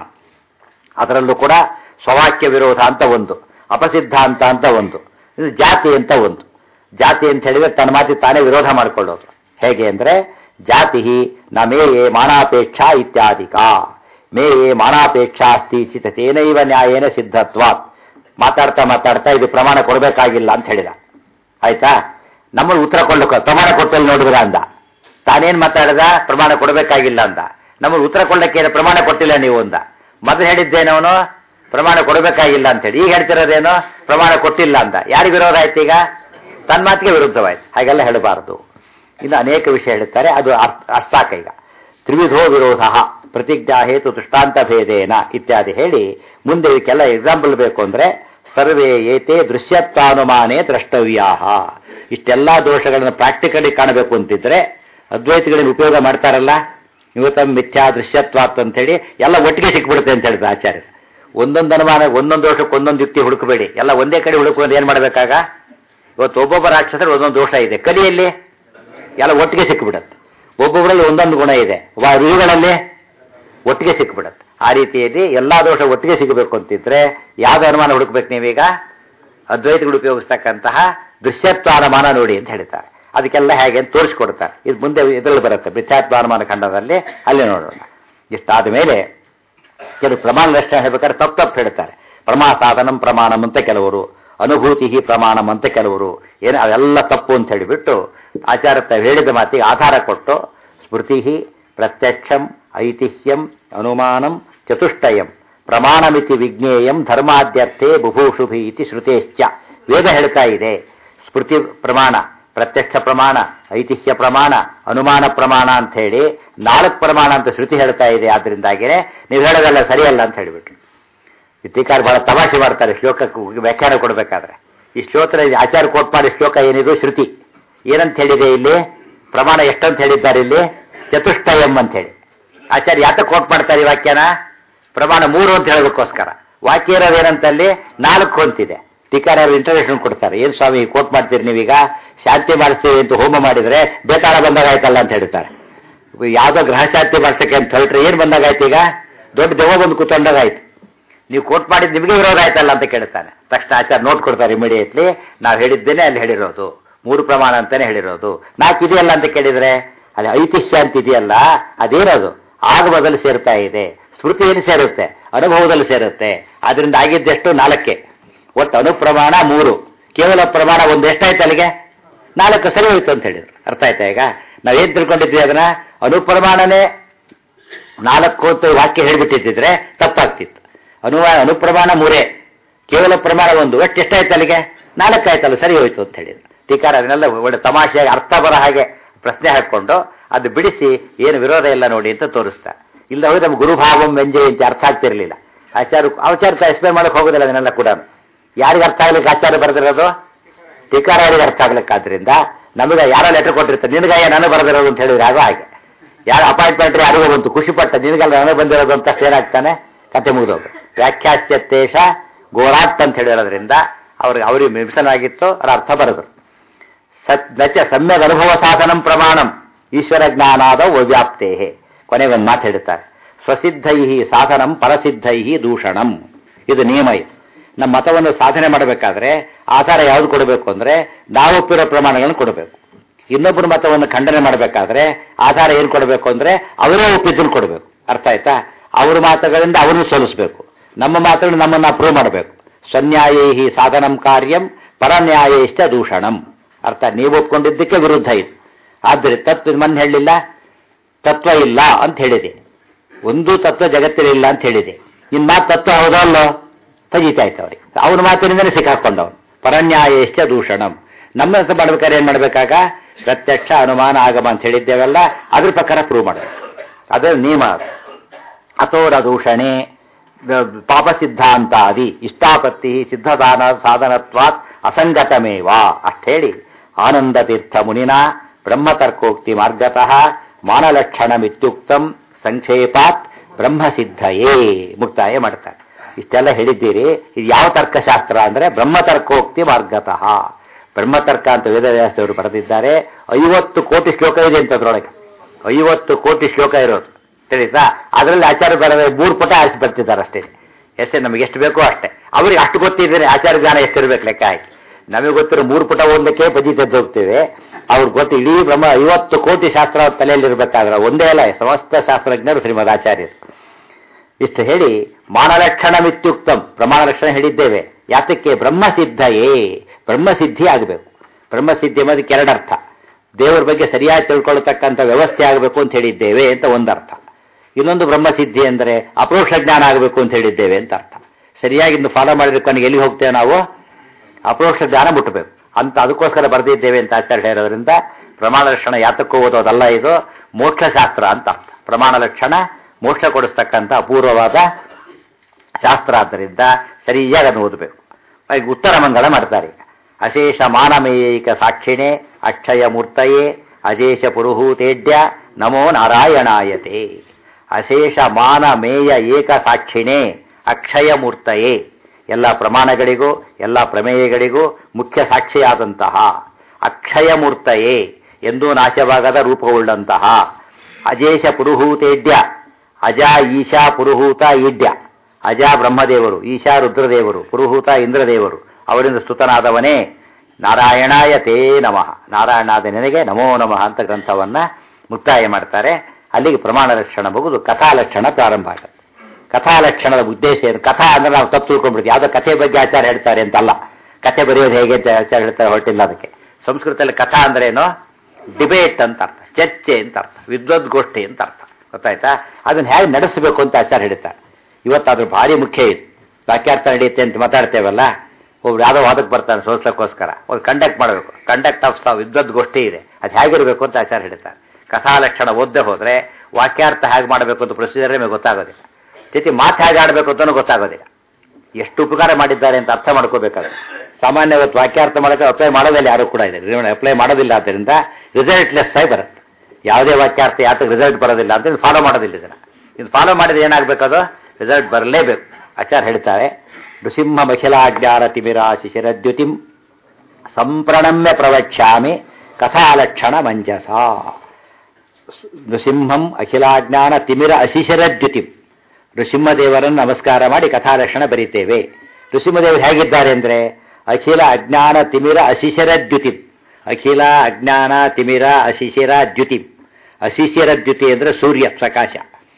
ಅದರಲ್ಲೂ ಕೂಡ ಸ್ವವಾಕ್ಯ ವಿರೋಧ ಅಂತ ಒಂದು ಅಪಸಿದ್ಧಾಂತ ಅಂತ ಒಂದು ಇದು ಜಾತಿ ಅಂತ ಒಂದು ಜಾತಿ ಅಂತ ಹೇಳಿದ್ರೆ ತನ್ನ ಮಾತಿಗೆ ತಾನೇ ವಿರೋಧ ಮಾಡಿಕೊಳ್ಳೋದು ಹೇಗೆ ಅಂದ್ರೆ ಜಾತಿ ನ ಮೇಯೇ ಮಾನಾಪೇಕ್ಷಾ ಇತ್ಯಾದಿಕ ಮೇಯೇ ಮಾನಾಪೇಕ್ಷಾ ಅಸ್ತಿ ಚಿತ ತೇನೈವ ನ್ಯಾಯೇನ ಸಿದ್ಧತ್ವಾತ್ ಮಾತಾಡ್ತಾ ಮಾತಾಡ್ತಾ ಇದು ಪ್ರಮಾಣ ಕೊಡಬೇಕಾಗಿಲ್ಲ ಅಂತ ಹೇಳಿದ ಆಯ್ತಾ ನಮ್ಮನ್ನು ಉತ್ತರ ಕೊಡ್ಲಿಕ್ಕೆ ಪ್ರಮಾಣ ಕೊಟ್ಟಲ್ಲಿ ನೋಡಿದ್ರ ಅಂದ ತಾನೇನ್ ಮಾತಾಡಿದ ಪ್ರಮಾಣ ಕೊಡಬೇಕಾಗಿಲ್ಲ ಅಂದ ನಮ್ಮನ್ನು ಉತ್ತರ ಕೊಡ್ಲಿಕ್ಕೆ ಏನು ಪ್ರಮಾಣ ಕೊಟ್ಟಿಲ್ಲ ನೀವು ಅಂದ ಮೊದಲು ಹೇಳಿದ್ದೇನವನು ಪ್ರಮಾಣ ಕೊಡಬೇಕಾಗಿಲ್ಲ ಅಂತ ಹೇಳಿ ಈಗ ಹೇಳ್ತಿರೋದೇನೋ ಪ್ರಮಾಣ ಕೊಟ್ಟಿಲ್ಲ ಅಂತ ಯಾರಿಗೆ ವಿರೋಧ ಆಯ್ತು ಈಗ ತನ್ನ ಮಾತಿಗೆ ವಿರುದ್ಧವಾಯ್ತು ಹಾಗೆಲ್ಲ ಹೇಳಬಾರದು ಇನ್ನು ಅನೇಕ ವಿಷಯ ಹೇಳ್ತಾರೆ ಅದು ಅರ್ಥ ಅರ್ಥಾಕ ಈಗ ತ್ರಿವಿಧೋ ವಿರೋಧ ಪ್ರತಿಜ್ಞಾ ಹೇತು ದೃಷ್ಟಾಂತ ಭೇದೇನ ಇತ್ಯಾದಿ ಹೇಳಿ ಮುಂದೆ ಇದಕ್ಕೆಲ್ಲ ಎಕ್ಸಾಂಪಲ್ ಬೇಕು ಅಂದ್ರೆ ಸರ್ವೇ ಏತೆ ದೃಶ್ಯತ್ವಾನುಮಾನೇ ದ್ರಷ್ಟವ್ಯಾ ಇಷ್ಟೆಲ್ಲಾ ದೋಷಗಳನ್ನು ಪ್ರಾಕ್ಟಿಕಲಿ ಕಾಣಬೇಕು ಅಂತಿದ್ರೆ ಅದ್ವೈತಗಳನ್ನ ಉಪಯೋಗ ಮಾಡ್ತಾರಲ್ಲ ಇವತ್ತ ಮಿಥ್ಯಾ ದೃಶ್ಯತ್ವಾತ್ ಅಂತ ಹೇಳಿ ಎಲ್ಲ ಒಟ್ಟಿಗೆ ಸಿಕ್ಬಿಡುತ್ತೆ ಅಂತ ಹೇಳಿದ್ರು ಆಚಾರ್ಯ ಒಂದೊಂದು ಅನುಮಾನ ಒಂದೊಂದು ದೋಷಕ್ಕೆ ಒಂದೊಂದು ಯುಕ್ತಿ ಹುಡುಕಬೇಡಿ ಎಲ್ಲ ಒಂದೇ ಕಡೆ ಹುಡುಕುವಂತ ಏನ್ ಮಾಡ್ಬೇಕಾಗ ಇವತ್ತು ಒಬ್ಬೊಬ್ಬ ರಾಕ್ಷಸರು ಒಂದೊಂದು ದೋಷ ಇದೆ ಕಲಿಯಲ್ಲಿ ಎಲ್ಲ ಒಟ್ಟಿಗೆ ಸಿಕ್ಕಿಬಿಡತ್ತೆ ಒಬ್ಬೊಬ್ಬರಲ್ಲಿ ಒಂದೊಂದು ಗುಣ ಇದೆ ವ- ಋಷಿಗಳಲ್ಲಿ ಒಟ್ಟಿಗೆ ಸಿಕ್ಕಿಬಿಡತ್ತೆ ಆ ರೀತಿಯಲ್ಲಿ ಎಲ್ಲಾ ದೋಷ ಒಟ್ಟಿಗೆ ಸಿಗಬೇಕು ಅಂತಿದ್ರೆ ಯಾವ್ದು ಅನುಮಾನ ಹುಡುಕ್ಬೇಕು ನೀವೀಗ ಅದ್ವೈತಗಳು ಉಪಯೋಗಿಸ್ತಕ್ಕಂತಹ ದೃಶ್ಯತ್ವಾನುಮಾನ ನೋಡಿ ಅಂತ ಹೇಳ್ತಾರೆ ಅದಕ್ಕೆಲ್ಲ ಹೇಗೆ ಅಂತ ತೋರಿಸ್ಕೊಡ್ತಾರೆ ಇದು ಮುಂದೆ ಇದರಲ್ಲಿ ಬರುತ್ತೆ ಮಿಥ್ಯಾತ್ವಾನುಮಾನ ಖಂಡದಲ್ಲಿ ಅಲ್ಲಿ ನೋಡೋಣ ಇಷ್ಟಾದ ಮೇಲೆ ಕೆಲವು ಪ್ರಮಾಣ ರಕ್ಷಣೆ ಹೇಳ್ಬೇಕಾದ್ರೆ ತಪ್ಪು ತಪ್ಪು ಹೇಳ್ತಾರೆ ಪ್ರಮಾ ಸಾಧನಂ ಪ್ರಮಾಣಂ ಅಂತ ಕೆಲವರು ಅನುಭೂತಿ ಪ್ರಮಾಣಂ ಅಂತ ಕೆಲವರು ಏನು ಅವೆಲ್ಲ ತಪ್ಪು ಅಂತ ಹೇಳಿಬಿಟ್ಟು ಆಚಾರ ತಾವು ಹೇಳಿದ ಮಾತಿಗೆ ಆಧಾರ ಕೊಟ್ಟು ಸ್ಮೃತಿ ಪ್ರತ್ಯಕ್ಷಂ ಐತಿಹ್ಯಂ ಅನುಮಾನಂ ಚತುಷ್ಟಯಂ ಪ್ರಮಾಣಮಿತಿ ವಿಜ್ಞೇಯಂ ಧರ್ಮಾದ್ಯರ್ಥೆ ಬುಭೂಷುಭಿ ಇತಿ ಶ್ರುತೇಶ್ಚ ವೇದ ಹೇಳ್ತಾ ಇದೆ ಸ್ಮೃತಿ ಪ್ರಮಾಣ ಪ್ರತ್ಯಕ್ಷ ಪ್ರಮಾಣ ಐತಿಹ್ಯ ಪ್ರಮಾಣ ಅನುಮಾನ ಪ್ರಮಾಣ ಅಂತ ಹೇಳಿ ನಾಲ್ಕು ಪ್ರಮಾಣ ಅಂತ ಶ್ರುತಿ ಹೇಳ್ತಾ ಇದೆ ಆದ್ರಿಂದಾಗಿನೇ ನೀವು ಹೇಳೋದೆಲ್ಲ ಸರಿಯಲ್ಲ ಅಂತ ಹೇಳಿಬಿಟ್ರು ಈ ಟೀಕಾರ ಬಹಳ ತಮಾಷೆ ಮಾಡ್ತಾರೆ ಶ್ಲೋಕಕ್ಕೆ ವ್ಯಾಖ್ಯಾನ ಕೊಡಬೇಕಾದ್ರೆ ಈ ಶ್ಲೋಕ ಆಚಾರ ಕೋಟ್ ಮಾಡಿ ಶ್ಲೋಕ ಏನಿದು ಶ್ರುತಿ ಏನಂತ ಹೇಳಿದೆ ಇಲ್ಲಿ ಪ್ರಮಾಣ ಎಷ್ಟಂತ ಹೇಳಿದ್ದಾರೆ ಇಲ್ಲಿ ಚತುಷ್ಟಯಂ ಅಂತ ಹೇಳಿ ಆಚಾರ್ಯ ಯಾತ ಕೋಟ್ ಮಾಡ್ತಾರೆ ಈ ವಾಕ್ಯನ ಪ್ರಮಾಣ ಮೂರು ಅಂತ ಹೇಳೋದಕ್ಕೋಸ್ಕರ ವಾಕ್ಯ ಇರೋದು ಏನಂತಲ್ಲಿ ನಾಲ್ಕು ಅಂತಿದೆ ಟೀಕಾರ ಇಂಟರ್ವ್ಯೂಷನ್ ಕೊಡ್ತಾರೆ ಏನ್ ಸ್ವಾಮಿ ಕೋಟ್ ಮಾಡ್ತೀರಿ ನೀವೀಗ ಶಾಂತಿ ಮಾಡಿಸ್ತೀವಿ ಅಂತ ಹೋಮ ಮಾಡಿದ್ರೆ ಬೇತಾಳ ಬಂದಾಗ ಆಯ್ತಲ್ಲ ಅಂತ ಹೇಳ್ತಾರೆ ಯಾವ್ದೋ ಗ್ರಹ ಶಾಂತಿ ಮಾಡ್ಸಕ್ಕೆ ಅಂತ ಹೊರಟ್ರೆ ಏನ್ ಬಂದಾಗ ಆಯ್ತು ಈಗ ದೊಡ್ಡ ದೆವ್ವ ಬಂದು ಕೂತ್ಕೊಂಡಾಗ ಆಯ್ತು ನೀವು ಕೋಟ್ ಮಾಡಿದ್ ನಿಮಗೆ ವಿರೋಧ ಆಯ್ತಲ್ಲ ಅಂತ ಕೇಳ್ತಾನೆ ತಕ್ಷಣ ಆಚಾರ ನೋಟ್ ಕೊಡ್ತಾರೆ ಇಮಿಡಿಯೇಟ್ಲಿ ನಾವು ಹೇಳಿದ್ದೇನೆ ಅಲ್ಲಿ ಹೇಳಿರೋದು ಮೂರು ಪ್ರಮಾಣ ಅಂತಾನೆ ಹೇಳಿರೋದು ನಾಲ್ಕು ಇದೆಯಲ್ಲ ಅಂತ ಕೇಳಿದ್ರೆ ಅಲ್ಲಿ ಐತಿಹ್ಯ ಅಂತ ಇದೆಯಲ್ಲ ಅದೇನದು ಆಗಮದಲ್ಲಿ ಸೇರ್ತಾ ಇದೆ ಸ್ಮೃತಿಯಲ್ಲಿ ಸೇರುತ್ತೆ ಅನುಭವದಲ್ಲಿ ಸೇರುತ್ತೆ ಅದರಿಂದ ಆಗಿದ್ದೆಷ್ಟು ನಾಲ್ಕೆ ಒಟ್ಟು ಅನುಪ್ರಮಾಣ ಮೂರು ಕೇವಲ ಪ್ರಮಾಣ ಒಂದು ಎಷ್ಟಾಯ್ತು ಅಲ್ಲಿಗೆ ನಾಲ್ಕು ಸರಿ ಹೋಯ್ತು ಅಂತ ಹೇಳಿದ್ರು ಅರ್ಥ ಆಯ್ತಾ ಈಗ ನಾವೇನ್ ತಿಳ್ಕೊಂಡಿದ್ವಿ ಅದನ್ನ ಅನುಪ್ರಮಾಣನೇ ನಾಲ್ಕು ಅಂತ ವಾಕ್ಯ ಹೇಳ್ಬಿಟ್ಟಿದ್ರೆ ತಪ್ಪಾಗ್ತಿತ್ತು ಅನುವಾ ಅನುಪ್ರಮಾಣ ಮೂರೇ ಕೇವಲ ಪ್ರಮಾಣ ಒಂದು ಒಟ್ಟು ಎಷ್ಟಾಯ್ತು ಅಲ್ಲಿಗೆ ನಾಲ್ಕಾಯ್ತಲ್ಲ ಸರಿ ಹೋಯ್ತು ಅಂತ ಹೇಳಿದ್ರು ಟೀಕಾರ ಅದನ್ನೆಲ್ಲ ಒಳ್ಳೆ ತಮಾಷೆಯಾಗಿ ಅರ್ಥ ಬರೋ ಹಾಗೆ ಪ್ರಶ್ನೆ ಹಾಕೊಂಡು ಅದು ಬಿಡಿಸಿ ಏನು ವಿರೋಧ ಇಲ್ಲ ನೋಡಿ ಅಂತ ತೋರಿಸ್ತಾ ಇಲ್ಲ ಹೋಗಿ ನಮ್ಮ ಗುರುಭಾವಂ ವ್ಯಂಜಯ ಅಂತ ಅರ್ಥ ಆಗ್ತಿರ್ಲಿಲ್ಲ ಆಚಾರ ಆಚಾರ ಎಕ್ಸ್ಪ್ಲೇನ್ ಮಾಡಕ್ ಹೋಗೋದಿಲ್ಲ ಅದನ್ನೆಲ್ಲ ಕೂಡ ಯಾರಿಗೆ ಅರ್ಥ ಆಗ್ಲಿಕ್ಕೆ ಆಚಾರ ಬರೆದಿರೋದು ಟೀಕಾರಾರಿಗೆ ಅರ್ಥ ಆಗ್ಲಿಕ್ಕಾದ್ರಿಂದ ನಮಗೆ ಯಾರೋ ಲೆಟರ್ ಕೊಟ್ಟಿರ್ತಾರೆ ನಿನಗಾಯ ನಾನು ಬರೆದಿರೋದು ಅಂತ ಹೇಳಿದ್ರೆ ಆಗೋ ಹಾಗೆ ಯಾರು ಅಪಾಯಿಂಟ್ಮೆಂಟ್ ಯಾರಿಗೋ ಬಂತು ಖುಷಿ ಪಟ್ಟ ನಿನಗೆಲ್ಲ ನನಗೆ ಬಂದಿರೋದು ಅಂತ ಏನಾಗ್ತಾನೆ ಕತೆ ಮುಗಿದೋದು ವ್ಯಾಖ್ಯಾಸ್ಯತೇಶ ಗೋರಾಟ್ ಅಂತ ಹೇಳಿರೋದ್ರಿಂದ ಅವ್ರಿಗೆ ಅವ್ರಿಗೆ ಮಿಂಸನಾಗಿತ್ತು ಅವ್ರ ಅರ್ಥ ಬರೆದ್ರು ಸತ್ ನಚ ಸಮ್ಯಕ್ ಅನುಭವ ಸಾಧನಂ ಪ್ರಮಾಣಂ ಈಶ್ವರ ಜ್ಞಾನಾದ ವ್ಯಾಪ್ತೇ ಕೊನೆಗೆ ಒಂದು ಮಾತು ಹೇಳ್ತಾರೆ ಸ್ವಸಿದ್ಧೈ ಸಾಧನಂ ಪರಸಿದ್ಧೈ ದೂಷಣಂ ಇದು ನಿಯಮ ಇದು ನಮ್ಮ ಮತವನ್ನು ಸಾಧನೆ ಮಾಡಬೇಕಾದ್ರೆ ಆಧಾರ ಯಾವ್ದು ಕೊಡಬೇಕು ಅಂದ್ರೆ ನಾವು ಒಪ್ಪಿರೋ ಪ್ರಮಾಣಗಳನ್ನು ಕೊಡಬೇಕು ಇನ್ನೊಬ್ಬರ ಮತವನ್ನು ಖಂಡನೆ ಮಾಡಬೇಕಾದ್ರೆ ಆಧಾರ ಏನು ಕೊಡಬೇಕು ಅಂದ್ರೆ ಅವರೇ ಒಪ್ಪಿದ್ದನ್ನು ಕೊಡಬೇಕು ಅರ್ಥ ಆಯ್ತಾ ಅವ್ರ ಮಾತುಗಳಿಂದ ಅವ್ರನ್ನ ಸೋಲಿಸಬೇಕು ನಮ್ಮ ಮಾತುಗಳು ನಮ್ಮನ್ನ ಅಪ್ರೂವ್ ಮಾಡಬೇಕು ಸ್ವನ್ಯಾಯೈ ಸಾಧನಂ ಕಾರ್ಯಂ ಪರನ್ಯಾಯೈಷ್ಟ ದೂಷಣಂ ಅರ್ಥ ನೀವು ಒಪ್ಕೊಂಡಿದ್ದಕ್ಕೆ ವಿರುದ್ಧ ಇದು ಆದರೆ ತತ್ವ ಮನ್ ಹೇಳಿಲ್ಲ ತತ್ವ ಇಲ್ಲ ಅಂತ ಹೇಳಿದೆ ಒಂದು ತತ್ವ ಜಗತ್ತಿಲಿಲ್ಲ ಅಂತ ಹೇಳಿದೆ ಇನ್ ಮಾತು ತತ್ವ ಹೌದೋ ಅಲ್ಲೋ ತೆಗಿತಾ ಇತ್ತು ಅವ್ರಿಗೆ ಅವನ ಮಾತಿನಿಂದಲೇ ಸಿಕ್ಕಾಕೊಂಡವನು ಪರನ್ಯಾಯಶ್ಚ ದೂಷಣಂ ನಮ್ಮ ಹತ್ರ ಮಾಡ್ಬೇಕಾದ್ರೆ ಏನ್ ಮಾಡ್ಬೇಕಾಗ ಪ್ರತ್ಯಕ್ಷ ಅನುಮಾನ ಆಗಮ ಅಂತ ಹೇಳಿದ್ದೇವಲ್ಲ ಅದ್ರ ಪ್ರಕಾರ ಪ್ರೂವ್ ಮಾಡಬೇಕು ಅದ್ರ ನಿಯಮ ಅದು ಅಥೋರ ದೂಷಣೆ ಪಾಪ ಸಿದ್ಧಾಂತ ಅದಿ ಇಷ್ಟಾಪತ್ತಿ ಸಿದ್ಧದಾನ ಸಾಧನತ್ವಾತ್ ಅಸಂಗತಮೇವ ಅಷ್ಟೇಳಿ ಆನಂದ ತೀರ್ಥ ಮುನಿನ ಬ್ರಹ್ಮತರ್ಕೋಕ್ತಿ ಮಾರ್ಗತಃ ಮಾನಲಕ್ಷಣಮಿತ್ಯುಕ್ತಂ ಸಂಕ್ಷೇಪಾತ್ ಬ್ರಹ್ಮಸಿದ್ಧಯೇ ಮುಕ್ತಾಯ ಮಾಡ್ತಾರೆ ಇಷ್ಟೆಲ್ಲ ಹೇಳಿದ್ದೀರಿ ಇದು ಯಾವ ತರ್ಕಶಾಸ್ತ್ರ ಅಂದ್ರೆ ಬ್ರಹ್ಮತರ್ಕೋಕ್ತಿ ಮಾರ್ಗತಃ ಬ್ರಹ್ಮತರ್ಕ ಅಂತ ವೇದವ್ಯಾಸದವರು ಬರೆದಿದ್ದಾರೆ ಐವತ್ತು ಕೋಟಿ ಶ್ಲೋಕ ಇದೆ ಅಂತ ಅದ್ರೊಳಗೆ ಐವತ್ತು ಕೋಟಿ ಶ್ಲೋಕ ಇರೋದು ತಿಳಿತಾ ಅದರಲ್ಲಿ ಆಚಾರ್ಯ ಬರೆದ ಮೂರು ಪುಟ ಆರಿಸಿ ಬರ್ತಿದ್ದಾರೆ ಅಷ್ಟೇ ಎಷ್ಟೇ ನಮಗೆ ಎಷ್ಟು ಬೇಕೋ ಅಷ್ಟೇ ಅವ್ರಿಗೆ ಅಷ್ಟು ಗೊತ್ತಿದ್ರೆ ಆಚಾರ್ಯ ಜ್ಞಾನ ಎಷ್ಟಿರ್ಬೇಕು ಲೆಕ್ಕ ಹಾಕಿ ನಮಗೆ ಗೊತ್ತಿರೋ ಮೂರು ಪುಟ ಓದಲಿಕ್ಕೆ ಪದಿ ತೆಗೆದು ಹೋಗ್ತೇವೆ ಅವ್ರಿಗೆ ಗೊತ್ತು ಇಡೀ ಬ್ರಹ್ಮ ಐವತ್ತು ಕೋಟಿ ಶಾಸ್ತ್ರ ಅವ್ರ ತಲೆಯಲ್ಲಿರ್ಬೇಕಾದ್ರೆ ಒಂದೇ ಅಲ್ಲ ಸಮಸ್ತ ಶಾಸ್ತ್ರಜ್ಞರು ಶ್ರೀಮದ್ ಆಚಾರ್ಯರು ಇಷ್ಟು ಹೇಳಿ ಮಾನಲಕ್ಷಣಮಿತ್ಯುಕ್ತಂ ಪ್ರಮಾಣ ಲಕ್ಷಣ ಹೇಳಿದ್ದೇವೆ ಯಾತಕ್ಕೆ ಬ್ರಹ್ಮಸಿದ್ಧಯೇ ಬ್ರಹ್ಮಸಿದ್ಧಿ ಆಗಬೇಕು ಬ್ರಹ್ಮಸಿದ್ಧಿ ಅನ್ನೋದಕ್ಕೆ ಎರಡರ್ಥ ದೇವರ ಬಗ್ಗೆ ಸರಿಯಾಗಿ ತಿಳ್ಕೊಳ್ತಕ್ಕಂಥ ವ್ಯವಸ್ಥೆ ಆಗಬೇಕು ಅಂತ ಹೇಳಿದ್ದೇವೆ ಅಂತ ಒಂದರ್ಥ ಇನ್ನೊಂದು ಬ್ರಹ್ಮಸಿದ್ಧಿ ಅಂದರೆ ಅಪರೋಕ್ಷ ಜ್ಞಾನ ಆಗಬೇಕು ಅಂತ ಹೇಳಿದ್ದೇವೆ ಅಂತ ಅರ್ಥ ಸರಿಯಾಗಿ ಇನ್ನು ಫಾಲೋ ಮಾಡಿದ್ರೆ ಕೊನೆಗೆ ಎಲ್ಲಿ ಹೋಗ್ತೇವೆ ನಾವು ಅಪರೋಕ್ಷ ಜ್ಞಾನ ಮುಟ್ಟಬೇಕು ಅಂತ ಅದಕ್ಕೋಸ್ಕರ ಬರೆದಿದ್ದೇವೆ ಅಂತ ಆಚಾರ್ಯ ಹೇಳೋದ್ರಿಂದ ಪ್ರಮಾಣ ಲಕ್ಷಣ ಯಾತಕ್ಕೂ ಓದೋದಲ್ಲ ಇದು ಮೋಕ್ಷಶಾಸ್ತ್ರ ಅಂತ ಅರ್ಥ ಪ್ರಮಾಣ ಲಕ್ಷಣ ಮೋಕ್ಷ ಕೊಡಿಸ್ತಕ್ಕಂಥ ಅಪೂರ್ವವಾದ ಶಾಸ್ತ್ರ ಆದ್ದರಿಂದ ಸರಿಯಾಗಿ ಅದನ್ನು ಓದಬೇಕು ಈಗ ಉತ್ತರ ಮಂಗಳ ಮಾಡ್ತಾರೆ ಅಶೇಷ ಮಾನಮೇಯೈಕ ಸಾಕ್ಷಿಣೆ ಅಕ್ಷಯ ಮೂರ್ತಯೇ ಅಶೇಷ ಪುರುಹೂತೇಡ್ಯ ನಮೋ ನಾರಾಯಣಾಯತೆ ಅಶೇಷ ಮಾನಮೇಯ ಏಕ ಸಾಕ್ಷಿಣೆ ಅಕ್ಷಯ ಮೂರ್ತಯೇ ಎಲ್ಲ ಪ್ರಮಾಣಗಳಿಗೂ ಎಲ್ಲ ಪ್ರಮೇಯಗಳಿಗೂ ಮುಖ್ಯ ಸಾಕ್ಷಿಯಾದಂತಹ ಅಕ್ಷಯ ಮೂರ್ತಯೇ ಎಂದೂ ನಾಶವಾಗದ ರೂಪವುಳ್ಳಂತಹ ಅಜೇಷ ಪುರುಹೂತೇಡ್ಯ ಅಜ ಈಶಾ ಪುರುಹೂತ ಈಡ್ಯ ಅಜ ಬ್ರಹ್ಮದೇವರು ಈಶಾ ರುದ್ರದೇವರು ಪುರುಹೂತ ಇಂದ್ರದೇವರು ಅವರಿಂದ ಸ್ತುತನಾದವನೇ ನಾರಾಯಣಾಯ ತೇ ನಮಃ ನಾರಾಯಣಾದ ನಿನಗೆ ನಮೋ ನಮಃ ಅಂತ ಗ್ರಂಥವನ್ನ ಮುಕ್ತಾಯ ಮಾಡ್ತಾರೆ ಅಲ್ಲಿಗೆ ಪ್ರಮಾಣ ಲಕ್ಷಣ ಮುಗಿದು ಕಥಾ ಲಕ್ಷಣ ಪ್ರಾರಂಭ ಆಗುತ್ತೆ ಕಥಾ ಲಕ್ಷಣದ ಉದ್ದೇಶ ಏನು ಕಥಾ ಅಂದ್ರೆ ನಾವು ತಪ್ಪು ತಿಳ್ಕೊಂಡ್ಬಿಡ್ತೀವಿ ಯಾವುದೋ ಕಥೆ ಬಗ್ಗೆ ಆಚಾರ ಹೇಳ್ತಾರೆ ಅಂತಲ್ಲ ಕಥೆ ಬರೆಯೋದು ಹೇಗೆ ಅಂತ ಆಚಾರ ಹೇಳ್ತಾರೆ ಹೊರಟಿಲ್ಲ ಅದಕ್ಕೆ ಸಂಸ್ಕೃತದಲ್ಲಿ ಕಥಾ ಅಂದ್ರೆ ಏನು ಡಿಬೇಟ್ ಅಂತ ಅರ್ಥ ಚರ್ಚೆ ಅಂತ ಅರ್ಥ ವಿದ್ವದ್ಗೋಷ್ಠಿ ಅಂತ ಅರ್ಥ ಗೊತ್ತಾಯ್ತಾ ಅದನ್ನ ಹೇಗೆ ನಡೆಸಬೇಕು ಅಂತ ಆಚಾರ ಹೇಳ್ತಾರೆ ಇವತ್ತು ಅದ್ರ ಭಾರಿ ಮುಖ್ಯ ಇದು ವಾಕ್ಯಾರ್ಥ ನಡೆಯುತ್ತೆ ಅಂತ ಮಾತಾಡ್ತೇವಲ್ಲ ಒಬ್ರು ಯಾವುದೋ ವಾದಕ್ಕೆ ಬರ್ತಾನೆ ಸೋಲ್ಸಕ್ಕೋಸ್ಕರ ಅವ್ರು ಕಂಡಕ್ಟ್ ಮಾಡಬೇಕು ಕಂಡಕ್ಟ್ ಆಫ್ ವಿದ್ವದ್ಗೋಷ್ಠಿ ಇದೆ ಅದು ಹೇಗಿರಬೇಕು ಅಂತ ಆಚಾರ ಹೇಳ್ತಾರೆ ಕಥಾ ಲಕ್ಷಣ ಓದ್ದೆ ಹೋದ್ರೆ ವಾಕ್ಯಾರ್ಥ ಹೇಗೆ ಮಾಡಬೇಕು ಅಂತ ಪ್ರೊಸೀಜರ್ ನಮಗೆ ಗೊತ್ತಾಗೋದಿಲ್ಲ ಜೊತೆ ಮಾತು ಹೇಗೆ ಆಡಬೇಕು ಅಂತಲೂ ಗೊತ್ತಾಗೋದಿಲ್ಲ ಎಷ್ಟು ಉಪಕಾರ ಮಾಡಿದ್ದಾರೆ ಅಂತ ಅರ್ಥ ಮಾಡ್ಕೋಬೇಕಾದ್ರೆ ಸಾಮಾನ್ಯ ಇವತ್ತು ವಾಕ್ಯಾರ್ಥ ಮಾಡೋಕೆ ಅಪ್ಲೈ ಮಾಡೋದಿಲ್ಲ ಯಾರು ಕೂಡ ಇದೆ ಅಪ್ಲೈ ಮಾಡೋದಿಲ್ಲ ಆದ್ದರಿಂದ ರಿಸಲ್ಟ್ಲೆಸ್ ಆಗಿ ಬರುತ್ತೆ ಯಾವುದೇ ವಾಕ್ಯಾರ್ಥ ಯಾತಕ್ಕೆ ರಿಸಲ್ಟ್ ಬರೋದಿಲ್ಲ ಅಂತ ಫಾಲೋ ಮಾಡೋದಿಲ್ಲ ಇದನ್ನ ಇದು ಫಾಲೋ ಮಾಡಿದ್ರೆ ಏನಾಗಬೇಕದು ರಿಸಲ್ಟ್ ಬರಲೇಬೇಕು ಆಚಾರ ಹೇಳ್ತಾರೆ ನೃಸಿಂಹ ಮಖಿಲಾಜ್ಞಾನ ತಿಮಿರ ಶಿಶಿರದ್ಯುತಿಂ ಸಂಪ್ರಣಮ್ಯ ಪ್ರವಕ್ಷ್ಯಾಮಿ ಕಥಾಲಕ್ಷಣ ಮಂಜಸ ನೃಸಿಂಹಂ ಅಖಿಲಾಜ್ಞಾನ ತಿಮಿರ ಅಶಿಶರದ್ಯುತಿಂ ನೃಸಿಂಹದೇವರನ್ನು ನಮಸ್ಕಾರ ಮಾಡಿ ಕಥಾಲಕ್ಷಣ ಬರೀತೇವೆ ನೃಸಿಂಹದೇವರು ಹೇಗಿದ್ದಾರೆ ಅಂದ್ರೆ ಅಖಿಲ ಅಜ್ಞಾನ ತಿಮಿರ ಅಶಿಶರದ್ಯುತಿ ಅಖಿಲ ಅಜ್ಞಾನ ತಿಮಿರ ಅಶಿಶಿರ ದ್ಯುತಿ ಅಶಿಶಿರ ದ್ಯುತಿ ಅಂದರೆ ಸೂರ್ಯ ಪ್ರಕಾಶ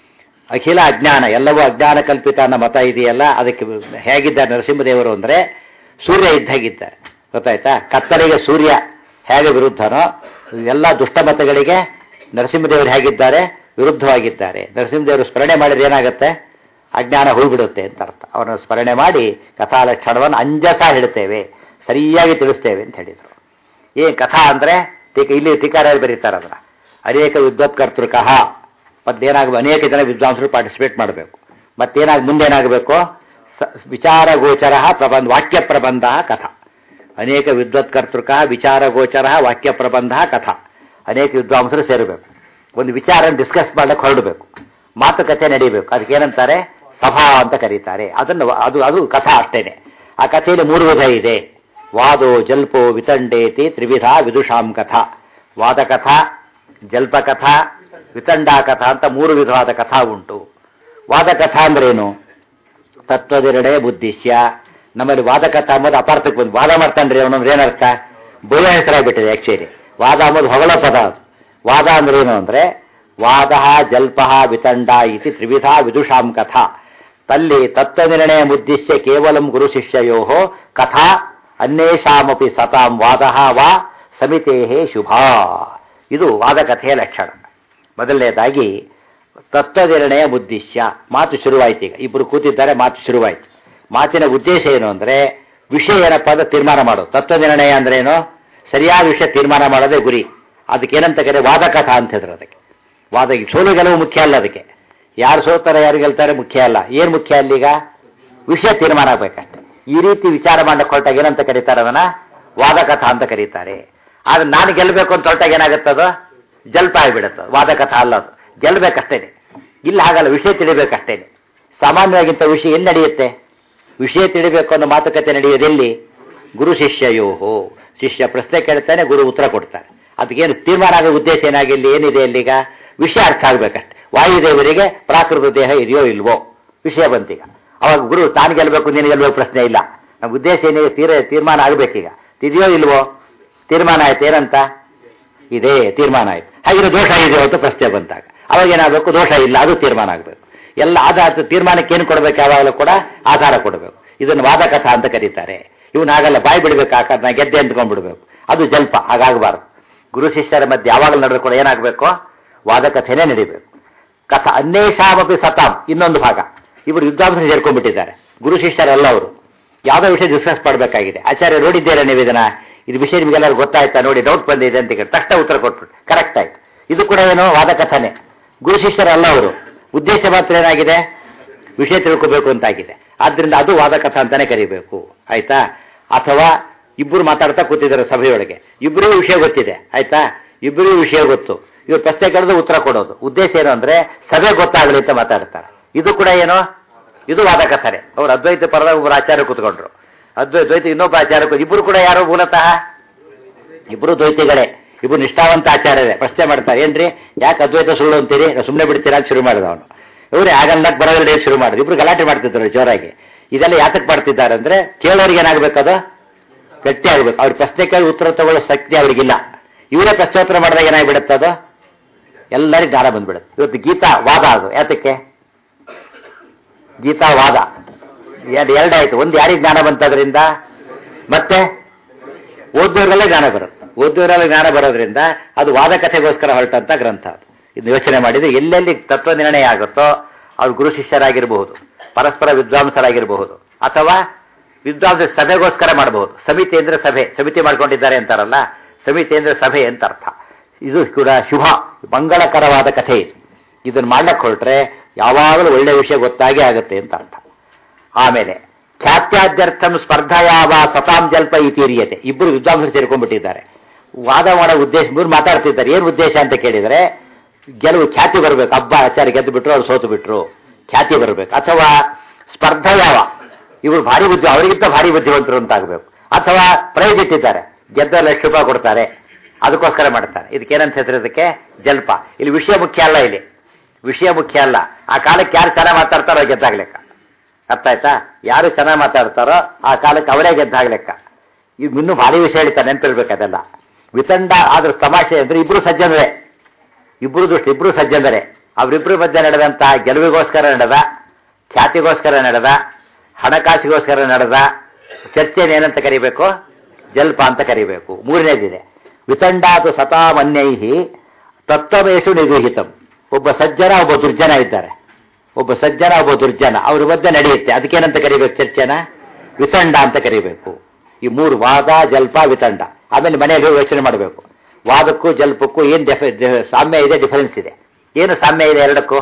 ಅಖಿಲ ಅಜ್ಞಾನ ಎಲ್ಲವೂ ಅಜ್ಞಾನ ಕಲ್ಪಿತ ಅನ್ನೋ ಮತ ಇದೆಯಲ್ಲ ಅದಕ್ಕೆ ಹೇಗಿದ್ದಾರೆ ನರಸಿಂಹದೇವರು ಅಂದರೆ ಸೂರ್ಯ ಇದ್ದಾಗಿದ್ದಾರೆ ಗೊತ್ತಾಯ್ತಾ ಕತ್ತಲೆಗೆ ಸೂರ್ಯ ಹೇಗೆ ವಿರುದ್ಧನೋ ಎಲ್ಲ ದುಷ್ಟಮತಗಳಿಗೆ ನರಸಿಂಹದೇವರು ಹೇಗಿದ್ದಾರೆ ವಿರುದ್ಧವಾಗಿದ್ದಾರೆ ನರಸಿಂಹದೇವರು ಸ್ಮರಣೆ ಮಾಡಿದ್ರೆ ಏನಾಗುತ್ತೆ ಅಜ್ಞಾನ ಹೋಗ್ಬಿಡುತ್ತೆ ಅಂತ ಅರ್ಥ ಅವರನ್ನು ಸ್ಮರಣೆ ಮಾಡಿ ಕಥಾಲಕ್ಷಣವನ್ನು ಅಂಜಸ ಹೇಳ್ತೇವೆ ಸರಿಯಾಗಿ ತಿಳಿಸ್ತೇವೆ ಅಂತ ಹೇಳಿದರು ಏನ್ ಕಥಾ ಅಂದರೆ ಟೀಕ ಇಲ್ಲಿ ಟೀಕಾರಾಯರು ಬರೀತಾರೆ ಅದನ್ನ ಅನೇಕ ವಿದ್ವತ್ಕರ್ತೃಕಃ ಮತ್ತೇನಾಗ ಅನೇಕ ಜನ ವಿದ್ವಾಂಸರು ಪಾರ್ಟಿಸಿಪೇಟ್ ಮಾಡಬೇಕು ಮತ್ತೇನಾಗ ಮುಂದೇನಾಗಬೇಕು ವಿಚಾರ ಗೋಚರ ಪ್ರಬಂಧ ವಾಕ್ಯ ಪ್ರಬಂಧ ಕಥಾ ಅನೇಕ ವಿದ್ವತ್ಕರ್ತೃಕ ವಿಚಾರ ಗೋಚರ ವಾಕ್ಯ ಪ್ರಬಂಧ ಕಥಾ ಅನೇಕ ವಿದ್ವಾಂಸರು ಸೇರಬೇಕು ಒಂದು ವಿಚಾರ ಡಿಸ್ಕಸ್ ಮಾಡಕ್ಕೆ ಹೊರಡಬೇಕು ಮಾತುಕತೆ ನಡೀಬೇಕು ಅದಕ್ಕೆ ಏನಂತಾರೆ ಸಭಾ ಅಂತ ಕರೀತಾರೆ ಅದನ್ನು ಅದು ಅದು ಕಥಾ ಅಷ್ಟೇನೆ ಆ ಕಥೆಯಲ್ಲಿ ಮೂರು ವಿಧ ಇದೆ ವಾದೋ ಜಲ್ಪೋ ವಿತಂಡೇತಿ ತ್ರಿವಿಧ ವಿದುಷಾಂ ಕಥಾ ವಾದಕಥಾ ಜಲ್ಪಕಥಾ ವಿತಂಡಾ ಕಥಾ ಅಂತ ಮೂರು ವಿಧವಾದ ಕಥಾ ಉಂಟು ವಾದಕಥಾ ಅಂದ್ರೇನು ತತ್ವದಿರಡೆ ಬುದ್ಧಿಶ್ಯ ನಮ್ಮಲ್ಲಿ ವಾದಕಥಾ ಅಂಬೋದು ಅಪಾರ್ಥಕ್ಕೆ ಬಂದು ವಾದ ಮಾಡ್ತಾನ್ರಿ ಅವನಂದ್ರೆ ಏನರ್ಥ ಬೋಯ ಹೆಸರಾಗ್ಬಿಟ್ಟಿದೆ ಆಕ್ಚುಲಿ ವಾದ ಅಂಬೋದು ಹೊಗಳ ಪದ ಅದು ವಾದ ಅಂದ್ರೆ ಏನು ಅಂದ್ರೆ ವಾದ ಜಲ್ಪ ವಿತಂಡ ಇತಿ ತ್ರಿವಿಧ ವಿದುಷಾಂ ಕಥಾ ತಲ್ಲಿ ತತ್ವನಿರ್ಣಯ ಮುದ್ದಿಶ್ಯ ಕೇವಲಂ ಗುರು ಶಿಷ್ಯಯೋ ಕಥಾ ಅನ್ಯೇಷಾಮಪಿ ಸತಾಂ ವಾದ ವಾ ಸಮಿತೇ ಶುಭ ಇದು ವಾದಕಥೆಯ ಲಕ್ಷಣ ಮೊದಲನೇದಾಗಿ ತತ್ವನಿರ್ಣಯ ಉದ್ದೇಶ ಮಾತು ಶುರುವಾಯ್ತು ಈಗ ಇಬ್ಬರು ಕೂತಿದ್ದಾರೆ ಮಾತು ಶುರುವಾಯ್ತು ಮಾತಿನ ಉದ್ದೇಶ ಏನು ಅಂದ್ರೆ ವಿಷಯ ಏನಪ್ಪ ಅಂದ್ರೆ ತೀರ್ಮಾನ ಮಾಡೋದು ತತ್ವ ನಿರ್ಣಯ ಅಂದ್ರೆ ಏನು ಸರಿಯಾದ ವಿಷಯ ತೀರ್ಮಾನ ಮಾಡೋದೇ ಗುರಿ ಅದಕ್ಕೆ ಏನಂತ ಕರೆ ವಾದಕಥಾ ಅಂತ ಹೇಳಿದ್ರು ಅದಕ್ಕೆ ವಾದ ಸೋಲು ಗೆಲುವು ಮುಖ್ಯ ಅಲ್ಲ ಅದಕ್ಕೆ ಯಾರು ಸೋತಾರೆ ಯಾರು ಗೆಲ್ತಾರೆ ಮುಖ್ಯ ಅಲ್ಲ ಏನ್ ಮುಖ್ಯ ಅಲ್ಲೀಗ ವಿಷಯ ತೀರ್ಮಾನ ಆಗ್ಬೇಕಷ್ಟೆ ಈ ರೀತಿ ವಿಚಾರ ಮಾಡಕ್ಕೆ ಹೊರಟಾಗ ಏನಂತ ಕರೀತಾರೆ ಅದನ್ನ ವಾದಕಥಾ ಅಂತ ಕರೀತಾರೆ ಆದ್ರೆ ನಾನು ಗೆಲ್ಲಬೇಕು ಅಂತ ಹೊರಟಾಗ ಏನಾಗುತ್ತದು ಜಲ್ಪ ಆಗಿಬಿಡುತ್ತೆ ವಾದಕಥಾ ಅಲ್ಲ ಅದು ಗೆಲ್ಲಬೇಕಷ್ಟೇನೆ ಇಲ್ಲ ಹಾಗಲ್ಲ ವಿಷಯ ತಿಳಿಬೇಕಷ್ಟೇನೆ ಸಾಮಾನ್ಯವಾಗಿಂತ ವಿಷಯ ಎಲ್ಲಿ ನಡೆಯುತ್ತೆ ವಿಷಯ ತಿಳಿಬೇಕು ಅನ್ನೋ ಮಾತುಕತೆ ನಡೆಯೋದೆಲ್ಲಿ ಗುರು ಶಿಷ್ಯಯೋಹೋ ಶಿಷ್ಯ ಪ್ರಶ್ನೆ ಕೇಳ್ತಾನೆ ಗುರು ಉತ್ತರ ಕೊಡ್ತಾರೆ ಅದಕ್ಕೇನು ತೀರ್ಮಾನ ಆಗೋ ಉದ್ದೇಶ ಏನಾಗಿಲ್ಲಿ ಏನಿದೆ ಅಲ್ಲೀಗ ವಿಷಯ ಅರ್ಥ ಆಗ್ಬೇಕಷ್ಟೆ ವಾಯುದೇವರಿಗೆ ಪ್ರಾಕೃತ ದೇಹ ಇದೆಯೋ ಇಲ್ವೋ ವಿಷಯ ಬಂತೀಗ ಅವಾಗ ಗುರು ತಾನು ಗೆಲ್ಲಬೇಕು ನೀನು ಗೆಲ್ಲಬೇಕು ಪ್ರಶ್ನೆ ಇಲ್ಲ ನಮ್ಮ ಉದ್ದೇಶ ಏನಿದೆ ತೀರ ತೀರ್ಮಾನ ಆಗಬೇಕೀಗ ಇದೆಯೋ ಇಲ್ವೋ ತೀರ್ಮಾನ ಆಯ್ತು ಏನಂತ ಇದೆ ತೀರ್ಮಾನ ಆಯ್ತು ಹಾಗಿರೋ ದೋಷ ಇದೆಯೋ ಅಂತ ಪ್ರಶ್ನೆ ಬಂದಾಗ ಅವಾಗ ಏನಾಗಬೇಕು ದೋಷ ಇಲ್ಲ ಅದು ತೀರ್ಮಾನ ಆಗಬೇಕು ಎಲ್ಲ ಆಧಾರ ತೀರ್ಮಾನಕ್ಕೆ ಏನು ಕೊಡಬೇಕು ಯಾವಾಗಲೂ ಕೂಡ ಆಧಾರ ಕೊಡಬೇಕು ಇದನ್ನು ವಾದಕಥಾ ಅಂತ ಕರೀತಾರೆ ಇವನು ಆಗಲ್ಲ ಬಾಯಿ ಬಿಡಬೇಕು ಆ ನಾ ಗೆದ್ದೆ ಅಂದ್ಕೊಂಡ್ಬಿಡ್ಬೇಕು ಅದು ಜಲ್ಪ ಹಾಗಾಗಬಾರ್ದು ಗುರು ಶಿಷ್ಯರ ಮಧ್ಯೆ ಯಾವಾಗಲೂ ನಡೆದು ಕೂಡ ಏನಾಗಬೇಕು ವಾದಕಥೆನೇ ನಡಿಬೇಕು ಕಥ ಅನ್ವೇಷಾಮಪಿ ಸತಾಂ ಇನ್ನೊಂದು ಭಾಗ ಇವರು ಯುದ್ಧಾಂಶ ಸೇರ್ಕೊಂಡ್ಬಿಟ್ಟಿದ್ದಾರೆ ಗುರು ಶಿಷ್ಯರೆಲ್ಲ ಅವರು ಯಾವುದೋ ವಿಷಯ ಡಿಸ್ಕಸ್ ಮಾಡಬೇಕಾಗಿದೆ ಆಚಾರ್ಯ ನೋಡಿದ್ದೀರಾ ನೀವು ಇದನ್ನ ಇದು ವಿಷಯ ನಿಮಗೆಲ್ಲರೂ ಗೊತ್ತಾಯ್ತಾ ನೋಡಿ ಡೌಟ್ ಬಂದಿದೆ ಅಂತ ಕೇಳಿ ತಕ್ಷಣ ಉತ್ತರ ಕೊಟ್ಬಿಟ್ಟು ಕರೆಕ್ಟ್ ಆಯ್ತು ಇದು ಕೂಡ ಏನು ವಾದಕಥನೆ ಗುರು ಶಿಷ್ಯರಲ್ಲ ಅವರು ಉದ್ದೇಶ ಮಾತ್ರ ಏನಾಗಿದೆ ವಿಷಯ ತಿಳ್ಕೋಬೇಕು ಅಂತಾಗಿದೆ ಆದ್ರಿಂದ ಅದು ವಾದಕಥ ಅಂತಾನೆ ಕರಿಬೇಕು ಆಯ್ತಾ ಅಥವಾ ಇಬ್ಬರು ಮಾತಾಡ್ತಾ ಕೂತಿದ್ದಾರೆ ಸಭೆಯೊಳಗೆ ಇಬ್ಬರಿಗೂ ವಿಷಯ ಗೊತ್ತಿದೆ ಆಯ್ತಾ ಇಬ್ಬರಿಗೂ ವಿಷಯ ಗೊತ್ತು ಇವ್ರು ಪ್ರಶ್ನೆ ಕೇಳಿದ್ರೆ ಉತ್ತರ ಕೊಡೋದು ಉದ್ದೇಶ ಏನು ಅಂದ್ರೆ ಸಭೆ ಗೊತ್ತಾಗಲಿ ಅಂತ ಮಾತಾಡ್ತಾರೆ ಇದು ಕೂಡ ಏನು ಇದು ವಾದಕಥನೆ ಅವ್ರು ಅದ್ವೈತ ಪರದಾಗ ಒಬ್ಬರು ಆಚಾರ್ಯ ಕೂತ್ಕೊಂಡ್ರು ಅದ್ವೈ ದ್ವೈತ ಇನ್ನೊಬ್ಬ ಆಚಾರ್ಯ ಕೂತ್- ಇಬ್ರು ಕೂಡ ಯಾರು ಮೂಲತಃ ಇಬ್ರು ದ್ವೈತಿಗಳೇ ಇಬ್ರು ನಿಷ್ಠಾವಂತ ಆಚಾರ್ಯರೇ ಪ್ರಶ್ನೆ ಮಾಡ್ತಾರೆ ಏನ್ರಿ ಯಾಕೆ ಅದ್ವೈತ ಸುಳ್ಳು ಅಂತೀರಿ ನಾವು ಸುಮ್ಮನೆ ಬಿಡ್ತೀರಾ ಅಂತ ಶುರು ಮಾಡಿದ ಅವನು ಇವ್ರೆ ಆಗಲ್ಲಕ್ಕೆ ಬರೋದಿಲ್ಲ ಶುರು ಮಾಡಿದ್ರು ಇಬ್ರು ಗಲಾಟೆ ಮಾಡ್ತಿದ್ರು ಜೋರಾಗಿ ಇದೆಲ್ಲ ಯಾತಕ್ಕೆ ಮಾಡ್ತಿದ್ದಾರೆ ಅಂದ್ರೆ ಕೇಳೋರಿಗೆ ಏನಾಗಬೇಕದು ಗಟ್ಟಿ ಆಗ್ಬೇಕು ಅವ್ರ ಪ್ರಶ್ನೆ ಕೇಳಿ ಉತ್ತರ ತಗೊಳ್ಳೋ ಶಕ್ತಿ ಅವ್ರಿಗಿಲ್ಲ ಇವರೇ ಪ್ರಶ್ನೋತ್ತರ ಮಾಡಿದಾಗ ಏನಾಗ್ಬಿಡುತ್ತೆ ಅದು ಎಲ್ಲರಿಗೂ ಜ್ಞಾನ ಬಂದ್ಬಿಡುತ್ತೆ ಇವತ್ತು ಗೀತಾ ವಾದ ಅದು ಯಾತಕ್ಕೆ ಗೀತಾ ವಾದ ಎರಡು ಎರಡಾಯ್ತು ಒಂದು ಯಾರಿಗೆ ಜ್ಞಾನ ಬಂತದ್ರಿಂದ ಮತ್ತೆ ಓದೋರೆಲ್ಲ ಜ್ಞಾನ ಬರುತ್ತೆ ಓದೋರೆಲ್ಲ ಜ್ಞಾನ ಬರೋದ್ರಿಂದ ಅದು ವಾದ ಕಥೆಗೋಸ್ಕರ ಹೊರಟಂತ ಗ್ರಂಥ ಅದು ಇದು ಯೋಚನೆ ಮಾಡಿದ್ರೆ ಎಲ್ಲೆಲ್ಲಿ ತತ್ವ ನಿರ್ಣಯ ಆಗುತ್ತೋ ಅವ್ರು ಗುರು ಶಿಷ್ಯರಾಗಿರಬಹುದು ಪರಸ್ಪರ ವಿದ್ವಾಂಸರಾಗಿರಬಹುದು ಅಥವಾ ವಿದ್ವಾಂಸ ಸಭೆಗೋಸ್ಕರ ಮಾಡಬಹುದು ಸಮಿತಿ ಅಂದ್ರೆ ಸಭೆ ಸಮಿತಿ ಮಾಡ್ಕೊಂಡಿದ್ದಾರೆ ಅಂತಾರಲ್ಲ ಸಮಿತಿ ಅಂದ್ರೆ ಸಭೆ ಅಂತ ಅರ್ಥ ಇದು ಕೂಡ ಶುಭ ಮಂಗಳಕರವಾದ ಕಥೆ ಇದು ಇದನ್ನು ಮಾಡ್ಲಕ್ಕೆ ಹೊರಟ್ರೆ ಯಾವಾಗಲೂ ಒಳ್ಳೆ ವಿಷಯ ಗೊತ್ತಾಗೇ ಆಗುತ್ತೆ ಅಂತ ಅರ್ಥ ಆಮೇಲೆ ಖ್ಯಾತ್ಯಾದ್ಯರ್ಥಂ ಸ್ಪರ್ಧಯಾವ ಸತಾಂ ಜಲ್ಪ ಇತೀರಿಯತೆ ಇಬ್ಬರು ವಿದ್ವಾಂಸರು ಸೇರ್ಕೊಂಡ್ಬಿಟ್ಟಿದ್ದಾರೆ ವಾದ ಮಾಡೋ ಉದ್ದೇಶ ಇಬ್ಬರು ಮಾತಾಡ್ತಿದ್ದಾರೆ ಏನು ಉದ್ದೇಶ ಅಂತ ಕೇಳಿದರೆ ಗೆಲುವು ಖ್ಯಾತಿ ಬರಬೇಕು ಹಬ್ಬ ಆಚಾರ್ಯ ಗೆದ್ದು ಬಿಟ್ರು ಅವ್ರು ಸೋತು ಬಿಟ್ರು ಖ್ಯಾತಿ ಬರಬೇಕು ಅಥವಾ ಸ್ಪರ್ಧಯಾವ ಇವರು ಭಾರಿ ಬುದ್ಧಿ ಅವರಿಗಿಂತ ಭಾರಿ ಬುದ್ಧಿವಂತರು ಅಂತ ಆಗಬೇಕು ಅಥವಾ ಪ್ರೈಸ್ ಇಟ್ಟಿದ್ದಾರೆ ಗೆದ್ದ ಲಕ್ಷ ರೂಪಾಯಿ ಕೊಡ್ತಾರೆ ಅದಕ್ಕೋಸ್ಕರ ಮಾಡ್ತಾರೆ ಇದಕ್ಕೇನಂತ ಹೆಸರಿದಕ್ಕೆ ಜಲ್ಪ ಇಲ್ಲಿ ವಿಷಯ ಮುಖ್ಯ ಅಲ್ಲ ಇಲ್ಲಿ ವಿಷಯ ಮುಖ್ಯ ಅಲ್ಲ ಆ ಕಾಲಕ್ಕೆ ಯಾರು ಚೆನ್ನಾಗಿ ಮಾತಾಡ್ತಾರೋ ಗೆದ್ದಾಗ್ಲೆಕ್ಕ ಅರ್ಥ ಆಯ್ತಾ ಯಾರು ಚೆನ್ನಾಗಿ ಮಾತಾಡ್ತಾರೋ ಆ ಕಾಲಕ್ಕೆ ಅವರೇ ಗೆದ್ದಾಗ್ಲೆಕ್ಕ ಇವ್ ಇನ್ನೂ ಭಾರಿ ವಿಷಯ ಹೇಳ್ತಾರೆ ನೆನಪಿರ್ಬೇಕು ಅದೆಲ್ಲ ವಿತಂಡ ಆದ್ರೆ ತಮಾಷೆ ಅಂದ್ರೆ ಇಬ್ರು ಸಜ್ಜನರೇ ಇಬ್ರು ದೃಷ್ಟಿ ಇಬ್ರು ಸಜ್ಜನರೇ ಅವರಿಬ್ರು ಮಧ್ಯೆ ನಡೆದಂತಹ ಗೆಲುವಿಗೋಸ್ಕರ ನಡೆದ ಖ್ಯಾತಿಗೋಸ್ಕರ ನಡೆದ ಹಣಕಾಸಿಗೋಸ್ಕರ ನಡೆದ ಚರ್ಚೆನ ಏನಂತ ಕರಿಬೇಕು ಜಲ್ಪ ಅಂತ ಕರಿಬೇಕು ಮೂರನೇದಿದೆ ವಿತಂಡಾತು ಸತಾಮನ್ಯೈಹಿ ತತ್ವಮೇಶು ನಿಗೂಹಿತಂ ಒಬ್ಬ ಸಜ್ಜನ ಒಬ್ಬ ದುರ್ಜನ ಇದ್ದಾರೆ ಒಬ್ಬ ಸಜ್ಜನ ಒಬ್ಬ ದುರ್ಜನ ಅವ್ರ ಮಧ್ಯೆ ನಡೆಯುತ್ತೆ ಅದಕ್ಕೇನಂತ ಕರಿಬೇಕು ಚರ್ಚೆನ ವಿತಂಡ ಅಂತ ಕರಿಬೇಕು ಈ ಮೂರು ವಾದ ಜಲ್ಪ ವಿತಂಡ ಆಮೇಲೆ ಮನೆಯಲ್ಲಿ ಯೋಚನೆ ಮಾಡಬೇಕು ವಾದಕ್ಕೂ ಜಲ್ಪಕ್ಕೂ ಏನು ಡೆಫ ಸಾಮ್ಯ ಇದೆ ಡಿಫರೆನ್ಸ್ ಇದೆ ಏನು ಸಾಮ್ಯ ಇದೆ ಎರಡಕ್ಕೂ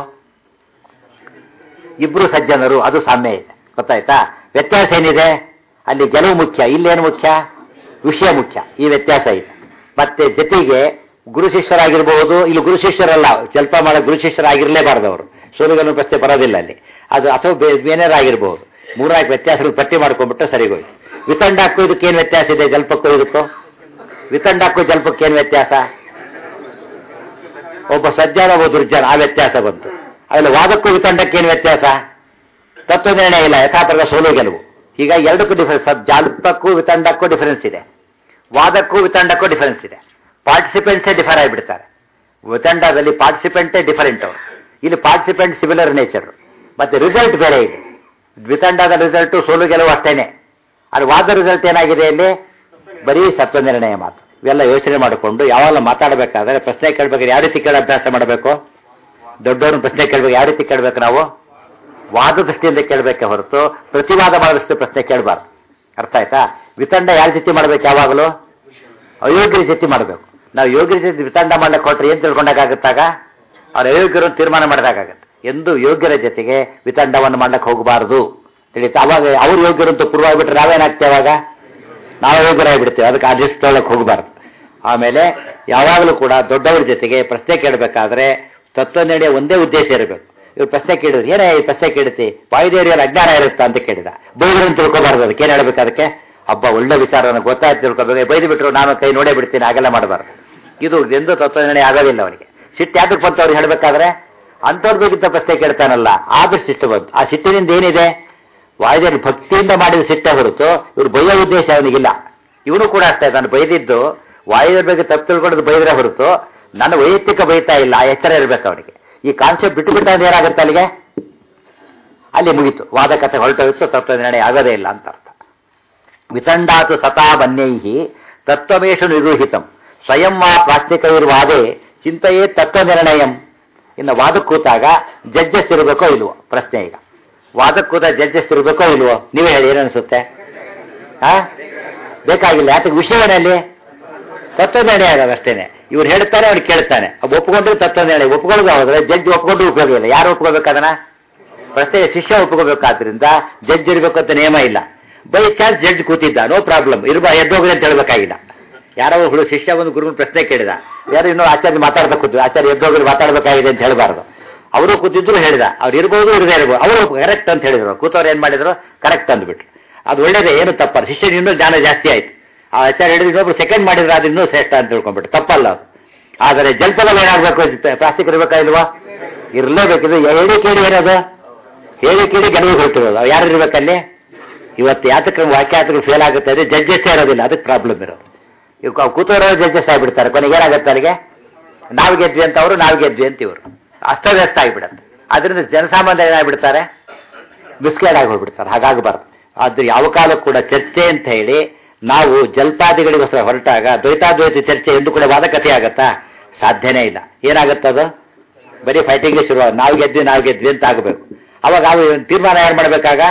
ಇಬ್ರು ಸಜ್ಜನರು ಅದು ಸಾಮ್ಯ ಇದೆ ಗೊತ್ತಾಯ್ತಾ ವ್ಯತ್ಯಾಸ ಏನಿದೆ ಅಲ್ಲಿ ಗೆಲುವು ಮುಖ್ಯ ಇಲ್ಲೇನು ಮುಖ್ಯ ವಿಷಯ ಮುಖ್ಯ ಈ ವ್ಯತ್ಯಾಸ ಇದೆ ಮತ್ತೆ ಜೊತೆಗೆ ಗುರು ಶಿಷ್ಯರಾಗಿರ್ಬಹುದು ಇಲ್ಲಿ ಗುರು ಶಿಷ್ಯರಲ್ಲ ಜಲ್ಪ ಮಾಡೋ ಗುರು ಶಿಷ್ಯರಾಗಿರ್ಲೇಬಾರ್ದು ಅವರು ಸೋಲುಗಲು ಪ್ರಶ್ನೆ ಬರೋದಿಲ್ಲ ಅಲ್ಲಿ ಅದು ಅಥವಾ ಬೇನೇರಾಗಿರ್ಬಹುದು ಮೂರ್ನಾಲ್ಕು ವ್ಯತ್ಯಾಸಗಳು ಪಟ್ಟಿ ಮಾಡ್ಕೊಂಡ್ಬಿಟ್ರೆ ಸರಿಗೋಯ್ತು ವಿತಂಡಕ್ಕೂ ಇದಕ್ಕೇನು ವ್ಯತ್ಯಾಸ ಇದೆ ಜಲ್ಪಕ್ಕೂ ಇದಕ್ಕೂ ವಿತಂಡಕ್ಕೂ ಜಲ್ಪಕ್ಕೂ ಏನು ವ್ಯತ್ಯಾಸ ಒಬ್ಬ ಸಜ್ಜನ ಒಬ್ಬ ದುರ್ಜನ ಆ ವ್ಯತ್ಯಾಸ ಬಂತು ಆಮೇಲೆ ವಾದಕ್ಕೂ ವಿತಂಡಕ್ಕೆ ಏನು ವ್ಯತ್ಯಾಸ ತತ್ವ ನಿರ್ಣಯ ಇಲ್ಲ ಯಥಾಪ್ರದ ಸೋಲು ಗೆಲುವು ಈಗ ಎರಡಕ್ಕೂ ಡಿಫರೆನ್ಸ್ ಜಾಲ್ಪಕ್ಕೂ ವಿತಂಡಕ್ಕೂ ಡಿಫರೆನ್ಸ್ ಇದೆ ವಾದಕ್ಕೂ ವಿತಂಡಕ್ಕೂ ಡಿಫರೆನ್ಸ್ ಇದೆ ಪಾರ್ಟಿಸಿಪೆಂಟ್ಸೇ ಡಿಫರ್ ಆಗಿಬಿಡ್ತಾರೆ ವಿತಂಡದಲ್ಲಿ ಪಾರ್ಟಿಸಿಪೆಂಟೇ ಡಿಫರೆಂಟ್ ಅವರು ಇಲ್ಲಿ ಪಾರ್ಟಿಸಿಪೆಂಟ್ ಸಿಮಿಲರ್ ನೇಚರ್ ಮತ್ತೆ ರಿಸಲ್ಟ್ ಬೇರೆ ಇದೆ ವಿತಂಡದ ರಿಸಲ್ಟು ಸೋಲು ಗೆಲುವು ಅಷ್ಟೇನೆ ಅದು ವಾದ ರಿಸಲ್ಟ್ ಏನಾಗಿದೆ ಇಲ್ಲಿ ಬರೀ ಸತ್ವ ನಿರ್ಣಯ ಮಾತು ಇವೆಲ್ಲ ಯೋಚನೆ ಮಾಡಿಕೊಂಡು ಯಾವಾಗ ಮಾತಾಡಬೇಕಾದ್ರೆ ಪ್ರಶ್ನೆ ಕೇಳಬೇಕಾದ್ರೆ ಯಾವ ರೀತಿ ಕೇಳೋ ಅಭ್ಯಾಸ ಮಾಡಬೇಕು ದೊಡ್ಡವ್ರನ್ನ ಪ್ರಶ್ನೆ ಕೇಳಬೇಕು ಯಾವ ರೀತಿ ಕೇಳಬೇಕು ನಾವು ವಾದ ದೃಷ್ಟಿಯಿಂದ ಕೇಳಬೇಕೆ ಹೊರತು ಪ್ರತಿವಾದ ಮಾಡಿದಷ್ಟು ಪ್ರಶ್ನೆ ಕೇಳಬಾರ್ದು ಅರ್ಥ ಆಯ್ತಾ ವಿತಂಡ ಯಾರ ಜೊತೆ ಮಾಡ್ಬೇಕು ಯಾವಾಗಲೂ ಅಯೋಗ್ಯರ ಜೊತೆ ಮಾಡಬೇಕು ನಾವು ಯೋಗ್ಯರ ಜೊತೆ ವಿತಂಡ ಮಾಡ್ಲಿಕ್ಕೆ ಕೊಟ್ಟರೆ ಏನು ತಿಳ್ಕೊಂಡಾಗುತ್ತಾಗ ಅವ್ರ ಅಯೋಗ್ಯರು ತೀರ್ಮಾನ ಮಾಡಿದಾಗತ್ತೆ ಎಂದು ಯೋಗ್ಯರ ಜೊತೆಗೆ ವಿತಂಡವನ್ನು ಮಾಡ್ಲಿಕ್ಕೆ ಹೋಗಬಾರದು ತಿಳಿತಾ ಅವಾಗ ಅವ್ರು ಯೋಗ್ಯರು ಅಂತ ಪೂರ್ವ ಆಗ್ಬಿಟ್ರೆ ನಾವೇನಾಗ್ತೇವೆ ಅವಾಗ ನಾವು ಯೋಗ್ಯರಾಗ್ಬಿಡ್ತೇವೆ ಅದಕ್ಕೆ ಆ ಲಿಸ್ಟ್ ತೊಗೊಳಕ್ಕೆ ಹೋಗಬಾರ್ದು ಆಮೇಲೆ ಯಾವಾಗಲೂ ಕೂಡ ದೊಡ್ಡವರ ಜೊತೆಗೆ ಪ್ರಶ್ನೆ ಕೇಳಬೇಕಾದ್ರೆ ತತ್ವ ನಡೆಯ ಒಂದೇ ಉದ್ದೇಶ ಇರಬೇಕು ಇವ್ರು ಪ್ರಶ್ನೆ ಕೇಳಿದ್ರು ಏನೇ ಈ ಪ್ರಶ್ನೆ ಕೇಳುತ್ತಿ ವಾಯುದೇವರಿಯಲ್ಲಿ ಅಜ್ಞಾನ ಇರುತ್ತಾ ಅಂತ ಕೇಳಿದ ಬೈದ್ರನ್ನು ತಿಳ್ಕೊಬಾರ್ದು ಅದಕ್ಕೆ ಏನು ಹೇಳ್ಬೇಕು ಅದಕ್ಕೆ ಹಬ್ಬ ಒಳ್ಳೆ ವಿಚಾರವನ್ನು ಗೊತ್ತಾಯ್ತು ತಿಳ್ಕೊಬೇಕು ಬೈದು ಬಿಟ್ರು ನಾನು ಕೈ ನೋಡೇ ಬಿಡ್ತೀನಿ ಹಾಗೆಲ್ಲ ಮಾಡಬಾರ್ದು ಇದು ಎಂದು ತತ್ವ ನಿರ್ಣಯ ಆಗೋದಿಲ್ಲ ಅವನಿಗೆ ಸಿಟ್ಟು ಯಾತಕ್ಕೆ ಬಂತು ಅವ್ರಿಗೆ ಹೇಳಬೇಕಾದ್ರೆ ಅಂಥವ್ರ ಬೇಕಿದ್ದ ಪ್ರಶ್ನೆ ಕೇಳ್ತಾನಲ್ಲ ಆದಷ್ಟು ಸಿಟ್ಟು ಬಂತು ಆ ಸಿಟ್ಟಿನಿಂದ ಏನಿದೆ ವಾಯುದೇವರು ಭಕ್ತಿಯಿಂದ ಮಾಡಿದ ಸಿಟ್ಟೆ ಹೊರತು ಇವ್ರು ಬೈಯೋ ಉದ್ದೇಶ ಅವನಿಗಿಲ್ಲ ಇವನು ಕೂಡ ಅಷ್ಟೇ ನಾನು ಬೈದಿದ್ದು ವಾಯುದೇವ್ರ ಬಗ್ಗೆ ತಪ್ಪು ತಿಳ್ಕೊಳ್ಳೋದು ಬೈದ್ರೆ ಹೊರತು ನನ್ನ ವೈಯಕ್ತಿಕ ಬೈತಾ ಇಲ್ಲ ಆ ಎಚ್ಚರ ಇರಬೇಕು ಅವನಿಗೆ ಈ ಕಾನ್ಸೆಪ್ಟ್ ಬಿಟ್ಟು ಬಿಟ್ಟ ಏನಾಗುತ್ತೆ ಅಲ್ಲಿಗೆ ಅಲ್ಲಿ ಮುಗೀತು ವಾದ ಕಥೆ ಹೊರಟೋಗಿತ್ತು ತತ್ವ ನಿರ್ಣಯ ಆಗೋದೇ ಇಲ್ಲ ಅಂತ ಅರ್ಥ ವಿತಂಡಾತು ಸತಾ ಬನ್ಯೈಹಿ ತತ್ವಮೇಶು ನಿಗೂಹಿತಂ ಸ್ವಯಂ ವಾ ಪ್ರಾಸ್ತಿಕೈರ್ವಾದೆ ಚಿಂತೆಯೇ ತತ್ವ ನಿರ್ಣಯಂ ಇನ್ನು ವಾದಕ್ಕೆ ಕೂತಾಗ ಜಡ್ಜಸ್ ಇರಬೇಕೋ ಇಲ್ವೋ ಪ್ರಶ್ನೆ ಈಗ ವಾದಕ್ಕೆ ಕೂತ ಜಡ್ಜಸ್ ಇರಬೇಕೋ ಇಲ್ವೋ ನೀವೇ ಹೇಳಿ ಏನನ್ಸುತ್ತೆ ಹಾ ಬೇಕಾಗಿಲ್ಲ ಯಾಕೆ ವಿಷಯನಲ್ಲಿ ತತ್ವ ನಿರ್ಣಯ ಆಗೋದು ಅಷ್ಟೇನೆ ಇವ್ರು ಹೇಳ್ತಾರೆ ಅವ್ರು ಕೇಳ್ತಾನೆ ಅವ್ ಒಪ್ಕೊಂಡ್ರೆ ತತ್ವ ನಿರ್ಣಯ ಒಪ್ಕೊಳ್ಳೋದು ಹೋದ್ರೆ ಜಡ್ಜ್ ಒಪ್ಕೊಂಡ್ರು ಉಪಯೋಗ ಇಲ್ಲ ಯಾರು ಒಪ್ಕೋಬೇಕು ಅದನ್ನ ಪ್ರಶ್ನೆ ಶಿಷ್ಯ ಒಪ್ಕೋಬೇಕಾದ್ರಿಂದ ಜಡ್ಜ್ ಇರಬೇಕು ಅಂತ ನಿಯಮ ಇಲ್ಲ ಬೈ ಚಾನ್ಸ್ ಜಡ್ಜ್ ಕೂತಿದ್ದ ನೋ ಪ್ರಾಬ್ಲಮ್ ಇರ್ಬ ಎದ್ದೋಗ್ರಿ ಅಂತ ಹೇಳ್ಬೇಕಾಗಿಲ್ಲ ಯಾರೋ ಹುಳು ಶಿಷ್ಯ ಒಂದು ಗುರುವಿನ ಪ್ರಶ್ನೆ ಕೇಳಿದ ಯಾರು ಇನ್ನೂ ಆಚಾರ್ಯ ಮಾತಾಡ್ತಾ ಕೂತು ಆಚಾರ್ಯ ಎದ್ದೋಗ್ರಿ ಮಾತಾಡಬೇಕಾಗಿದೆ ಅಂತ ಹೇಳಬಾರ್ದು ಅವರು ಕೂತಿದ್ರು ಹೇಳಿದ ಅವ್ರು ಇರ್ಬೋದು ಇರದೇ ಇರ್ಬೋದು ಅವರು ಕರೆಕ್ಟ್ ಅಂತ ಹೇಳಿದ್ರು ಕೂತವ್ರು ಏನ್ ಮಾಡಿದ್ರು ಕರೆಕ್ಟ್ ಅಂದ್ಬಿಟ್ರು ಅದು ಒಳ್ಳೇದೇ ಏನು ತಪ್ಪಲ್ಲ ಶಿಷ್ಯನ ಇನ್ನೂ ಜ್ಞಾನ ಜಾಸ್ತಿ ಆಯ್ತು ಆ ಆಚಾರ್ಯ ಹೇಳಿದ್ರು ಇನ್ನೊಬ್ರು ಸೆಕೆಂಡ್ ಮಾಡಿದ್ರೆ ಅದು ಇನ್ನೂ ಶ್ರೇಷ್ಠ ಅಂತ ತಿಳ್ಕೊಂಡ್ಬಿಟ್ಟು ತಪ್ಪಲ್ಲ ಅದು ಆದರೆ ಜಲ್ಪದಲ್ಲಿ ಏನಾಗಬೇಕು ಪ್ಲಾಸ್ಟಿಕ್ ಇರ್ಬೇಕಾ ಇಲ್ವಾ ಇರಲೇಬೇಕಿದೆ ಹೇಳಿ ಕೇಳಿ ಏನದು ಹೇಳಿ ಕೇಳಿ ಗೆಲುವು ಹೊರಟಿರೋದು ಅವು ಯಾರು ಇರ್ಬೇಕಲ್ಲಿ ಇವತ್ತು ಯಾತಕ್ಕೆ ವಾಕ್ಯಾತಗಳು ಫೇಲ್ ಆಗುತ್ತೆ ಅಂದ್ರೆ ಜಡ್ಜಸ್ ಇರೋದಿಲ್ಲ ಅದಕ್ಕೆ ಪ್ರಾಬ್ಲಮ್ ಇರೋದು ಇವ್ ಕೂತವರ ಜಡ್ಜಸ್ ಆಗಿಬಿಡ್ತಾರೆ ಕೊನೆಗೆ ಏನಾಗುತ್ತೆ ಅಲ್ಲಿಗೆ ನಾವು ಗೆದ್ವಿ ಅಂತ ಅವರು ನಾವು ಗೆದ್ವಿ ಅಂತ ಇವರು ಅಸ್ತವ್ಯಸ್ತ ಆಗಿಬಿಡುತ್ತೆ ಅದರಿಂದ ಜನಸಾಮಾನ್ಯ ಏನಾಗ್ಬಿಡ್ತಾರೆ ಮಿಸ್ಗೈಡ್ ಆಗಿ ಹೋಗ್ಬಿಡ್ತಾರೆ ಹಾಗಾಗಬಾರ್ದು ಆದ್ರೆ ಯಾವ ಕಾಲಕ್ಕೂ ಕೂಡ ಚರ್ಚೆ ಅಂತ ಹೇಳಿ ನಾವು ಜಲ್ಪಾದಿಗಳಿಗೋಸ್ಕರ ಹೊರಟಾಗ ದ್ವೈತಾದ್ವೈತ ಚರ್ಚೆ ಎಂದು ಕೂಡ ವಾದಕತೆ ಆಗತ್ತಾ ಸಾಧ್ಯನೇ ಇಲ್ಲ ಏನಾಗತ್ತದು ಬರೀ ಫೈಟಿಂಗ್ ಶುರು ನಾವು ಗೆದ್ವಿ ನಾವು ಗೆದ್ವಿ ಅಂತ ಆಗಬೇಕು ಅವಾಗ ಅವು ತೀರ್ಮಾನ ಯಾರು ಮಾಡಬೇಕಾಗ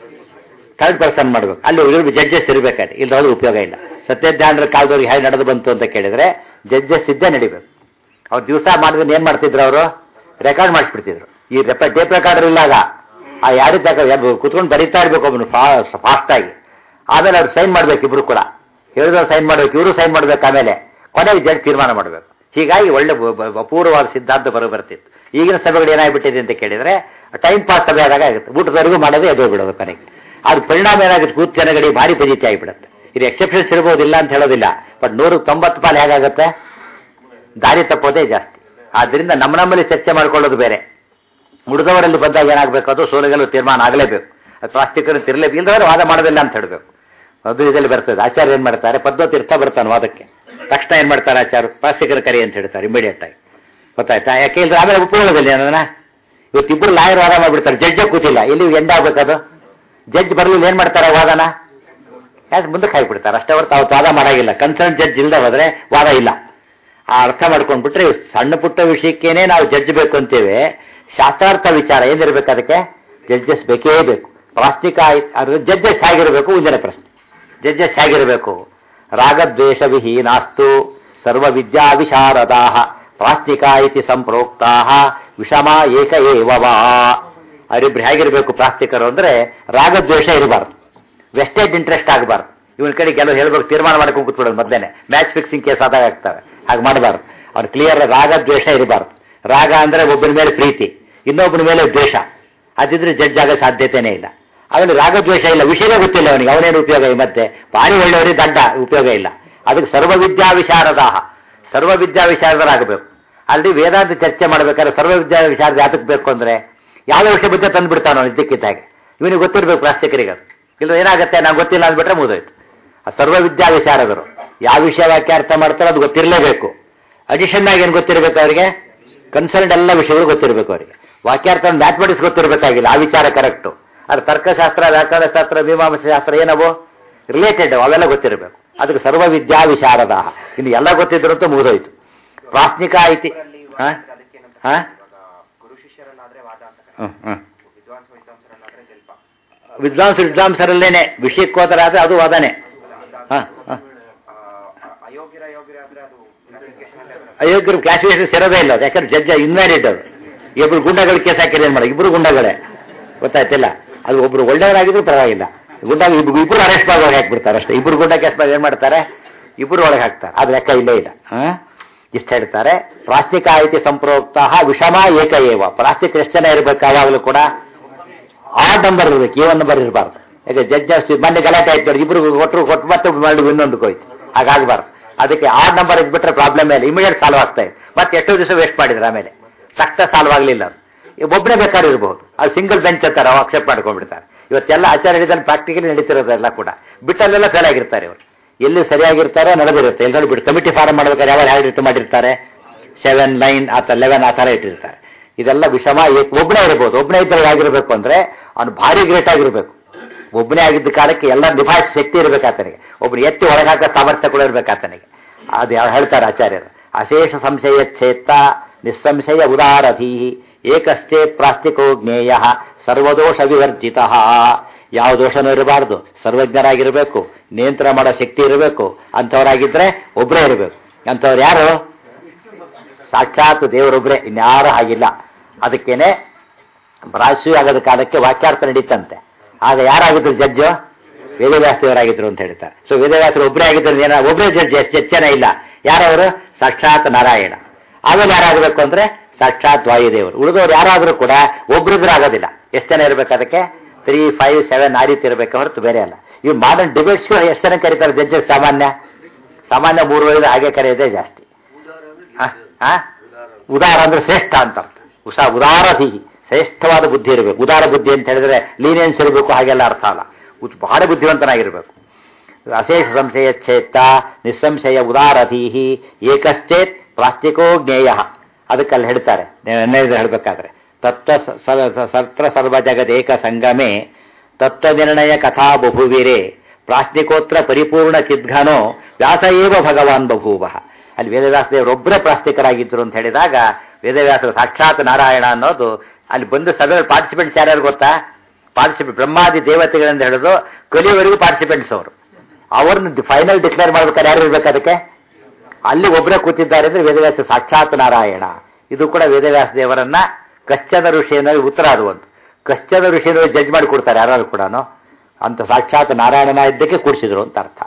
ಥರ್ಡ್ ಪರ್ಸನ್ ಮಾಡಬೇಕು ಅಲ್ಲಿ ಜಡ್ಜಸ್ ಇರಬೇಕಾದ್ರೆ ಇಲ್ಲದ್ರೆ ಉಪಯೋಗ ಇಲ್ಲ ಸತ್ಯಜ್ಞಾನರ ಕಾಲದವ್ರಿಗೆ ಹೇಗೆ ನಡೆದು ಬಂತು ಅಂತ ಕೇಳಿದ್ರೆ ಜಡ್ಜಸ್ ಇದ್ದೇ ನಡಿಬೇಕು ಅವ್ರು ದಿವಸ ಮಾಡಿದ್ರೆ ಏನ್ ಮಾಡ್ತಿದ್ರು ಅವರು ರೆಕಾರ್ಡ್ ಮಾಡಿಸ್ಬಿಡ್ತಿದ್ರು ಈ ಟೇಪ್ ರೆಕಾರ್ಡರ್ ಇಲ್ಲಾಗ ಆ ಯಾರು ಕುತ್ಕೊಂಡು ಬರೀತಾ ಇರ್ಬೇಕು ಒಬ್ಬನು ಫಾಸ್ಟ್ ಆಗಿ ಆಮೇಲೆ ಅವ್ರು ಸೈನ್ ಮಾಡ್ಬೇಕು ಇಬ್ರು ಕೂಡ ಹೇಳಿದವ್ರು ಸೈನ್ ಮಾಡ್ಬೇಕು ಇವರು ಸೈನ್ ಮಾಡ್ಬೇಕು ಆಮೇಲೆ ಕೊನೆಗೆ ಜಡ್ಜ್ ತೀರ್ಮಾನ ಮಾಡಬೇಕು ಹೀಗಾಗಿ ಒಳ್ಳೆ ಅಪೂರ್ವವಾದ ಸಿದ್ಧಾಂತ ಬರೋ ಬರ್ತಿತ್ತು ಈಗಿನ ಸಭೆಗಳು ಏನಾಗ್ಬಿಟ್ಟಿದೆ ಅಂತ ಕೇಳಿದ್ರೆ ಟೈಮ್ ಪಾಸ್ ಸಭೆ ಆದಾಗ ಆಗುತ್ತೆ ಊಟದವರೆಗೂ ಮಾಡೋದು ಎದುರು ಬಿಡೋದು ಕೊನೆಗೆ ಅದ್ರ ಪರಿಣಾಮ ಏನಾಗುತ್ತೆ ಕೂತ್ ಜನಗಳಿಗೆ ಭಾರಿ ಪಜಿತಿ ಆಗಿಬಿಡುತ್ತೆ ಇದು ಎಕ್ಸೆಪ್ಷನ್ಸ್ ಇರ್ಬೋದಿಲ್ಲ ಅಂತ ಹೇಳೋದಿಲ್ಲ ಬಟ್ ನೂರು ತೊಂಬತ್ತು ಪಾಲು ಹೇಗಾಗುತ್ತೆ ದಾರಿ ತಪ್ಪೋದೇ ಜಾಸ್ತಿ ಆದ್ರಿಂದ ನಮ್ಮ ನಮ್ಮಲ್ಲಿ ಚರ್ಚೆ ಮಾಡ್ಕೊಳ್ಳೋದು ಬೇರೆ ಉಳಿದವರಲ್ಲಿ ಬಂದಾಗ ಏನಾಗಬೇಕು ಅದು ಸೋಲಗಲು ತೀರ್ಮಾನ ಆಗಲೇಬೇಕು ಅದು ಪ್ರಾಸ್ತಿಕರು ತಿರ್ಲೇಬೇಕು ಇಲ್ಲದವರು ವಾದ ಮಾಡೋದಿಲ್ಲ ಅಂತ ಹೇಳಬೇಕು ಅದು ಇದರಲ್ಲಿ ಬರ್ತದೆ ಆಚಾರ್ಯ ಏನ್ ಮಾಡ್ತಾರೆ ಪದ್ಧತಿ ಇರ್ತಾ ಬರ್ತಾನೆ ವಾದಕ್ಕೆ ತಕ್ಷಣ ಏನ್ ಮಾಡ್ತಾರೆ ಆಚಾರ ಪ್ರಾಸ್ತಿಕರ ಕರಿ ಅಂತ ಹೇಳ್ತಾರೆ ಇಮಿಡಿಯೇಟ್ ಆಗಿ ಗೊತ್ತಾಯ್ತಾ ಯಾಕೆ ಇಲ್ಲದ್ರೆ ಆಮೇಲೆ ಉಪಯೋಗದಲ್ಲಿ ಅದನ್ನ ಇವತ್ತು ಇಬ್ಬರು ಲಾಯರ್ ವಾದ ಮಾಡ್ಬಿಡ್ತಾರೆ ಜಡ್ಜೆ ಕೂತಿಲ್ಲ ಇಲ್ಲಿ ಎಂಡ್ ಆಗ್ಬೇಕದು ಜಡ್ಜ್ ಬರಲಿಲ್ಲ ಏನ್ ಮಾಡ್ತಾರೆ ವಾದನ ಯಾಕೆ ಮುಂದಕ್ಕೆ ಹಾಕ್ಬಿಡ್ತಾರೆ ಅಷ್ಟೇ ಹೊರತು ಅವತ್ತು ವಾದ ಮಾಡಾಗಿಲ್ಲ ಕನ್ಸರ್ನ್ ಜಡ್ಜ್ ಇಲ್ಲದೆ ಹೋದ್ರೆ ವಾದ ಇಲ್ಲ ಆ ಅರ್ಥ ಮಾಡ್ಕೊಂಡ್ಬಿಟ್ರೆ ಇವು ಸಣ್ಣ ಪುಟ್ಟ ವಿಷಯಕ್ಕೇನೆ ನಾವು ಜಡ್ಜ್ ಬೇಕು ಅಂತೇವೆ ಶಾಸ್ತ್ರಾರ್ಥ ವಿಚಾರ ಏನಿರ್ಬೇಕು ಅದಕ್ಕೆ ಜಡ್ಜಸ್ ಬೇಕೇ ಬೇಕು ಪ್ರಾಸ್ತಿಕ ಅದ್ರ ಜಡ್ಜಸ್ ಆಗಿರಬೇಕು ಮುಂದಿನ ಪ್ರಶ್ನೆ ಜಡ್ಜಸ್ ಆಗಿರಬೇಕು ರಾಗದ್ವೇಷ ವಿಹೀನಾಸ್ತು ಸರ್ವ ವಿದ್ಯಾ ವಿಶಾರದಾ ಪ್ರಾಸ್ತಿಕ ಇತಿ ಸಂಪ್ರೋಕ್ತಾ ವಿಷಮ ಏಕ ಏವ ವಾ ಅವರಿಬ್ರು ಹೇಗಿರಬೇಕು ಪ್ರಾಸ್ತಿಕರು ಅಂದ್ರೆ ರಾಗದ್ವೇಷ ಇರಬಾರ್ದು ವೆಸ್ಟೆಡ್ ಇಂಟ್ರೆಸ್ಟ್ ಆಗಬಾರ್ದು ಇವನ ಕಡೆ ಕೆಲವು ಹೇಳ್ಬೇಕು ತೀರ್ಮಾನ ಮಾಡ್ಕೊಂಡು ಕೂತ್ಬಿಡೋದು ಮೊದಲೇನೆ ಮ್ಯಾಚ್ ಫಿಕ್ಸಿಂಗ್ ಕೇಸ್ ಆದಾಗ ಆಗ್ತವೆ ಹಾಗೆ ಮಾಡಬಾರ್ದು ಅವ್ನು ಕ್ಲಿಯರ್ ರಾಗ ದ್ವೇಷ ಇರಬಾರ್ದು ರಾಗ ಅಂದ್ರೆ ಒಬ್ಬನ ಮೇಲೆ ಪ್ರೀತಿ ಇನ್ನೊಬ್ಬನ ಮೇಲೆ ದ್ವೇಷ ಅದಿದ್ರೆ ಜಡ್ಜ್ ಆಗೋ ಸಾಧ್ಯತೆನೇ ಇಲ್ಲ ಅವನು ರಾಗದ್ವೇಷ ಇಲ್ಲ ವಿಷಯನೇ ಗೊತ್ತಿಲ್ಲ ಅವನಿಗೆ ಅವನೇನು ಉಪಯೋಗ ಈ ಮತ್ತೆ ಭಾರಿ ಒಳ್ಳೆಯವರಿಗೆ ದಡ್ಡ ಉಪಯೋಗ ಇಲ್ಲ ಅದಕ್ಕೆ ಸರ್ವವಿದ್ಯಾ ವಿಶಾರದಾಹ ಸರ್ವವಿದ್ಯಾ ವಿಶಾರದರಾಗಬೇಕು ಅಲ್ಲಿ ವೇದಾಂತ ಚರ್ಚೆ ಮಾಡ್ಬೇಕಾದ್ರೆ ಸರ್ವವಿದ್ಯಾ ವಿಶಾರದ ಯಾತಕ್ಕೆ ಬೇಕು ಅಂದ್ರೆ ಯಾವ ವಿಷಯ ಬಗ್ಗೆ ತಂದ್ಬಿಡ್ತಾನೋ ಇದ್ದಕ್ಕಿದ್ದಾಗೆ ಇವನಿಗೆ ಗೊತ್ತಿರ್ಬೇಕು ಪ್ರಾಸ್ತಿಕರಿಗೆ ಅದು ಇಲ್ಲ ಏನಾಗುತ್ತೆ ನಂಗೆ ಗೊತ್ತಿಲ್ಲ ಅಂದ್ಬಿಟ್ರೆ ಮುಗಿದೋಯ್ತು ಆ ಸರ್ವವಿದ್ಯಾ ವಿಶಾರದರು ಯಾವ ವಿಷಯ ವಾಕ್ಯ ಅರ್ಥ ಮಾಡ್ತಾರೋ ಅದು ಗೊತ್ತಿರಲೇಬೇಕು ಅಡಿಷನ್ ಆಗಿ ಏನು ಗೊತ್ತಿರಬೇಕು ಅವರಿಗೆ ಕನ್ಸರ್ನ್ ಎಲ್ಲ ವಿಷಯಗಳು ಗೊತ್ತಿರಬೇಕು ಅವರಿಗೆ ವಾಕ್ಯಾರ್ಥ ಮ್ಯಾಥಮೆಟಿಕ್ಸ್ ಗೊತ್ತಿರಬೇಕಾಗಿಲ್ಲ ಆ ವಿಚಾರ ಕರೆಕ್ಟು ಅದು ತರ್ಕಶಾಸ್ತ್ರ ವ್ಯಾಕರಣಶಾಸ್ತ್ರ ಮೀಮಾಂಸಾ ಶಾಸ್ತ್ರ ಏನವು ರಿಲೇಟೆಡ್ ಅವೆಲ್ಲ ಗೊತ್ತಿರಬೇಕು ಅದಕ್ಕೆ ಸರ್ವವಿದ್ಯಾ ವಿಶಾರದ ಇನ್ನು ಎಲ್ಲ ಗೊತ್ತಿದ್ರಂತೂ ಮುಗಿದೋಯ್ತು ಪ್ರಾಥಮಿಕ ಐತಿ ಹಾ ಹಾ ಗುರು ಶಿಷ್ಯರಲ್ಲಾದ್ರೆ ವಾದ ಅಂತ ಕರೀತಾರೆ. ಹ್ಮ್ ಹ್ಮ್ ವಿದ್ವಾಂಸ ವಿದ್ವಾಂಸರಲ್ಲಾದ್ರೆ ಜಲ್ಪ ವಿದ್ವಾಂಸ ವಿದ್ವಾಂಸರಲ್ಲೇನೆ ವಿಷಯಕ್ಕೆ ಹೋದರೆ ಆದ್ರೆ ಅದು ವಾದನೆ ಹಾ ಹಾ ಆ, ಅಯೋಗ್ಯರ ಅಯೋಗ್ಯರ ಆದ್ರೆ ಅದು classification ಅಲ್ಲೇ ಬರುತ್ತೆ. ಅಯೋಗ್ಯರು ಕ್ಲಾಸಿಫಿಕೇಶನ್ ಸೇರೋದೇ ಇಲ್ಲ ಅದು ಯಾಕಂದ್ರೆ ಜಡ್ಜ್ ಇನ್ವ್ಯಾಲಿಡ್ ಅದು ಇಬ್ರು ಗುಂಡಗಳು ಕೇಸ್ ಹಾಕಿದ್ರೆ ಏನ್ ಮಾಡಿ ಇಬ್ರು ಗುಂಡಗಳೇ ಗೊತ್ತಾಯ್ತಿಲ್ಲ ಅದು ಒಬ್ರು ಒಳ್ಳೆಯವರಾಗಿದ್ರು ಪರವಾಗಿಲ್ಲ ಗುಂಡ ಇಬ್ರು ಇಬ್ರು ಅರೆಸ್ಟ್ ಮಾಡಿ ಒಳಗೆ ಹಾಕ್ಬಿಡ್ತಾರೆ ಅಷ್ಟೇ ಇಬ್ರು ಗುಂಡ ಕೇಸ್ ಮಾಡಿ ಏನ್ ಮಾಡ್ತಾರೆ ಇಬ್ರು ಒಳಗೆ ಹಾಕ್ತಾರೆ ಅದು ಲೆಕ್ಕ ಇಲ್ಲೇ ಇಲ್ಲ ಹಾ ಇಷ್ಟ ಹೇಳ್ತಾರೆ ಪ್ರಾಸ್ತಿಕ ಐತಿ ಸಂಪ್ರೋಕ್ತ ವಿಷಮ ಏಕ ಏವ ಪ್ರಾಸ್ತಿಕ ಎಷ್ಟು ಜನ ಇರಬೇಕು ಯಾವಾಗಲೂ ಕೂಡ ಆ ನಂಬರ್ ಇರ್ಬೇಕು ಏ ಒನ್ ನಂಬರ್ ಇರಬಾರ್ದು ಯಾಕೆ ಜಡ್ಜ್ ಮೊನ್ನೆ ಗಲಾಟೆ ಆಯ್ತು ನೋಡಿ ಇಬ್ರು ಕೊಟ್ಟರು ಕೊಟ್ಟು ಮತ್ತೆ ಮಾಡಿ ಇನ್ನೊಂದು ಹೋಯ್ತು ಹಾಗಾಗಬಾರ್ದು ಅದಕ್ಕೆ ಆ ನಂಬರ್ ಇದ್ಬಿಟ್ರೆ ಪ್ರಾಬ್ಲಮ್ ಇಲ್ಲ ಇಮಿಡಿಯೇಟ್ ಸಾಲ್ವ್ ಆಗ್ತಾ ಇದೆ ಮತ್ತೆ ಎಷ್ಟೋ ದಿವಸ ವೇಸ್ಟ್ ಮಾಡಿದ್ರು ಆಮೇಲೆ ಸಕ್ತ ಸಾಲ್ವ್ ಆಗಲಿಲ್ಲ ಅದು ಒಬ್ಬನೇ ಬೇಕಾದ್ರೂ ಇರಬಹುದು ಅದು ಸಿಂಗಲ್ ಬೆಂಚ್ ಅಂತಾರೆ ಅವು ಅಕ್ಸೆಪ್ಟ್ ಮಾಡ್ಕೊಂಡ್ಬಿಡ್ತಾರೆ ಇವತ್ತೆಲ್ಲ ಆಚಾರ ಹೇಳಿದಲ್ಲಿ ಪ್ರಾಕ್ಟಿಕಲಿ ನಡೀತಿರೋದೆಲ್ಲ ಕೂಡ ಬಿಟ್ಟಲ್ಲೆಲ್ಲ ಫೇಲ್ ಆಗಿರ್ತಾರೆ ಇವರು ಎಲ್ಲಿ ಸರಿಯಾಗಿರ್ತಾರೆ ನಡೆದಿರುತ್ತೆ ಎಲ್ಲರೂ ಬಿಟ್ಟು ಕಮಿಟಿ ಫಾರ್ಮ್ ಮಾಡ್ಬೇಕಾದ್ರೆ ಯಾವ ಯಾವ ರೀತಿ ಮಾಡಿರ್ತಾರೆ ಸೆವೆನ್ ನೈನ್ ಆ ಥರ ಲೆವೆನ್ ಆ ಥರ ಇಟ್ಟಿರ್ತಾರೆ ಇದೆಲ್ಲ ವಿಷಮ ಏಕ್- ಒಬ್ಬನೇ ಇರ್ಬೋದು ಒಬ್ಬನೇ ಇದ್ದರೆ ಆಗಿರ್ಬೇಕು ಅಂದ್ರೆ ಅವನು ಭಾರಿ ಗ್ರೇಟ್ ಆಗಿರ್ಬೇಕು ಒಬ್ಬನೇ ಆಗಿದ್ದ ಕಾಲಕ್ಕೆ ಎಲ್ಲ ನಿಭಾಯಿಸ ಶಕ್ತಿ ಇರಬೇಕು ಆತನಿಗೆ ಒಬ್ರು ಎತ್ತಿ ಒಳಗಾಕ ಸಾಮರ್ಥ್ಯ ಕೂಡ ಇರಬೇಕು ಆತನಿಗೆ ಅದು ಯಾವ ಹೇಳ್ತಾರೆ ಆಚಾರ್ಯರು ಅಶೇಷ ಸಂಶಯ ಛೇತ್ತ ನಿಸ್ಸಂಶಯ ಉದಾರಧೀ ಏಕಸ್ಥೆ ಪ್ರಾಸ್ತಿಕೋ ಜ್ಞೇಯ ಸರ್ವದೋಷ ವಿವರ್ಜಿತ ಯಾವ ದೋಷನೂ ಇರಬಾರ್ದು ಸರ್ವಜ್ಞರಾಗಿರಬೇಕು ನಿಯಂತ್ರಣ ಮಾಡೋ ಶಕ್ತಿ ಇರಬೇಕು ಅಂಥವರಾಗಿದ್ರೆ ಒಬ್ಬರೇ ಇರಬೇಕು ಅಂಥವ್ರು ಯಾರು ಸಾಕ್ಷಾತ್ ದೇವರೊಬ್ಬರೇ ಇನ್ಯಾರು ಹಾಗಿಲ್ಲ ಅದಕ್ಕೇನೆ ರಾಶಿ ಆಗದ ಕಾಲಕ್ಕೆ ವಾಕ್ಯಾರ್ಥ ನಡೀತಂತೆ ಆಗ ಯಾರಾಗಿದ್ರು ಜಡ್ಜು ವೇದವ್ಯಾಸದೇವರಾಗಿದ್ರು ಅಂತ ಹೇಳ್ತಾರೆ ಸೊ ವೇದವ್ಯಾಸರು ಒಬ್ಬರೇ ಆಗಿದ್ರು ಏನ ಒಬ್ಬರೇ ಜಡ್ಜ್ ಎಷ್ಟು ಜನ ಇಲ್ಲ ಯಾರವರು ಸಾಕ್ಷಾತ್ ನಾರಾಯಣ ಆಮೇಲೆ ಯಾರಾಗಬೇಕು ಅಂದ್ರೆ ಸಾಕ್ಷಾತ್ ವಾಯುದೇವರು ಉಳಿದವ್ರು ಯಾರಾದರೂ ಕೂಡ ಒಬ್ರಿದ್ರು ಆಗೋದಿಲ್ಲ ಎಷ್ಟು ಜನ ಇರಬೇಕು ಅದಕ್ಕೆ ತ್ರೀ ಫೈವ್ ಸೆವೆನ್ ಆ ರೀತಿ ಇರಬೇಕು ಹೊರತು ಬೇರೆ ಅಲ್ಲ ಇವು ಮಾಡರ್ನ್ ಡಿಬೇಟ್ಸ್ಗಳು ಎಷ್ಟು ಜನ ಕರೀತಾರೆ ಜಡ್ಜಸ್ ಸಾಮಾನ್ಯ ಸಾಮಾನ್ಯ ಮೂರು ಐದು ಹಾಗೆ ಕರೆಯೋದೇ ಜಾಸ್ತಿ ಆ? ಆ? ಉದಾರ ಅಂದ್ರೆ ಶ್ರೇಷ್ಠ ಅಂತ ಅರ್ಥ ಉಷಾ ಉದಾರಧಿ ಶ್ರೇಷ್ಠವಾದ ಬುದ್ಧಿ ಇರಬೇಕು ಉದಾರ ಬುದ್ಧಿ ಅಂತ ಹೇಳಿದ್ರೆ ಲೀನಿಯನ್ಸ್ ಇರಬೇಕು ಹಾಗೆಲ್ಲ ಅರ್ಥ ಅಲ್ಲ ಉತ್- ಬಹಳ ಬುದ್ಧಿವಂತನಾಗಿರ್ಬೇಕು ಅಶೇಷ ಸಂಶಯ ಛೇತ್ತ ನಿಸ್ಸಂಶಯ ಉದಾರಧೀಹಿ ಏಕಶ್ಚೇತ್ ಪ್ರಾಸ್ತಿಕೋ ಜ್ಞೇಯ ಅದಕ್ಕೆ ಅಲ್ಲಿ ಹೇಳ್ತಾರೆ ನೆನ್ನೆದು ಹೇಳ್ಬೇಕಾದ್ರೆ ತತ್ವ ಸ- ಸ- ಸರ್ತ್ರ ಸರ್ವ ಜಗದೇಕ ಸಂಗಮೆ ತತ್ವ ನಿರ್ಣಯ ಕಥಾ ಬಹುವಿರೆ ಪ್ರಾಸ್ತಿಕೋತ್ರ ಪರಿಪೂರ್ಣ ಚಿದ್ಘನೋ ವ್ಯಾಸ ಏವ ಭಗವಾನ್ ಬಭೂವ ಅಲ್ಲಿ ವೇದವ್ಯಾಸ ದೇವರೊಬ್ಬರೇ ಪ್ರಾಸ್ತಿಕರಾಗಿದ್ರು ಅಂತ ಹೇಳಿದಾಗ ವೇದವ್ಯಾಸರು ಸಾಕ್ಷಾತ್ ನಾರಾಯಣ ಅನ್ನೋದು ಅಲ್ಲಿ ಬಂದು ಸಭೆಯಲ್ಲಿ ಪಾರ್ಟಿಸಿಪೆಂಟ್ಸ್ ಯಾರ್ಯಾರು ಗೊತ್ತಾ ಪಾರ್ಟಿಸಿಪೆಂಟ್ ಬ್ರಹ್ಮಾದಿ ದೇವತೆಗಳಿಂದ ಹಿಡಿದು ಕಲಿಯವರೆಗೂ ಪಾರ್ಟಿಸಿಪೆಂಟ್ಸ್ ಅವರು ಅವ್ರನ್ನ ಫೈನಲ್ ಡಿಕ್ಲೇರ್ ಮಾಡ್ಬೇಕಾದ್ರೆ ಯಾರು ಇರ್ಬೇಕು ಅದಕ್ಕೆ ಅಲ್ಲಿ ಒಬ್ಬರೇ ಕೂತಿದ್ದಾರೆ ಅಂದ್ರೆ ವೇದವ್ಯಾಸ ಸಾಕ್ಷಾತ್ ನಾರಾಯಣ ಇದು ಕೂಡ ವೇದವ್ಯಾಸ ದೇವರನ್ನ ಕಶ್ಚನ ಋಷಿಯಲ್ಲಿ ಉತ್ತರ ಅದು ಒಂದು ಕಶ್ಚನ ಋಷಿಯನ್ನು ಜಡ್ಜ್ ಮಾಡಿ ಕೊಡ್ತಾರೆ ಯಾರು ಕೂಡ ಅಂತ ಸಾಕ್ಷಾತ್ ನಾರಾಯಣನ ಇದ್ದಕ್ಕೆ ಕೂಡಿಸಿದ್ರು ಅಂತ ಅರ್ಥ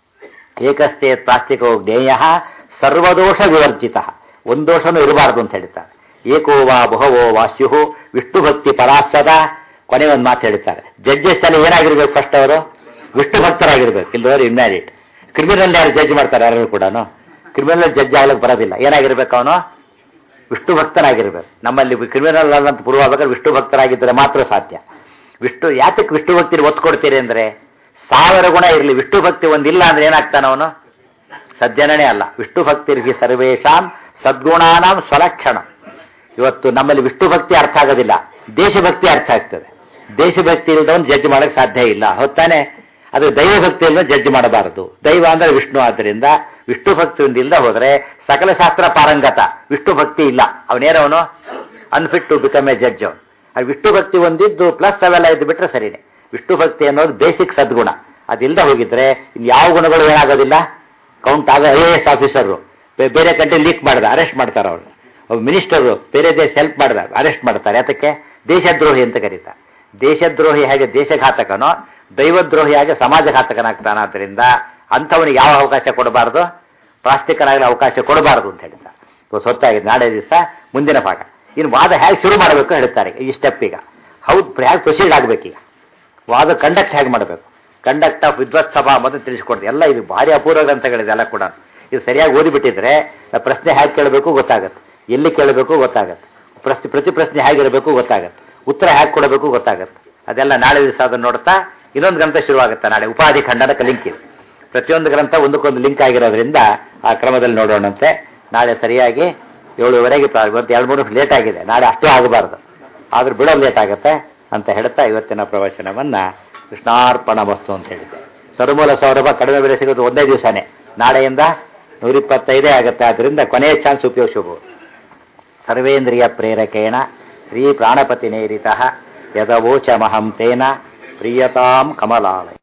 ಏಕಸ್ಥೆ ಪ್ರಾಸ್ತಿಕೋ ಜ್ಞೇಯ ಸರ್ವದೋಷ ವಿವರ್ಜಿತ ಒಂದು ದೋಷನೂ ಇರಬಾರ್ದು ಅಂತ ಹೇಳ್ತಾರೆ ಏಕೋ ವಾ ಬಹವೋ ವಾಸ್ಯು ವಿಷ್ಣು ಭಕ್ತಿ ಪರಾಸದ ಕೊನೆ ಒಂದು ಮಾತು ಹೇಳ್ತಾರೆ ಜಡ್ಜಸ್ ಅಲ್ಲಿ ಏನಾಗಿರ್ಬೇಕು ಫಸ್ಟ್ ಅವರು ವಿಷ್ಣು ಭಕ್ತರಾಗಿರ್ಬೇಕು ಇಲ್ಲದವರು ಇನ್ಮ್ಯಾರಿಡ್ ಕ್ರಿಮಿನಲ್ ಯಾರು ಜಡ್ಜ್ ಮಾಡ್ತಾರೆ ಯಾರು ಕೂಡ ಕ್ರಿಮಿನಲ್ ಜಡ್ಜ್ ಆಗ್ಲಿಕ್ಕೆ ಬರೋದಿಲ್ಲ ಏನಾಗಿರ್ಬೇಕು ಅವನು ವಿಷ್ಣು ಭಕ್ತನಾಗಿರ್ಬೇಕು ನಮ್ಮಲ್ಲಿ ಕ್ರಿಮಿನಲ್ ಅಂತ ಪ್ರೂವ್ ಆಗ್ಬೇಕಾದ್ರೆ ವಿಷ್ಣು ಭಕ್ತರಾಗಿದ್ದರೆ ಮಾತ್ರ ಸಾಧ್ಯ ವಿಷ್ಣು ಯಾತಕ್ಕೆ ವಿಷ್ಣು ಭಕ್ತಿ ಒತ್ತು ಕೊಡ್ತೀರಿ ಅಂದ್ರೆ ಸಾವಿರ ಗುಣ ಇರಲಿ ವಿಷ್ಣು ಭಕ್ತಿ ಒಂದಿಲ್ಲ ಅಂದ್ರೆ ಏನಾಗ್ತಾನ ಅವನು ಸಜ್ಜನನೇ ಅಲ್ಲ ವಿಷ್ಣು ಭಕ್ತಿರ್ಹಿ ಸರ್ವೇಶಾಂ ಸದ್ಗುಣಾನಾಂ ಸ್ವಲಕ್ಷಣ ಇವತ್ತು ನಮ್ಮಲ್ಲಿ ವಿಷ್ಣು ಭಕ್ತಿ ಅರ್ಥ ಆಗೋದಿಲ್ಲ ದೇಶಭಕ್ತಿ ಅರ್ಥ ಆಗ್ತದೆ ದೇಶಭಕ್ತಿ ಇಲ್ಲದವನು ಜಡ್ಜ್ ಮಾಡಕ್ಕೆ ಸಾಧ್ಯ ಇಲ್ಲ ಹೊತ್ತಾನೆ ಅದು ದೈವಭಕ್ತಿ ಇಲ್ಲದ ಜಡ್ಜ್ ಮಾಡಬಾರದು ದೈವ ಅಂದ್ರೆ ವಿಷ್ಣು ಆದ್ದರಿಂದ ವಿಷ್ಣು ಭಕ್ತಿಯಿಂದ ಇಲ್ಲದ ಹೋದ್ರೆ ಸಕಲ ಶಾಸ್ತ್ರ ಪಾರಂಗತ ವಿಷ್ಣು ಭಕ್ತಿ ಇಲ್ಲ ಅವನೇನವನು unfit to become a judge ಅವನು ಅದು ವಿಷ್ಣು ಭಕ್ತಿ ಒಂದಿದ್ದು ಪ್ಲಸ್ ಅವೆಲ್ಲ ಇದ್ದು ಬಿಟ್ರೆ ಸರಿನೇ ವಿಷ್ಣು ಭಕ್ತಿ ಅನ್ನೋದು ಬೇಸಿಕ್ ಸದ್ಗುಣ ಅದಿಲ್ಲದೆ ಹೋಗಿದ್ರೆ ಇನ್ನು ಯಾವ ಗುಣಗಳು ಏನಾಗೋದಿಲ್ಲ ಕೌಂಟ್ ಆಗ ಐ ಎ ಎಸ್ ಆಫೀಸರು ಬೇರೆ ಕಂಟ್ರಿ ಲೀಕ್ ಮಾಡಿದ ಅರೆಸ್ಟ್ ಮಾಡ್ತಾರೆ ಅವ್ರು ಒಬ್ಬ ಮಿನಿಸ್ಟರು ಬೇರೆ ದೇಶ ಹೆಲ್ಪ್ ಮಾಡಿದ ಅರೆಸ್ಟ್ ಮಾಡ್ತಾರೆ ಅದಕ್ಕೆ ದೇಶದ್ರೋಹಿ ಅಂತ ಕರೀತಾರೆ ದೇಶದ್ರೋಹಿ ಹೇಗೆ ದೇಶಘಾತಕನೋ ದೈವದ್ರೋಹಿ ಹಾಗೆ ಸಮಾಜಘಾತಕನಾಗ್ತಾನೆ ಆದ್ದರಿಂದ ಅಂಥವನಿಗೆ ಯಾವ ಅವಕಾಶ ಕೊಡಬಾರದು ಪ್ರಾಸ್ತಿಕನಾಗಲಿ ಅವಕಾಶ ಕೊಡಬಾರದು ಅಂತ ಹೇಳ್ತಾರೆ ಇವತ್ತು ಹೊತ್ತಾಗಿದೆ ನಾಳೆ ದಿವಸ ಮುಂದಿನ ಭಾಗ ಇನ್ನು ವಾದ ಹೇಗೆ ಶುರು ಮಾಡಬೇಕು ಹೇಳ್ತಾರೆ ಈ ಸ್ಟೆಪ್ ಈಗ ಹೌದು ಹೇಗೆ ಪ್ರೊಸೀಡ್ ಆಗಬೇಕೀಗ ವಾದ ಕಂಡಕ್ಟ್ ಹೇಗೆ ಮಾಡಬೇಕು ಕಂಡಕ್ಟ್ ಆಫ್ ವಿದ್ವತ್ ಸಭಾ ಮತ್ತು ತಿಳಿಸ್ಕೊಡ್ತೀವಿ ಎಲ್ಲ ಇದು ಭಾರಿ ಅಪೂರ್ವ ಗ್ರಂಥಗಳಿದೆ ಎಲ್ಲ ಕೂಡ ಇದು ಸರಿಯಾಗಿ ಓದಿಬಿಟ್ಟಿದ್ರೆ ಆ ಪ್ರಶ್ನೆ ಹೇಗೆ ಕೇಳಬೇಕು ಗೊತ್ತಾಗತ್ತೆ ಎಲ್ಲಿ ಕೇಳಬೇಕು ಗೊತ್ತಾಗತ್ತೆ ಪ್ರಶ್ನೆ ಪ್ರತಿ ಪ್ರಶ್ನೆ ಹೇಗಿರಬೇಕು ಗೊತ್ತಾಗತ್ತೆ ಉತ್ತರ ಹೇಗೆ ಕೊಡಬೇಕು ಗೊತ್ತಾಗತ್ತೆ ಅದೆಲ್ಲ ನಾಳೆ ದಿವಸ ಅದನ್ನು ನೋಡ್ತಾ ಇನ್ನೊಂದು ಗ್ರಂಥ ಶುರುವಾಗುತ್ತೆ ನಾಳೆ ಉಪಾಧಿ ಖಂಡನಕ್ಕೆ ಲಿಂಕ್ ಇದೆ ಪ್ರತಿಯೊಂದು ಗ್ರಂಥ ಒಂದಕ್ಕೊಂದು ಲಿಂಕ್ ಆಗಿರೋದ್ರಿಂದ ಆ ಕ್ರಮದಲ್ಲಿ ನೋಡೋಣಂತೆ ನಾಳೆ ಸರಿಯಾಗಿ ಏಳುವರೆಗೆ ಪ್ರಾ- ಇವತ್ತು ಎರಡು ಮೂರು ಲೇಟ್ ಆಗಿದೆ ನಾಳೆ ಅಷ್ಟೇ ಆಗಬಾರ್ದು ಆದ್ರೂ ಬಿಡೋದು ಲೇಟ್ ಆಗುತ್ತೆ ಅಂತ ಹೇಳ್ತಾ ಇವತ್ತಿನ ಪ್ರವಚನವನ್ನ ಕೃಷ್ಣಾರ್ಪಣ ವಸ್ತು ಅಂತ ಹೇಳಿದೆ ಸರುಮೂಲ ಸೌರಭ ಕಡಿಮೆ ಬೆಲೆ ಸಿಗೋದು ಒಂದೇ ದಿವಸನೇ ನಾಳೆಯಿಂದ ನೂರಿಪ್ಪತ್ತೈದೇ ಆಗುತ್ತೆ ಆದ್ರಿಂದ ಕೊನೆಯ ಚಾನ್ಸ್ ಉಪಯೋಗಿಸಬಹುದು ಸರ್ವೇಂದ್ರಿಯ ಪ್ರೇರಕೇಣ ಶ್ರೀ ಪ್ರಾಣಪತಿ ನೇರಿತ ಯದವೋಚಮಹಂ ತೇನ ಪ್ರಿಯತಾಂ ಕಮಲಾಲಯ